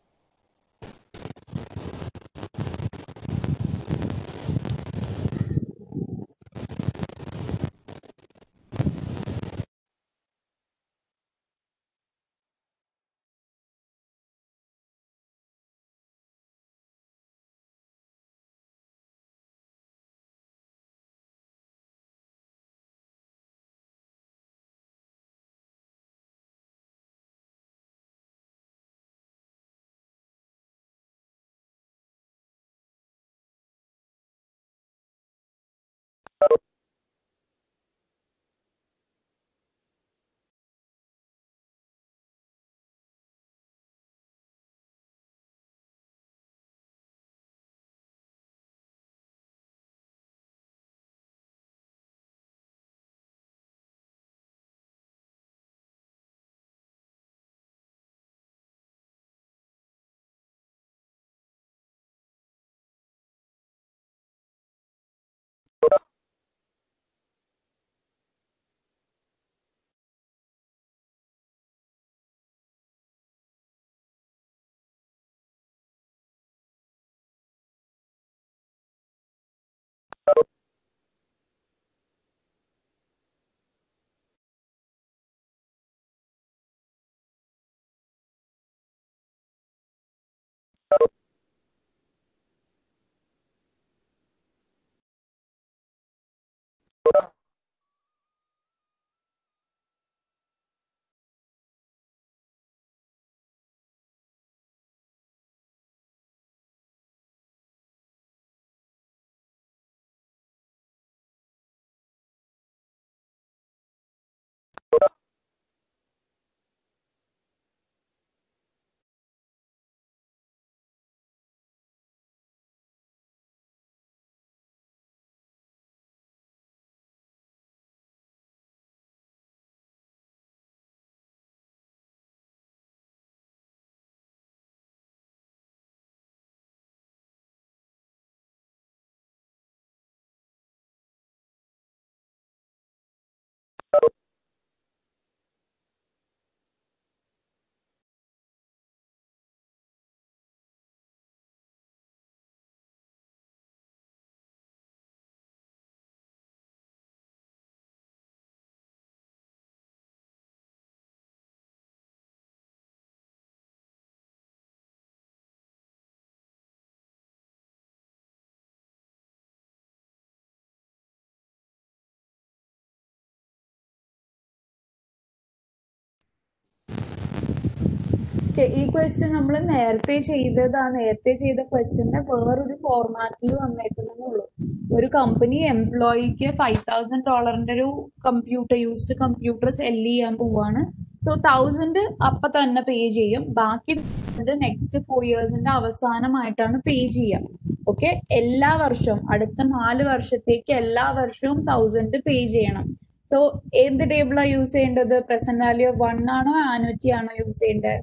Okay, ഈ ക്വസ്റ്റ്യൻ നമ്മൾ നേരത്തെ ചെയ്തതാ നേരത്തെ ചെയ്ത ക്വസ്റ്റ്യന്റെ വേറൊരു ഫോർമാറ്റിൽ വന്നേക്കുന്നുള്ളൂ ഒരു കമ്പനി എംപ്ലോയിക്ക് ഫൈവ് തൗസൻഡ് ഡോളറിന്റെ ഒരു കമ്പ്യൂട്ടർ യൂസ്ഡ് കമ്പ്യൂട്ടർ സെല് ചെയ്യാൻ പോവാണ് സോ തൗസൻഡ് അപ്പൊ തന്നെ പേ ചെയ്യും ബാക്കി നെക്സ്റ്റ് ഫോർ ഇയേഴ്സിന്റെ അവസാനമായിട്ടാണ് പേ ചെയ്യുക ഓക്കെ എല്ലാ വർഷവും അടുത്ത നാല് വർഷത്തേക്ക് എല്ലാ വർഷവും തൗസൻഡ് പേ ചെയ്യണം സോ എന്ത് ടേബിളാ യൂസ് ചെയ്യേണ്ടത് പ്രസന്റ് വാല്യൂ ഓഫ് വൺ ആണോ ആനുറ്റി ആണോ യൂസ് ചെയ്യേണ്ടത്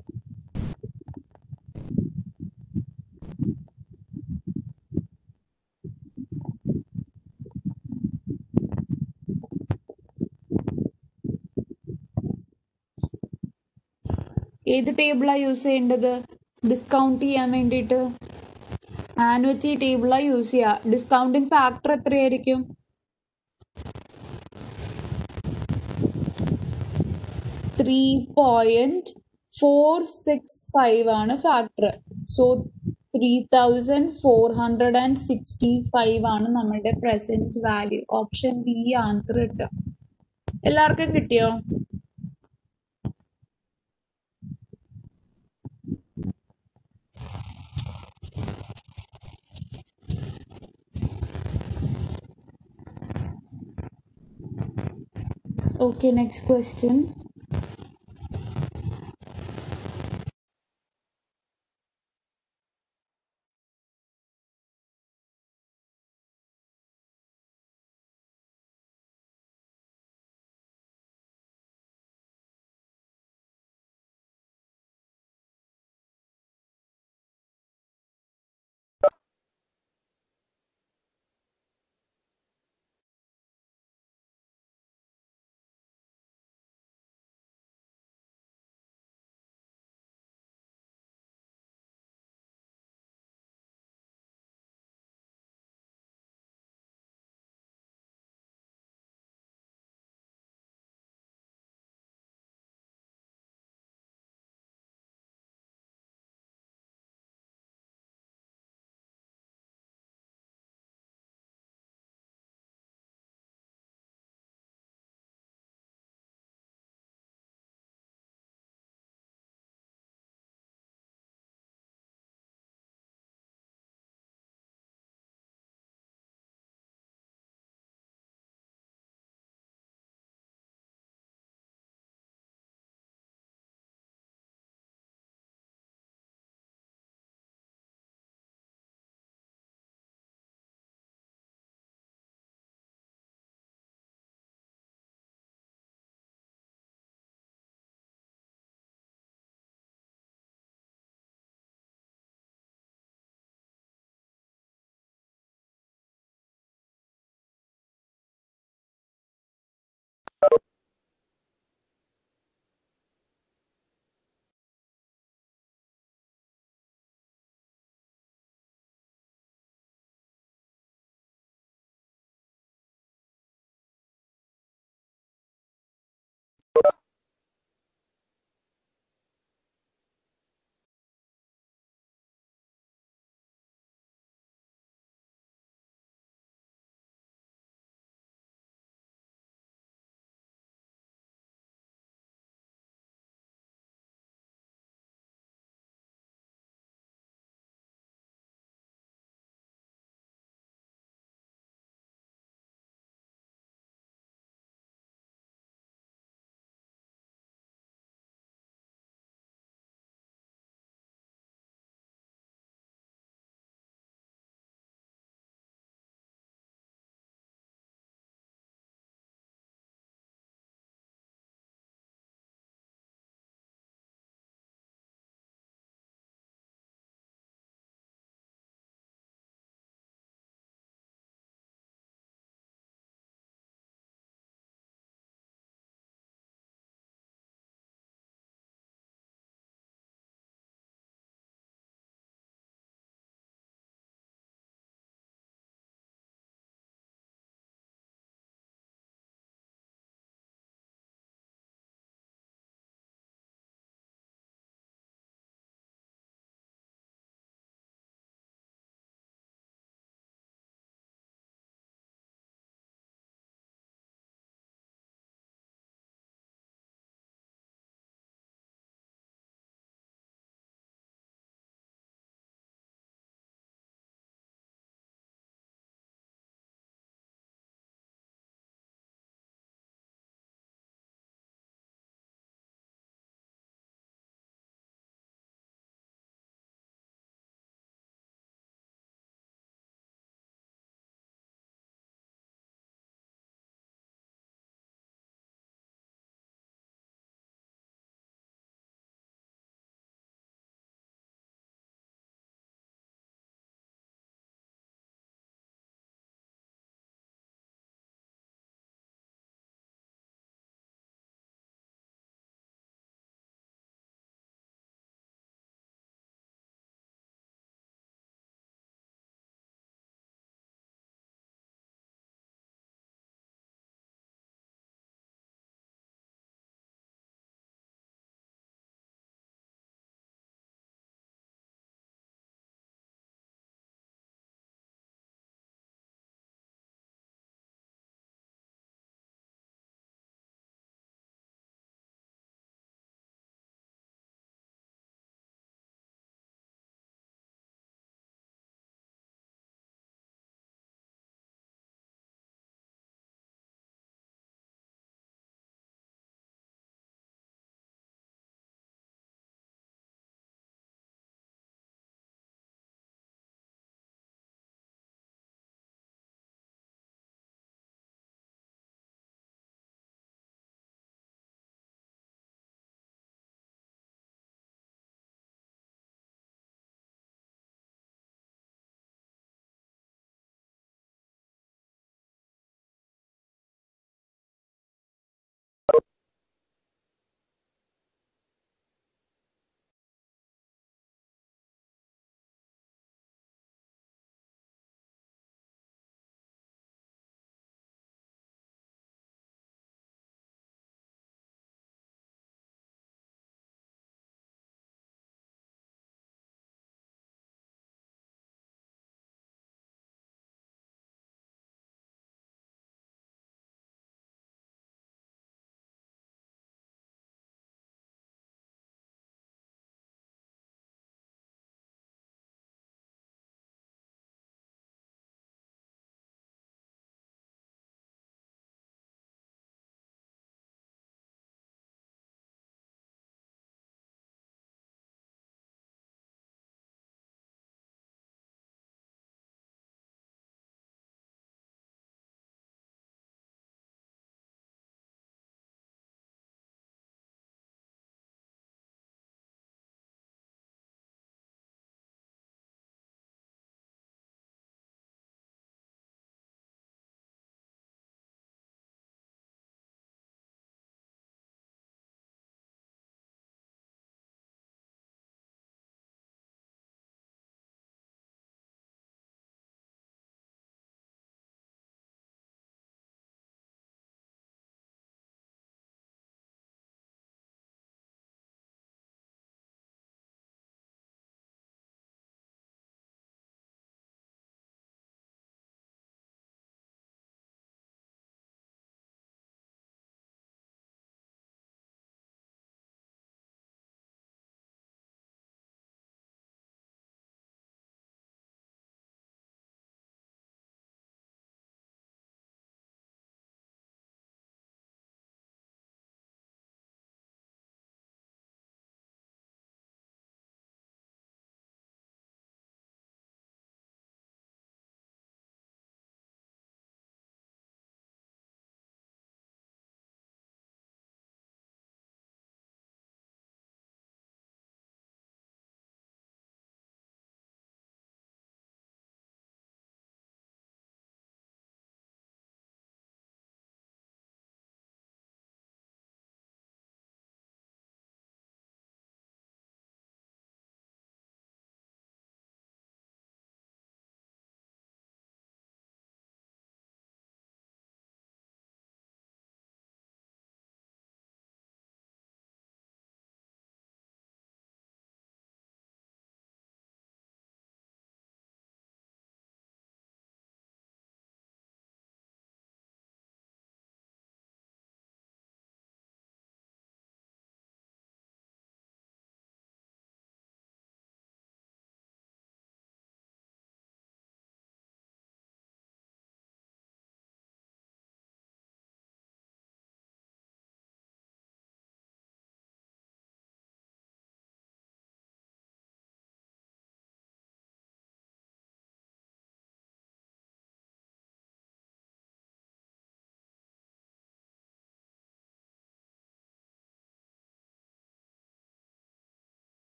ഏത് ടേബിളാ യൂസ് ചെയ്യേണ്ടത് ഡിസ്കൗണ്ട് ചെയ്യാൻ വേണ്ടിയിട്ട് ആനുവറ്റി ടേബിളാ യൂസ് ചെയ്യുക ഡിസ്കൗണ്ടിങ് ഫാക്ടർ എത്രയായിരിക്കും three point four six five ആണ് factor so three thousand four hundred and sixty five ആണ് നമ്മുടെ present value option B answer കിട്ടുക എല്ലാവർക്കും കിട്ടിയോ Okay, next question.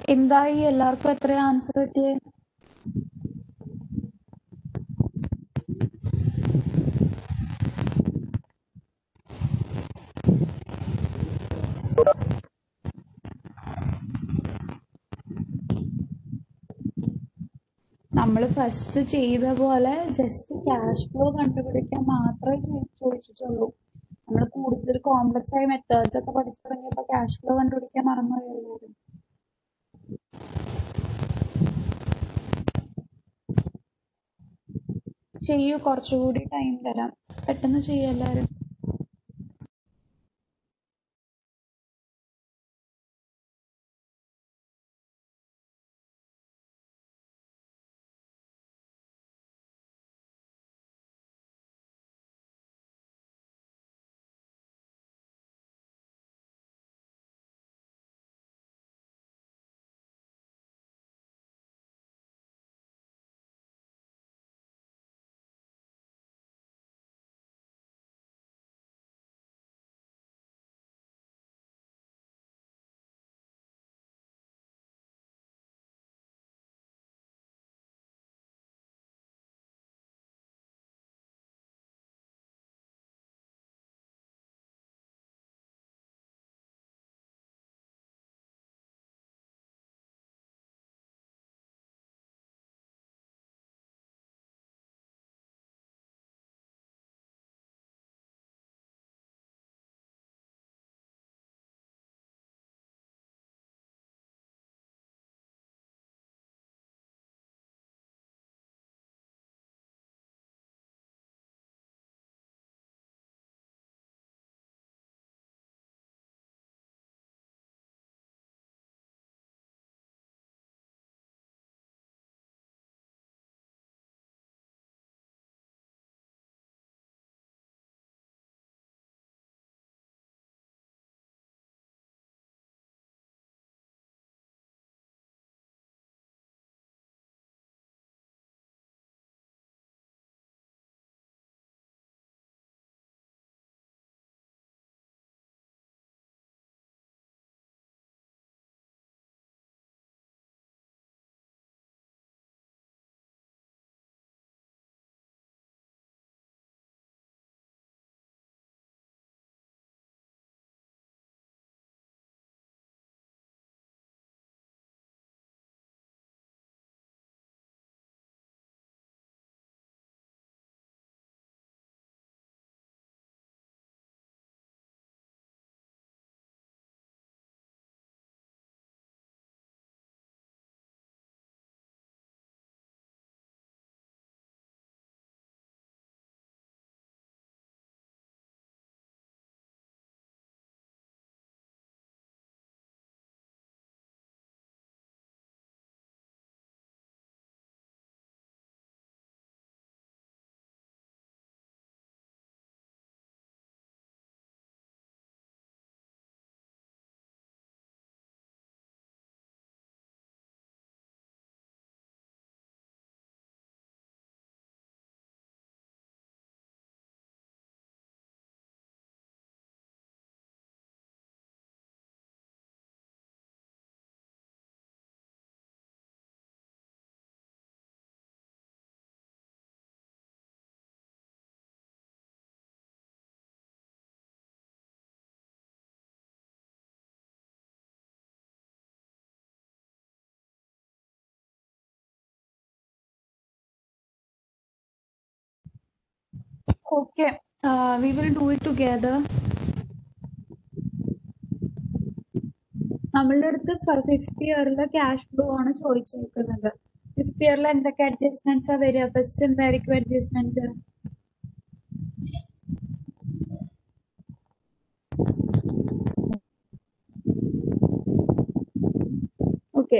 എന്തായി എല്ലാവർക്കും എത്ര ആൻസർ കിട്ടിയേ നമ്മൾ ഫസ്റ്റ് ചെയ്ത പോലെ ജസ്റ്റ് ക്യാഷ് ഫ്ലോ കണ്ടുപിടിക്കാൻ മാത്രമേ ചോ- ചോദിച്ചിട്ടുള്ളൂ നമ്മൾ കൂടുതൽ കോംപ്ലക്സ് ആയ മെത്തേഡ്സ് ഒക്കെ പഠിച്ചു തുടങ്ങിയപ്പോൾ ക്യാഷ് ഫ്ലോ കണ്ടുപിടിക്കാൻ മറന്നുപോയി എല്ലാവരും ചെയ്യൂ കുറച്ചുകൂടി ടൈം തരാം പെട്ടെന്ന് ചെയ്യൂ എല്ലാവരും Okay, uh, we will do it together. നമ്മളുടെ അടുത്ത് ഫിഫ്ത് ഇയറിലെ ക്യാഷ് ഫ്ലോ ആണ് ചോദിച്ചേക്കുന്നത് ഫിഫ്ത് ഇയറിൽ എന്തൊക്കെ അഡ്ജസ്റ്റ്മെന്റ്സ് വരിക ഫസ്റ്റ് എന്തായിരിക്കും അഡ്ജസ്റ്റ്മെന്റ് ഓക്കെ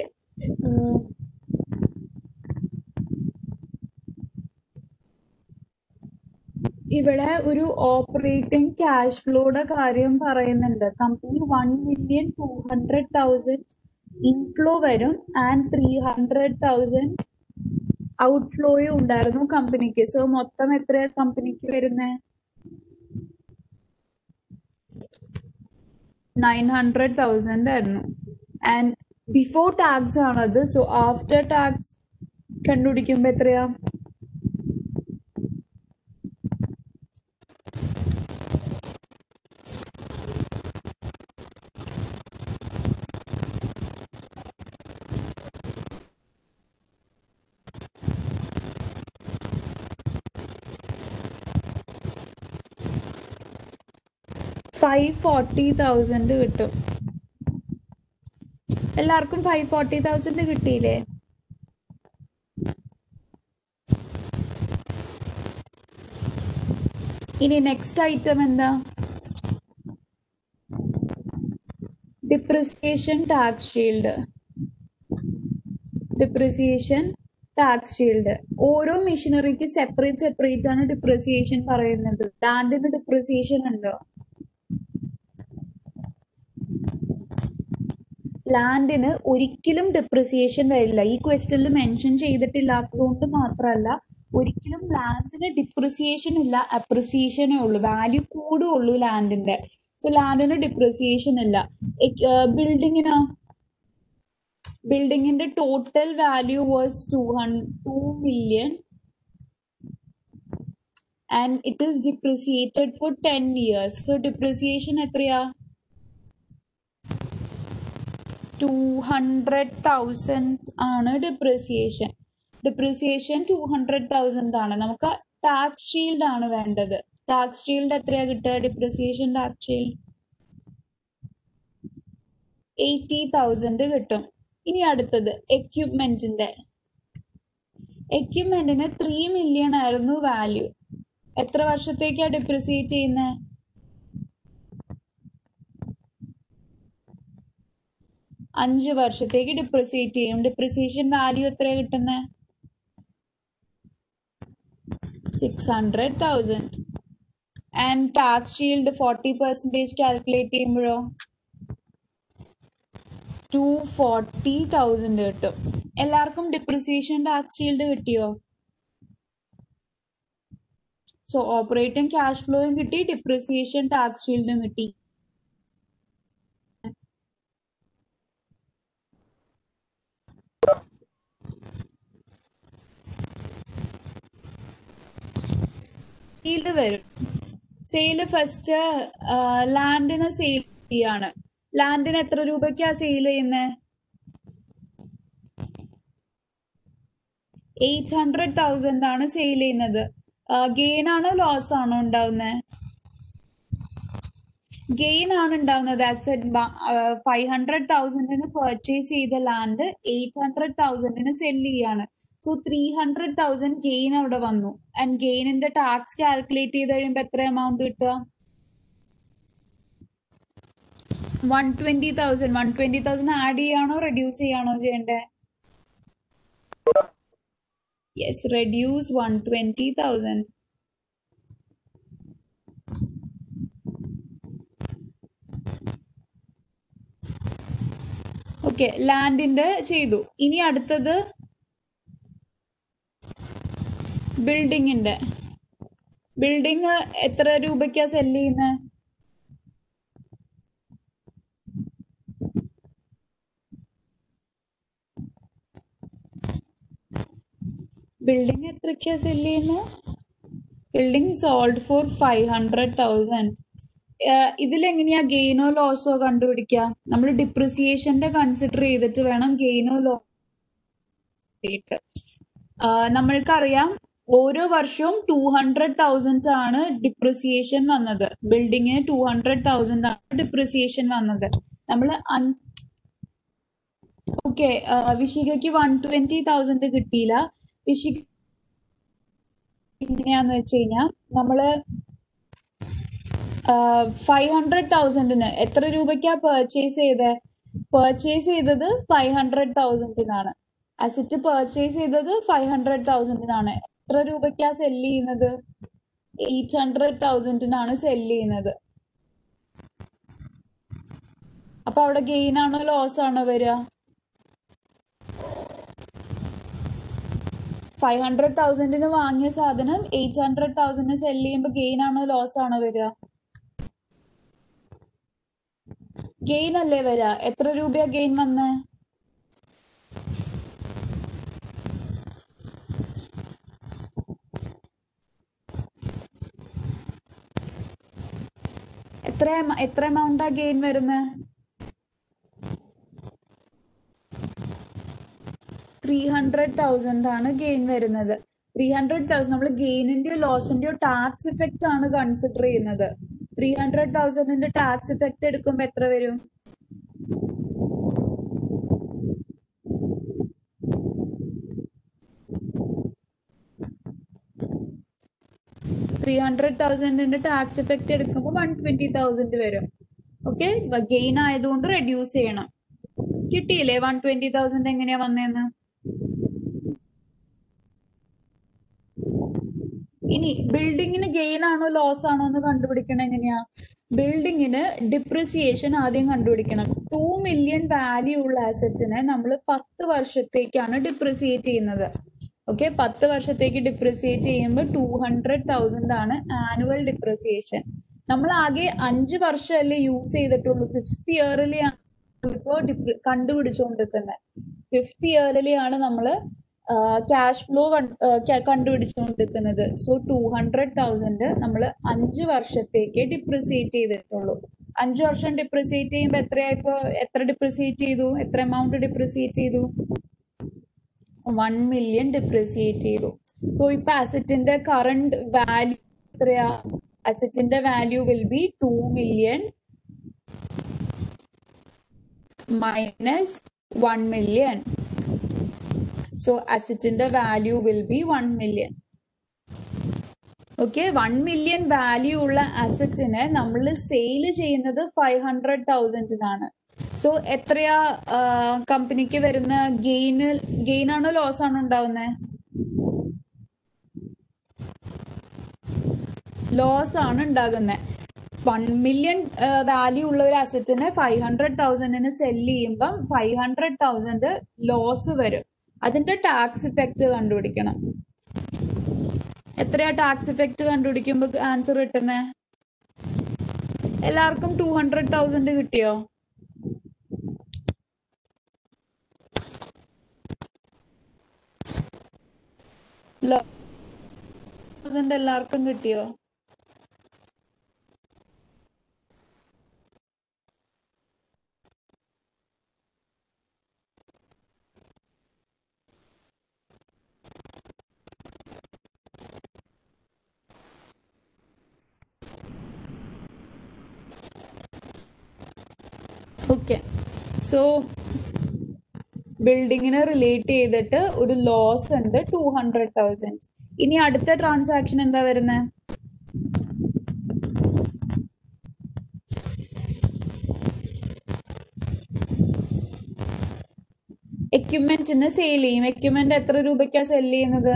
ഇവിടെ ഒരു ഓപ്പറേറ്റിംഗ് ക്യാഷ് ഫ്ലോയുടെ കാര്യം പറയുന്നുണ്ട് company one million two hundred thousand inflow വരും ആൻഡ് ത്രീ ഹൺഡ്രഡ് തൗസൻഡ് ഔട്ട്ഫ്ലോയും ഉണ്ടായിരുന്നു കമ്പനിക്ക് സോ മൊത്തം എത്രയാ കമ്പനിക്ക് വരുന്നത് നയൻ ഹൺഡ്രഡ് തൗസൻഡ് ആയിരുന്നു ആൻഡ് ബിഫോർ ടാക്സ് ആണത് സോ ആഫ്റ്റർ ടാക്സ് കണ്ടുപിടിക്കുമ്പോ എത്രയാ ഫൈവ് ഫോർട്ടി തൗസൻഡ് കിട്ടും എല്ലാവർക്കും ഫൈവ് ഫോർട്ടി തൗസൻഡ് കിട്ടിയില്ലേ ഇനി നെക്സ്റ്റ് ഐറ്റം എന്താ depreciation tax shield depreciation tax shield ഓരോ മെഷീനറിക്ക് സെപ്പറേറ്റ് സെപ്പറേറ്റ് ആണ് ഡിപ്രിസിയേഷൻ പറയുന്നത് ലാൻഡിന് ഡിപ്രിസിയേഷൻ ഉണ്ടോ ലാൻഡിന് ഒരിക്കലും ഡിപ്രിസിയേഷൻ വരില്ല ഈ ക്വസ്റ്റനിൽ മെൻഷൻ ചെയ്തിട്ടില്ലാത്തതുകൊണ്ട് മാത്രമല്ല ഒരിക്കലും ലാൻഡിന് ഡിപ്രിസിയേഷൻ ഇല്ല അപ്രിസിയേഷനേ ഉള്ളൂ വാല്യൂ കൂടുള്ളൂ ലാൻഡിന്റെ സോ ലാൻഡിന് ഡിപ്രിസിയേഷൻ ഇല്ല ബിൽഡിങ്ങിനോ ബിൽഡിങ്ങിന്റെ total value was two two million and it is depreciated for ten years so depreciation എത്രയാ ടു ഹൺഡ്രഡ് തൗസൻഡ് ആണ് depreciation depreciation two hundred thousand ആണ് നമുക്ക് ടാക്സ് ഷീൽഡ് ആണ് വേണ്ടത് ടാക്സ് ഷീൽഡ് എത്രയാ കിട്ടുക depreciation tax shield eighty thousand കിട്ടും ഇനി അടുത്തത് എക്യുപ്മെന്റിന്റെ എക്യുപ്മെന്റിന് ത്രീ മില്യൺ ആയിരുന്നു വാല്യൂ എത്ര വർഷത്തേക്കാ ഡിപ്രിസിയേറ്റ് ചെയ്യുന്നത് അഞ്ച് വർഷത്തേക്ക് ഡിപ്രിസിയേറ്റ് ചെയ്യും ഡിപ്രിസിയേഷൻ വാല്യൂ എത്രയാ കിട്ടുന്നത് six hundred thousand and tax shield forty percentage calculate ചെയ്യുമ്പോഴോ ടു ഫോർട്ടി തൗസൻഡ് കിട്ടും എല്ലാവർക്കും ഡിപ്രിസിയേഷൻ ടാക്സ് ഷീൽഡ് കിട്ടിയോ സോ ഓപ്പറേറ്റിംഗ് ക്യാഷ് ഫ്ലോയും കിട്ടി ഡിപ്രിസിയേഷൻ ടാക്സ് ഷീൽഡും കിട്ടി സെയില് വരും സെയില് ഫസ്റ്റ് ലാൻഡിന് സെയിൽ ചെയ്യാണ് ലാൻഡിന് എത്ര രൂപയ്ക്കാ സെയിൽ ചെയ്യുന്നത് എയ്റ്റ് ഹൺഡ്രഡ് തൗസൻഡ് ആണ് സെയിൽ ചെയ്യുന്നത് ഗെയിൻ ആണോ ലോസ് ആണോ ഉണ്ടാവുന്നത് ഗെയിൻ ആണ് ഉണ്ടാവുന്നത് ഫൈവ് ഹൺഡ്രഡ് തൗസൻഡിന് പർച്ചേസ് ചെയ്ത ലാൻഡ് എയ്റ്റ് ഹൺഡ്രഡ് തൗസൻഡിന് സെല് ചെയ്യാണ് so three hundred thousand gain അവിടെ വന്നു ആൻഡ് ഗെയിനിന്റെ ടാക്സ് കാൽക്കുലേറ്റ് ചെയ്ത് കഴിയുമ്പോൾ എത്ര എമൗണ്ട് കിട്ടുക one twenty thousand one twenty thousand add ചെയ്യാണോ റെഡ്യൂസ് ചെയ്യാണോ ചെയ്യണ്ടേ yes reduce one twenty thousand okay ലാൻഡിന്റെ ചെയ്തു ഇനി അടുത്തത് ബിൽഡിങ്ങിന്റെ ബിൽഡിങ് എത്ര രൂപയ്ക്കാ സെല് ചെയ്യുന്നത് ബിൽഡിംഗ് എത്രയ്ക്കാ സെല് ചെയ്യുന്നത് building sold for five hundred thousand ഇതിലെങ്ങനെയാ ഗെയിനോ ലോസോ കണ്ടുപിടിക്കുക നമ്മൾ ഡിപ്രിസിയേഷന്റെ കൺസിഡർ ചെയ്തിട്ട് വേണം ഗെയിനോ ലോ നമ്മൾക്കറിയാം ഓരോ വർഷവും ടു ഹൺഡ്രഡ് തൗസൻഡ് ആണ് ഡിപ്രിസിയേഷൻ വന്നത് ബിൽഡിങ്ങിന് ടു ഹൺഡ്രഡ് തൗസൻഡ് ആണ് ഡിപ്രിസിയേഷൻ വന്നത് നമ്മൾ ഓക്കെ വിഷികയ്ക്ക് വൺ ട്വന്റി തൗസൻഡ് കിട്ടിയില്ല വിഷിക എങ്ങനെയാന്ന് വെച്ച് കഴിഞ്ഞാൽ നമ്മള് ഫൈവ് ഹൺഡ്രഡ് തൗസൻഡിന് എത്ര രൂപയ്ക്കാ പർച്ചേസ് ചെയ്തത് പർച്ചേസ് ചെയ്തത് ഫൈവ് ഹൺഡ്രഡ് തൗസൻഡിനാണ് അസറ്റ് പർച്ചേസ് ചെയ്തത് ഫൈവ് ഹൺഡ്രഡ് തൗസൻഡിനാണ് എത്ര രൂപയ്ക്കാ സെല് ചെയ്യുന്നത് എയ്റ്റ് ഹൺഡ്രഡ് തൗസൻഡിനാണ് സെല് ചെയ്യുന്നത് അപ്പൊ അവിടെ ഗെയിൻ ആണോ ലോസ് ആണോ വരിക ഫൈവ് ഹൺഡ്രഡ് തൗസൻഡിന് വാങ്ങിയ സാധനം എയ്റ്റ് ഹൺഡ്രഡ് തൗസൻഡിന് സെല് ചെയ്യുമ്പോൾ ഗെയിൻ ആണോ ലോസ് ആണോ വരിക ഗെയിൻ അല്ലേ വരിക എത്ര രൂപയാ ഗെയിൻ വന്നേ എത്ര എമ- എത്ര എമൗണ്ടാ ഗെയിൻ വരുന്നത് ത്രീ ഹൺഡ്രഡ് തൗസൻഡ് ആണ് ഗെയിൻ വരുന്നത് ത്രീ ഹൺഡ്രഡ് തൗസൻഡ് നമ്മൾ ഗെയിനിന്റെയോ ലോസിന്റെയോ ടാക്സ് ഇഫക്റ്റ് ആണ് കൺസിഡർ ചെയ്യുന്നത് ത്രീ ഹൺഡ്രഡ് തൗസൻഡിന്റെ ടാക്സ് ഇഫക്റ്റ് എടുക്കുമ്പോ എത്ര വരും ത്രീ ഹൺഡ്രഡ് തൗസൻഡിന്റെ ടാക്സ് ഇഫക്റ്റ് എടുക്കുമ്പോൾ വൺ ട്വന്റി തൗസൻഡ് വരും ഓക്കെ ഗെയിൻ ആയതുകൊണ്ട് റെഡ്യൂസ് ചെയ്യണം കിട്ടിയില്ലേ വൺ ട്വന്റി തൗസൻഡ് എങ്ങനെയാ വന്നേന്ന് ഇനി ബിൽഡിങ്ങിന് ഗെയിൻ ആണോ ലോസ് ആണോ എന്ന് കണ്ടുപിടിക്കണം എങ്ങനെയാ ബിൽഡിങ്ങിന് ഡിപ്രിസിയേഷൻ ആദ്യം കണ്ടുപിടിക്കണം ടു മില്യൺ വാല്യൂ ഉള്ള ആസറ്റിനെ നമ്മൾ പത്ത് വർഷത്തേക്കാണ് ഡിപ്രിസിയേറ്റ് ചെയ്യുന്നത് ഓക്കെ പത്ത് വർഷത്തേക്ക് ഡിപ്രിസിയേറ്റ് ചെയ്യുമ്പോൾ ടു ഹൺഡ്രഡ് തൗസൻഡ് ആണ് ആനുവൽ ഡിപ്രിസിയേഷൻ നമ്മൾ ആകെ അഞ്ച് വർഷമല്ലേ യൂസ് ചെയ്തിട്ടുള്ളൂ ഫിഫ്ത് ഇയറിലെയാണ് ഇപ്പോൾ കണ്ടുപിടിച്ചുകൊണ്ടിരിക്കുന്നത് ഫിഫ്ത് ഇയറിലെയാണ് നമ്മൾ ക്യാഷ് ഫ്ലോ കണ്ടുപിടിച്ചുകൊണ്ടിരിക്കുന്നത് സോ ടു ഹൺഡ്രഡ് തൗസൻഡ് നമ്മൾ അഞ്ച് വർഷത്തേക്ക് ഡിപ്രിസിയേറ്റ് ചെയ്തിട്ടുള്ളൂ അഞ്ച് വർഷം ഡിപ്രിസിയേറ്റ് ചെയ്യുമ്പോൾ എത്രയായിപ്പോ എത്ര ഡിപ്രിസിയേറ്റ് ചെയ്തു എത്ര എമൗണ്ട് ഡിപ്രിസിയേറ്റ് ചെയ്തു വൺ മില്യൺ ഡിപ്രിസിയേറ്റ് ചെയ്തു സോ ഇപ്പൊ അസറ്റിന്റെ കറണ്ട് വാല്യൂ എത്രയാ അസറ്റിന്റെ value will be two million minus one million so അസറ്റിന്റെ value will be one million okay one million value ഉള്ള അസറ്റിനെ നമ്മൾ സെയിൽ ചെയ്യുന്നത് ഫൈവ് ഹൺഡ്രഡ് തൗസൻഡിനാണ് സോ എത്രയാ കമ്പനിക്ക് വരുന്ന ഗെയിന് ഗെയിൻ ആണോ ലോസ് ആണോ ഉണ്ടാവുന്നത് ലോസ് ആണ് ഉണ്ടാകുന്നത് വൺ മില്യൺ വാല്യൂ ഉള്ള ഒരു അസറ്റിനെ ഫൈവ് ഹൺഡ്രഡ് തൗസൻഡിന് സെല് ചെയ്യുമ്പം ഫൈവ് ഹൺഡ്രഡ് തൗസൻഡ് ലോസ് വരും അതിന്റെ ടാക്സ് ഇഫക്റ്റ് കണ്ടുപിടിക്കണം എത്രയാ ടാക്സ് ഇഫക്റ്റ് കണ്ടുപിടിക്കുമ്പോ ആൻസർ കിട്ടുന്നേ എല്ലാവർക്കും ടു ഹൺഡ്രഡ് തൗസൻഡ് കിട്ടിയോ തൗസൻഡ് എല്ലാവർക്കും കിട്ടിയോ ഓക്കെ സോ ബിൽഡിങ്ങിനെ റിലേറ്റ് ചെയ്തിട്ട് ഒരു ലോസ് ഉണ്ട് ടു ഹൺഡ്രഡ് തൗസൻഡ് ഇനി അടുത്ത ട്രാൻസാക്ഷൻ എന്താ വരുന്നത് എക്യുപ്മെന്റിന് സെയിൽ ചെയ്യും എക്യുപ്മെന്റ് എത്ര രൂപയ്ക്കാ സെല് ചെയ്യുന്നത്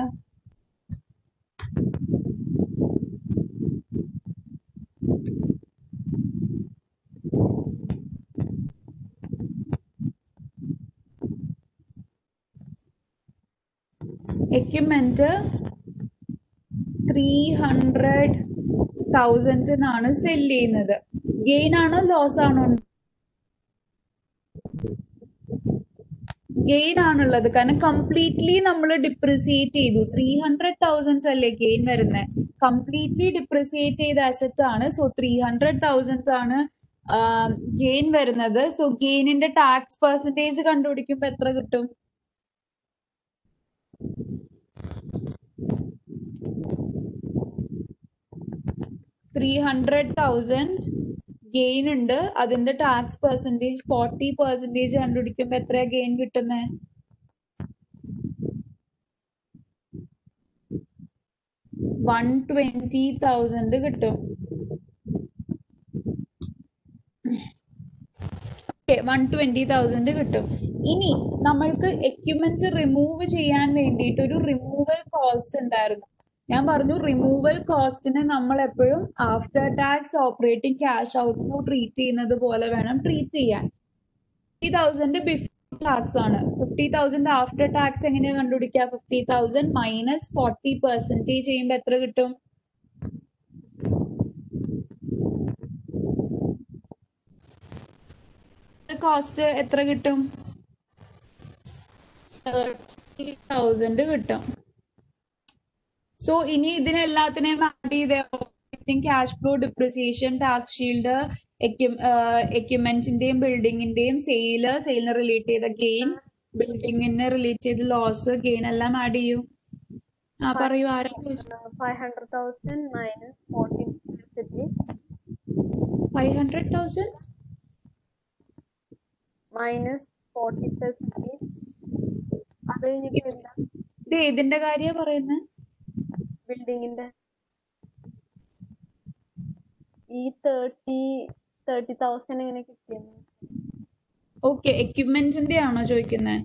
എക്യുപ്മെന്റ് ത്രീ ഹൺഡ്രഡ് തൗസൻഡിനാണ് സെല് ചെയ്യുന്നത് ഗെയിൻ ആണോ ലോസ് ആണോ ഗെയിൻ ആണുള്ളത് കാരണം കംപ്ലീറ്റ്ലി നമ്മൾ ഡിപ്രിസിയേറ്റ് ചെയ്തു ത്രീ ഹൺഡ്രഡ് തൗസൻഡ് അല്ലേ ഗെയിൻ വരുന്നത് കംപ്ലീറ്റ്ലി ഡിപ്രിസിയേറ്റ് ചെയ്ത അസറ്റ് ആണ് സോ ത്രീ ഹൺഡ്രഡ് തൗസൻഡ് ആണ് ഗെയിൻ വരുന്നത് സോ ഗെയിനിന്റെ ടാക്സ് പെർസെന്റേജ് കണ്ടുപിടിക്കുമ്പോ എത്ര കിട്ടും ത്രീ ഹൺഡ്രഡ് തൗസൻഡ് ഗെയിൻ ഉണ്ട് അതിന്റെ ടാക്സ് പെർസെന്റേജ് ഫോർട്ടി പെർസെന്റേജ് കണ്ടുപിടിക്കുമ്പോ എത്രയാ ഗെയിൻ കിട്ടുന്നത് വൺ ട്വന്റി തൗസൻഡ് കിട്ടും ഓക്കെ വൺ ട്വന്റി തൗസൻഡ് കിട്ടും ഇനി നമ്മൾക്ക് എക്യുപ്മെന്റ്സ് റിമൂവ് ചെയ്യാൻ വേണ്ടിയിട്ട് ഒരു റിമൂവൽ കോസ്റ്റ് ഉണ്ടായിരുന്നു ഞാൻ പറഞ്ഞു റിമൂവൽ കോസ്റ്റിനെ നമ്മൾ എപ്പോഴും after tax operating cash out treat ചെയ്യുന്നത് പോലെ വേണം ട്രീറ്റ് ചെയ്യാൻ ഫിഫ്റ്റി തൗസൻഡ് ബിഫോർ ടാക്സ് ആണ് ഫിഫ്റ്റി തൗസൻഡ് ആഫ്റ്റർ ടാക്സ് എങ്ങനെയാ കണ്ടുപിടിക്കുക fifty thousand minus forty percentage ചെയ്യുമ്പോൾ എത്ര കിട്ടും കോസ്റ്റ് എത്ര കിട്ടും തേർട്ടി തൗസൻഡ് കിട്ടും സോ ഇനി ഇതിനെല്ലാത്തിനെയും ആഡ് ചെയ്ത് operating cash flow depreciation tax shield എക്യുപ്മെന്റിന്റെയും ബിൽഡിങ്ങിന്റെയും സെയില് സെയിലിന് റിലേറ്റ് ചെയ്ത ഗെയിൻ ബിൽഡിങ്ങിന് റിലേറ്റ് ചെയ്ത ലോസ് ഗെയിൻ എല്ലാം ആഡ് ചെയ്യൂ ആ പറയൂ ആരാ ചോദിച്ചത് five hundred thousand minus forty percentage five hundred thousand minus forty percentage അത് കഴിഞ്ഞിട്ട് എന്താ ഇത് ഏതിന്റെ കാര്യ പറയുന്നത് ബിൽഡിങ്ങിന്റെ ഈ തേർട്ടി തേർട്ടി തൗസൻഡ് എങ്ങനെ കിട്ടിയെന്ന് ഓക്കെ എക്യുപ്മെന്റിന്റെ ആണോ ചോദിക്കുന്നത്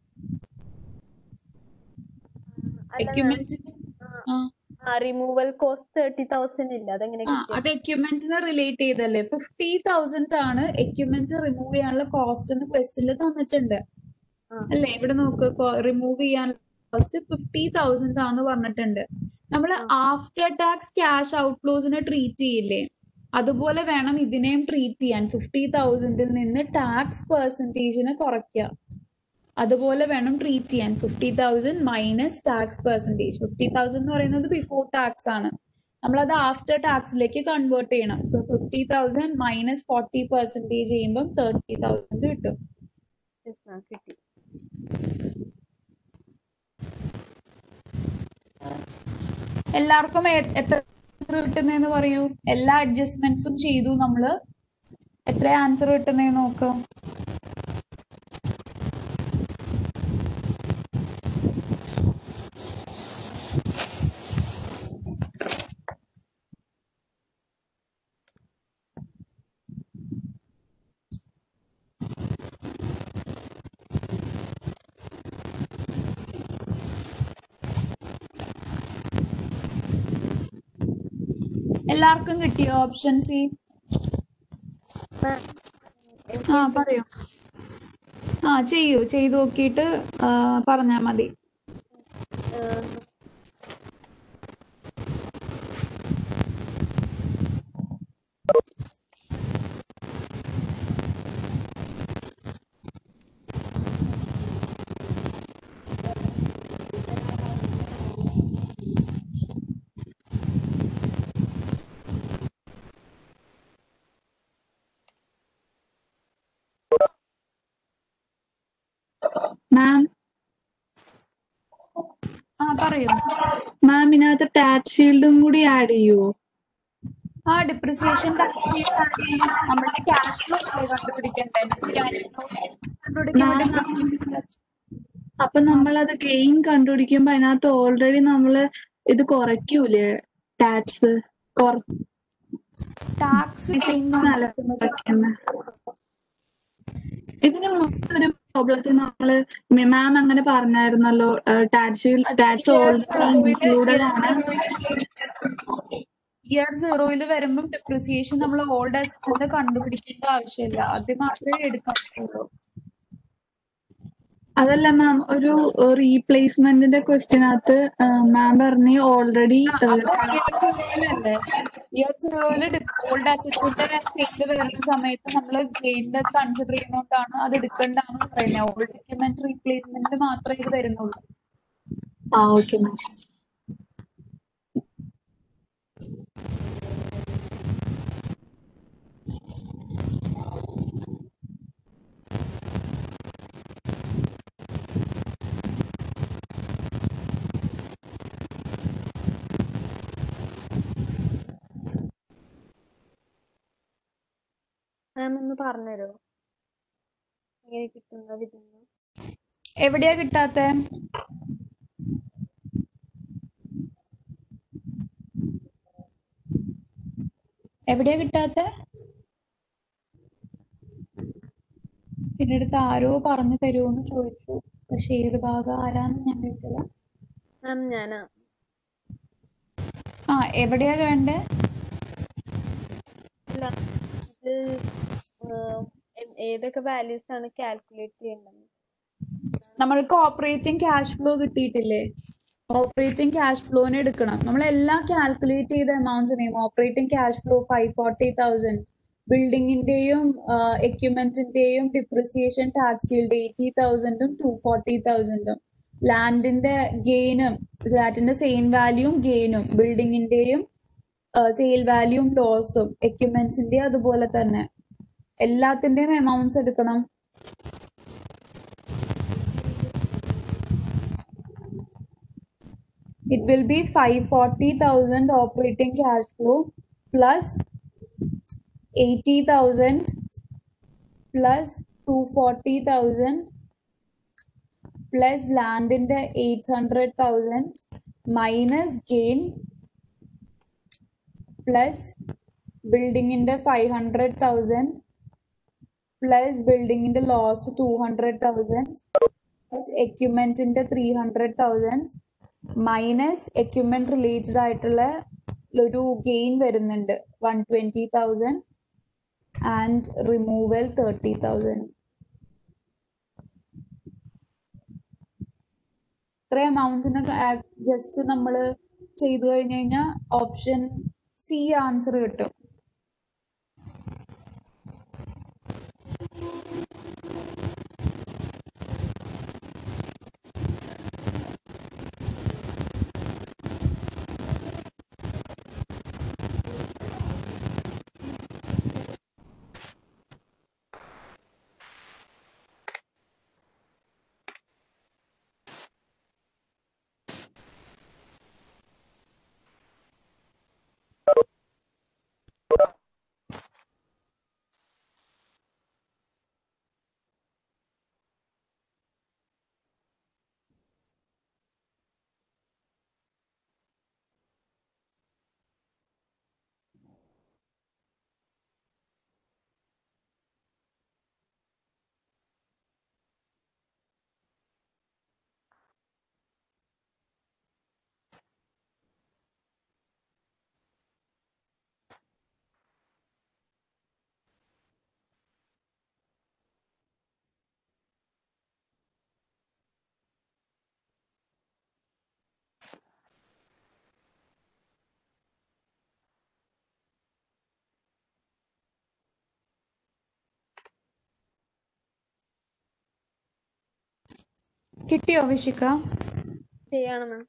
എക്യുപ്മെന്റിന്റെ ആ റിമൂവൽ കോസ്റ്റ് തേർട്ടി തൗസൻഡ് ഇല്ല അതെങ്ങനെ ആ കിട്ടിയത് അത് എക്യുപ്മെന്റിനെ റിലേറ്റ് ചെയ്തല്ലേ ഫിഫ്റ്റി തൗസൻഡ് ആണ് എക്യുപ്മെന്റ് റിമൂവ് ചെയ്യാനുള്ള കോസ്റ്റ് എന്ന് ക്വസ്റ്റിനിൽ തന്നിട്ടുണ്ട് ആ. അല്ലേ ഇവിടെ നോക്ക് റിമൂവ് ചെയ്യാൻ കോസ്റ്റ് ഫിഫ്റ്റി തൗസൻഡ് ആന്ന് പറഞ്ഞിട്ടുണ്ട് നമ്മൾ ആഫ്റ്റർ ടാക്സ് ക്യാഷ് ഔട്ട്ഫ്ലോസിനെ ട്രീറ്റ് ചെയ്യില്ലേ അതുപോലെ വേണം ഇതിനെയും ട്രീറ്റ് ചെയ്യാൻ ഫിഫ്റ്റി തൗസൻഡിൽ നിന്ന് ടാക്സ് പെർസെൻറ്റേജിനെ കുറയ്ക്കുക അതുപോലെ വേണം ട്രീറ്റ് ചെയ്യാൻ fifty thousand minus tax percentage fifty thousand എന്ന് പറയുന്നത് ബിഫോർ ടാക്സ് ആണ് നമ്മളത് ആഫ്റ്റർ ടാക്സിലേക്ക് കൺവേർട്ട് ചെയ്യണം so fifty thousand minus forty percentage ചെയ്യുമ്പോൾ തേർട്ടി തൗസൻഡ് കിട്ടും Yes, ma'am, കിട്ടി എല്ലാവർക്കും എ- എത്ര ആൻസർ കിട്ടുന്നതെന്ന് പറയൂ എല്ലാ അഡ്ജസ്റ്റ്മെന്റ്സും ചെയ്തു നമ്മള് എത്ര ആൻസർ കിട്ടുന്നതെന്ന് നോക്കാം എല്ലാവർക്കും കിട്ടിയോ ഓപ്ഷൻ സി Ma'am, ആ പറയൂ ആ ചെയ്യൂ ചെയ്തു നോക്കിയിട്ട് പറഞ്ഞാൽ മതി ഏഹ്, മാം ആ പറയൂ മാം ഇതിനകത്ത് ടാക്സ് ഷീൽഡും കൂടി ആഡ് ചെയ്യുവോ ആ ഡിപ്രിസിയേഷൻ നമ്മുടെ ക്യാഷ് ഫ്ലോ കണ്ടുപിടിക്കണ്ടേ ക്യാഷ് ഫ്ലോ കണ്ടുപിടിക്കാൻ depreciation അപ്പൊ നമ്മളത് ഗെയിൻ കണ്ടുപിടിക്കുമ്പോ അതിനകത്ത് ഓൾറെഡി നമ്മള് ഇത് കുറയ്ക്കൂലേ ടാക്സ് ടാക്സ് ഇതിന് മുമ്പ് ഒരു പ്രോബ്ലത്തിൽ നമ്മള് മാം അങ്ങനെ പറഞ്ഞായിരുന്നല്ലോ ടാക്സ് ടാക്സ് ഓൾറെഡി ഇൻക്ലൂഡഡ് ആണ് ഇയർ സീറോയിൽ വരുമ്പം ഡിപ്രിസിയേഷൻ നമ്മൾ ഓൾഡ് അസറ്റിന്റെ കണ്ടുപിടിക്കേണ്ട ആവശ്യമില്ല അത് മാത്രമേ എടുക്കാൻ പറ്റുള്ളൂ അതല്ല മാം ഒരു റീപ്ലേസ്മെന്റിന്റെ ക്വസ്റ്റിനകത്ത് മാം പറഞ്ഞ് ഓൾറെഡി സീറോയിലല്ലേ ഇയർ സീറോയില് ഓൾഡ് അസറ്റിന്റെ സെയിൽ വരുന്ന സമയത്ത് നമ്മൾ ഗെയിൻ്റെ കൺസിഡർ ചെയ്യുന്നോണ്ടാണ് അത് എടുക്കണ്ടെന്ന് പറയുന്നത് ഓൾഡ് ഡോക്യുമെന്റ് റീപ്ലേസ്മെന്റ് മാത്രമേ ഇത് വരുന്നുള്ളൂ ആ ഓക്കെ മാം മാം ഒന്ന് പറഞ്ഞുതരുമോ എങ്ങനെ കിട്ടുന്ന വിധങ്ങൾ എവിടെയാ കിട്ടാത്തെ എവിടെയാ കിട്ടാത്തെ പിന്നെ അടുത്ത് ആരോ പറഞ്ഞു തരുമോന്ന് ചോദിച്ചു പക്ഷെ ഏത് ഭാഗം ആരാന്ന് ഞാൻ കേട്ടില്ല മാം ഞാനാ ആ എവിടെയാ വേണ്ടേ അല്ല ഇത് ഏഹ്, എ- ഏതൊക്കെ വാല്യൂസ് ആണ് കാൽക്കുലേറ്റ് ചെയ്യേണ്ടത് നമ്മൾക്ക് ഓപ്പറേറ്റിംഗ് ക്യാഷ് ഫ്ലോ കിട്ടിയിട്ടില്ലേ ഓപ്പറേറ്റിംഗ് ക്യാഷ് ഫ്ലോനെ എടുക്കണം നമ്മളെല്ലാം കാൽക്കുലേറ്റ് ചെയ്ത എമൗണ്ട്സിനെയും operating cash flow five forty thousand ബിൽഡിങ്ങിന്റെയും എക്യുപ്മെന്റിന്റെയും ഡിപ്രിസിയേഷൻ ടാക്സ് ഷീൽഡ് എയ്റ്റി തൗസൻഡും ടു ഫോർട്ടി തൗസൻഡും ലാൻഡിന്റെ ഗെയിനും ലാൻഡിന്റെ സെയിം വാല്യൂവും ഗെയിനും ബിൽഡിങ്ങിന്റെയും സെയിൽ വാല്യൂം ലോസും എക്യുപ്മെന്റ്സിന്റെ അതുപോലെ തന്നെ എല്ലാത്തിന്റെയും എമൗണ്ട്സ് എടുക്കണം it will be 540,000 operating cash flow plus 80,000 plus 240,000 plus land in the 800,000 minus gain plus building in the 500,000 plus building in the loss 200,000 plus equipment in the 300,000 minus equipment related ആയിട്ടുള്ള ഒരു ഗെയിൻ വരുന്നുണ്ട് one twenty thousand and removal thirty thousand ഇത്ര എമൗണ്ട്സിന് ജസ്റ്റ് നമ്മൾ ചെയ്തു കഴിഞ്ഞു കഴിഞ്ഞാൽ ഓപ്ഷൻ സി ആൻസർ കിട്ടും കിട്ടിയോ വിഷിക്ക ചെയ്യണം മാം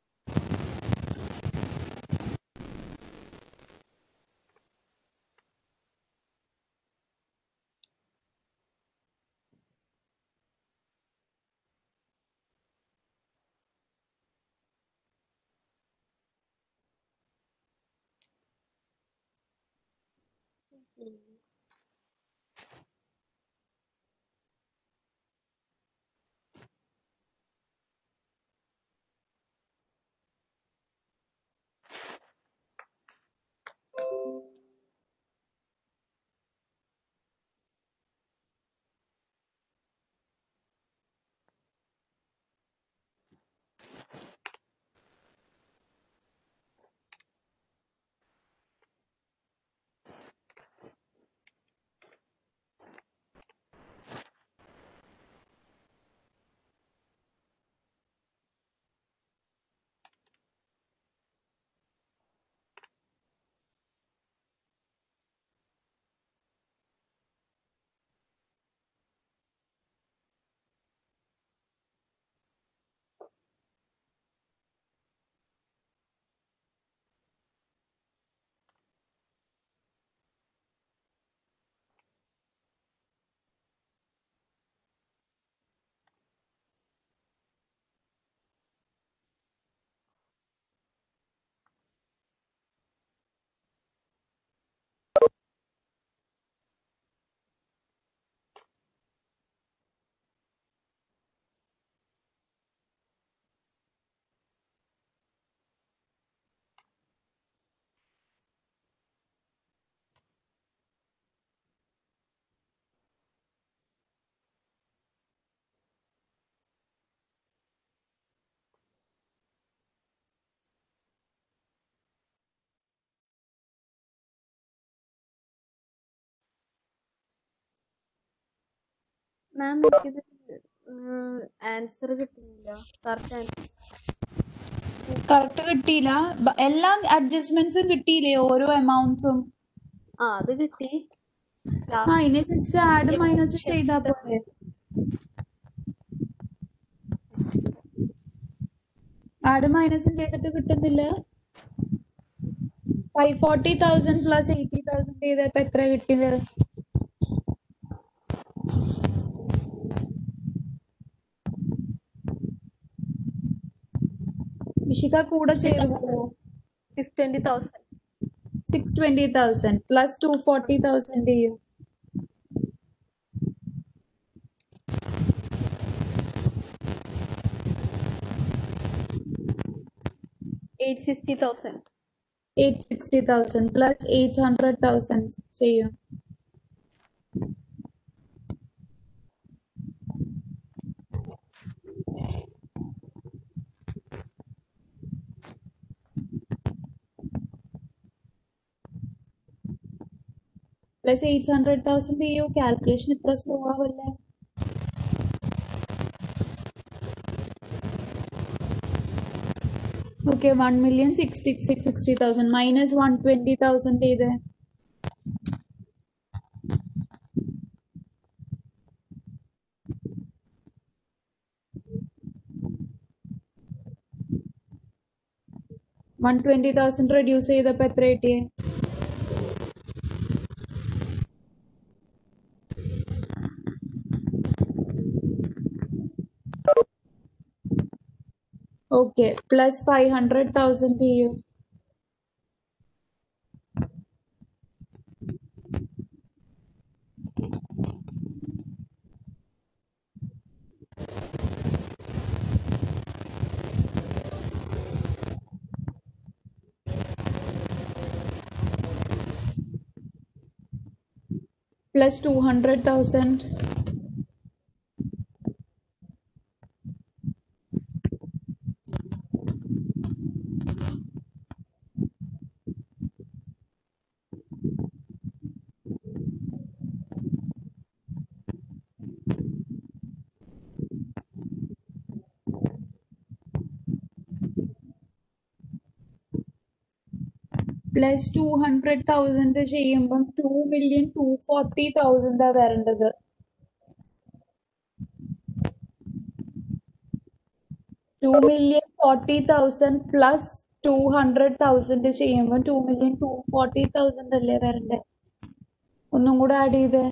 മാം എനിക്കിത് ആൻസർ കിട്ടുന്നില്ല കറക്റ്റ് ആൻസർ കറക്റ്റ് കിട്ടിയില്ല ബ- എല്ലാ അഡ്ജസ്റ്റ്മെന്റ്സും കിട്ടിയില്ലേ ഓരോ എമൗണ്ട്സും ആ അത് കിട്ടി ആ ഇനി സിസ്റ്റർ ആഡ് മൈനസ് ചെയ്താ പോലെ ആഡ് മൈനസും ചെയ്തിട്ട് കിട്ടുന്നില്ല five forty thousand plus eighty thousand ചെയ്തപ്പോ എത്ര കിട്ടിയത് വിഷിക കൂടെ ചെയ്തു six twenty thousand six twenty thousand plus two forty thousand ചെയ്യും eight sixty thousand eight sixty thousand plus eight hundred thousand ചെയ്യും പ്ലസ് എയ്റ്റ് ഹൺഡ്രഡ് തൗസൻഡ് ചെയ്യൂ കാൽക്കുലേഷൻ ഇത്ര സ്ലോ ആവല്ലേ okay one million sixty six sixty thousand minus one twenty thousand ചെയ്ത് വൺ ട്വന്റി തൗസൻഡ് റെഡ്യൂസ് ചെയ്തപ്പോ എത്ര കിട്ടിയേ okay plus five hundred thousand ചെയ്യും plus two hundred thousand plus two hundred thousand ചെയ്യുമ്പം ടു മില്യൺ ടു ഫോർട്ടി തൗസൻഡാ വരേണ്ടത് two million forty thousand plus two hundred thousand ചെയ്യുമ്പോൾ two million two forty thousand അല്ലേ വരണ്ടേ ഒന്നും കൂടെ ആഡ് ചെയ്തേ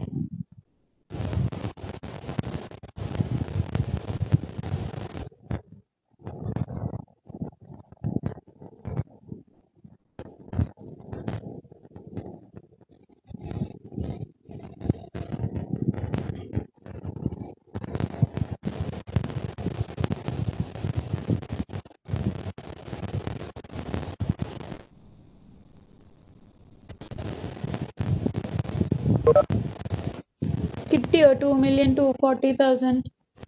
കിട്ടിയോ two million two forty thousand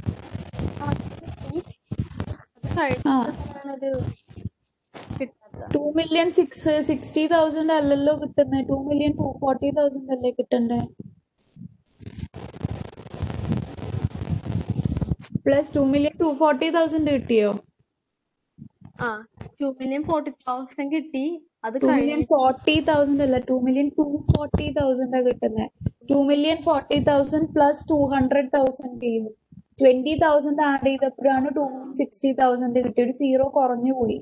ആ അത് കിട്ടാത്ത two million six sixty thousand അല്ലല്ലോ കിട്ടുന്നത് two million two forty thousand അല്ലേ കിട്ടണ്ടേ plus two million two forty thousand കിട്ടിയോ ആ ടു മില്യൺ ഫോർട്ടി തൗസൻഡ് കിട്ടി അത് ടു മില്യൺ കഴിഞ്ഞ് ഫോർട്ടി തൗസൻഡ് അല്ല two million two forty thousand കിട്ടുന്നത് two million forty thousand plus two hundred thousand ചെയ്യും ട്വന്റി തൗസൻഡ് ആഡ് ചെയ്തപ്പോഴാണ് ടു മില്യൺ സിക്സ്റ്റി തൗസൻഡ് കിട്ടിയത് സീറോ കുറഞ്ഞു പോയി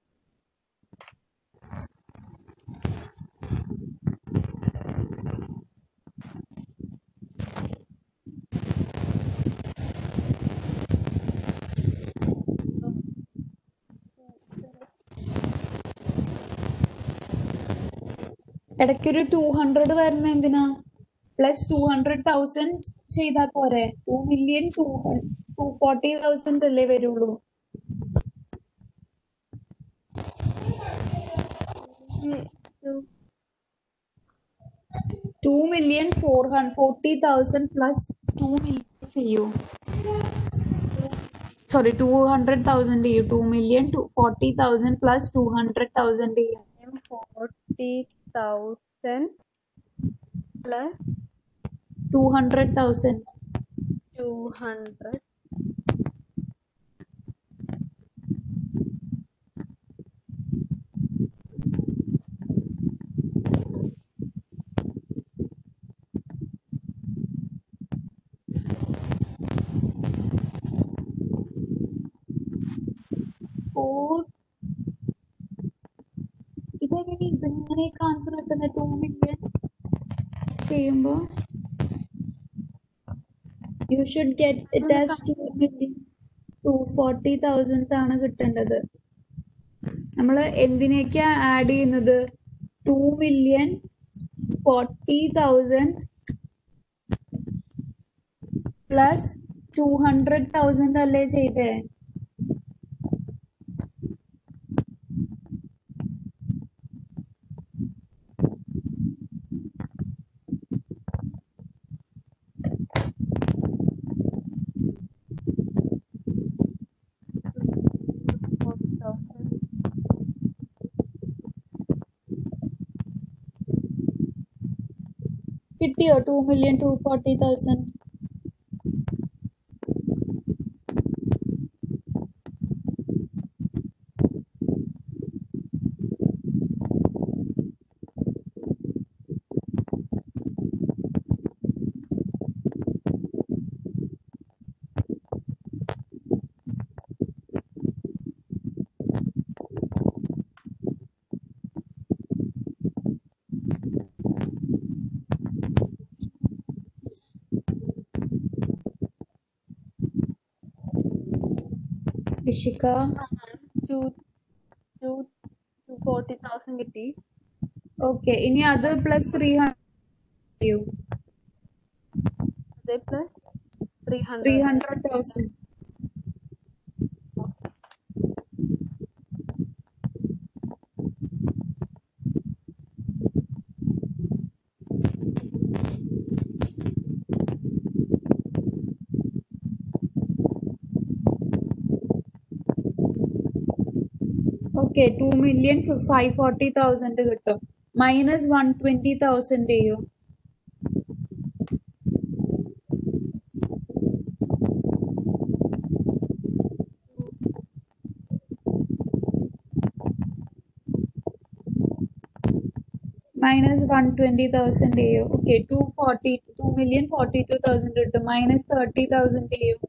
ഇടയ്ക്കൊരു ടു ഹൺഡ്രഡ് വരുന്ന എന്തിനാ പ്ലസ് ടു ഹൺഡ്രഡ് തൗസൻഡ് ചെയ്താൽ പോരെ two million two two forty thousand അല്ലേ വരുള്ളൂ two million four hundred forty thousand plus two million ചെയ്യൂ സോറി ടു ഹൺഡ്രഡ് തൗസൻഡ് ചെയ്യൂ two million two forty thousand plus two hundred thousand ചെയ്യും forty thousand plus two hundred thousand two hundred four ഇത് എങ്ങനെ ഇതിങ്ങനെയൊക്കെ ആൻസർ കിട്ടുന്നത് ടു മില്യൺ ചെയ്യുമ്പോ you should get it as two million two forty thousand ആണ് കിട്ടേണ്ടത് നമ്മൾ എന്തിനേക്കാ ആഡ് ചെയ്യുന്നത് to million forty thousand plus two hundred thousand അല്ലേ ചെയ്തേ ഫോർട്ടി തൗസൻഡ് കിട്ടിയോ two million two forty thousand Vishika two two two forty thousand കിട്ടി ഓക്കെ ഇനി അത് പ്ലസ് ത്രീ ഹൺഡ്രഡ് അതേ plus three three hundred hundred thousand okay two million five forty thousand കിട്ടും മൈനസ് വൺ ട്വന്റി തൗസൻഡ് ചെയ്യും മൈനസ് വൺ ട്വന്റി തൗസൻഡ് ചെയ്യും okay two forty two million forty two thousand കിട്ടും മൈനസ് തേർട്ടി തൗസൻഡ് ചെയ്യും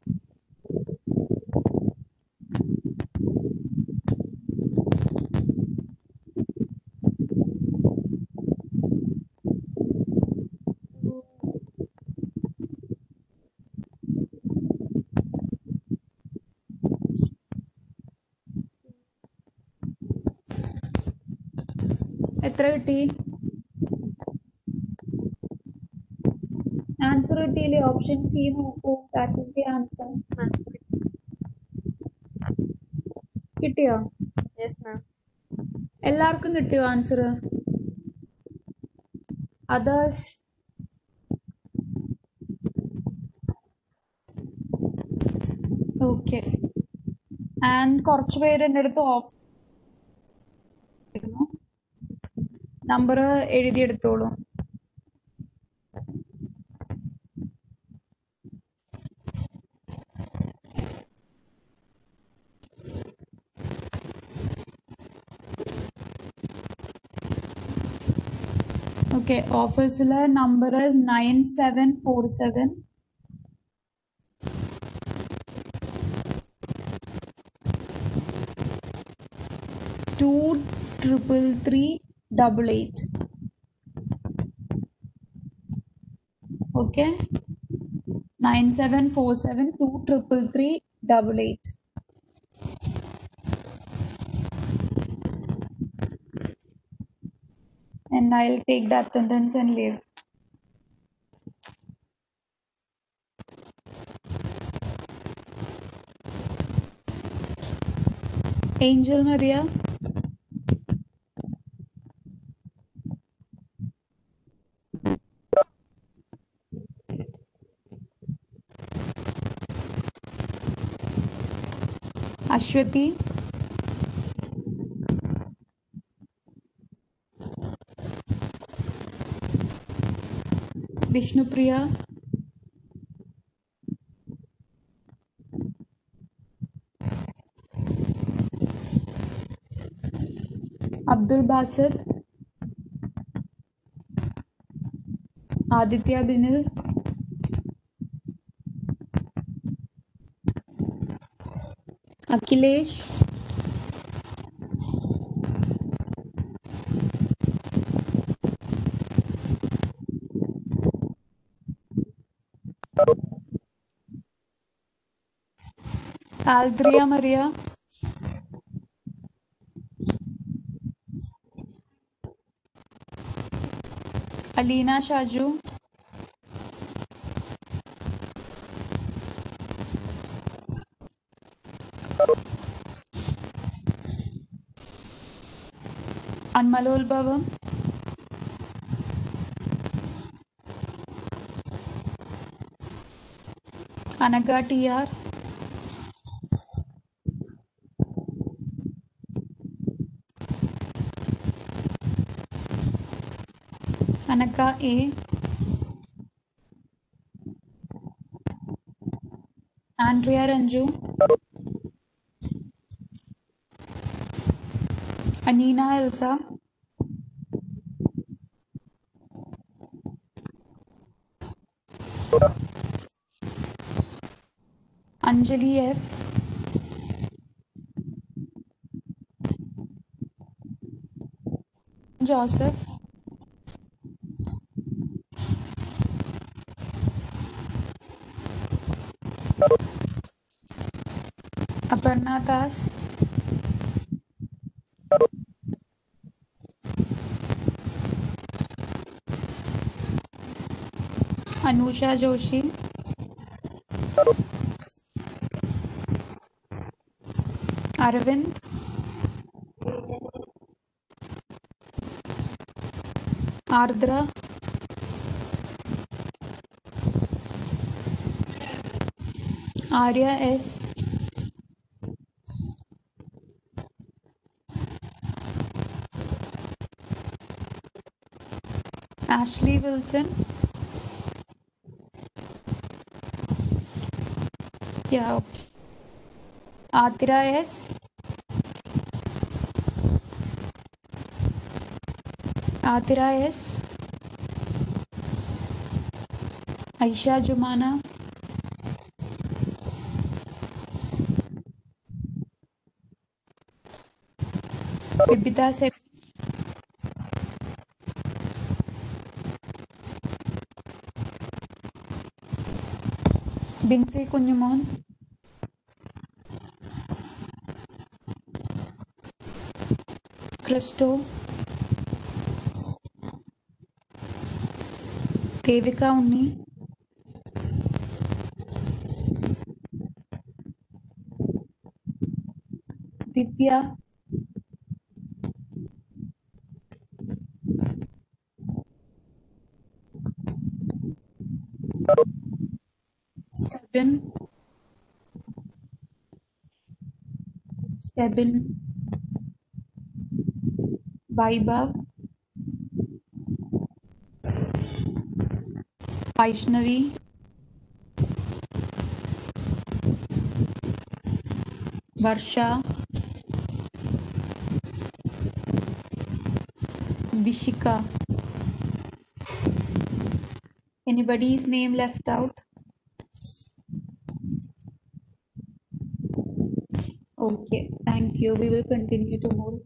എത്ര കിട്ടി ആൻസർ കിട്ടിയില്ലേ ഓപ്ഷൻ സി നോക്കൂ ദാറ്റ് ഇസ് ദി ആൻസർ കിട്ടിയോ യെസ് മാം എല്ലാവർക്കും കിട്ടിയോ ആൻസർ അതേഴ്സ് ഓക്കെ ആൻഡ് കുറച്ച് പേര് എൻ്റെ അടുത്ത് ഓഫ് നമ്പർ എഴുതിയെടുത്തോളൂ ഓക്കെ ഓഫീസിലെ number nine seven four seven two triple three double eight okay nine seven four seven two triple three double eight and I'll take the attendance and leave. Angel Maria. Ashwati. Vishnupriya. Abdul Basit. Aditya Binil. Akhilesh. Aldria Maria. Alina Shaju. Anmalolbhavam. Anaga TR. Anaka A. Andrea Ranju. Anina Elsa. Anjali F. Joseph. Aparna Das. Anusha Joshi. Arvind. Ardra. Arya S. Ashley Wilson. Yeah. Adira S. Adira S. Aisha Jumana. Bibita Se. Binsi Kunjumon Christo Devika Unni Divya Stebin Stebin Vaibhav Vaishnavi Varsha Vishika anybody's name left out okay thank you we will continue tomorrow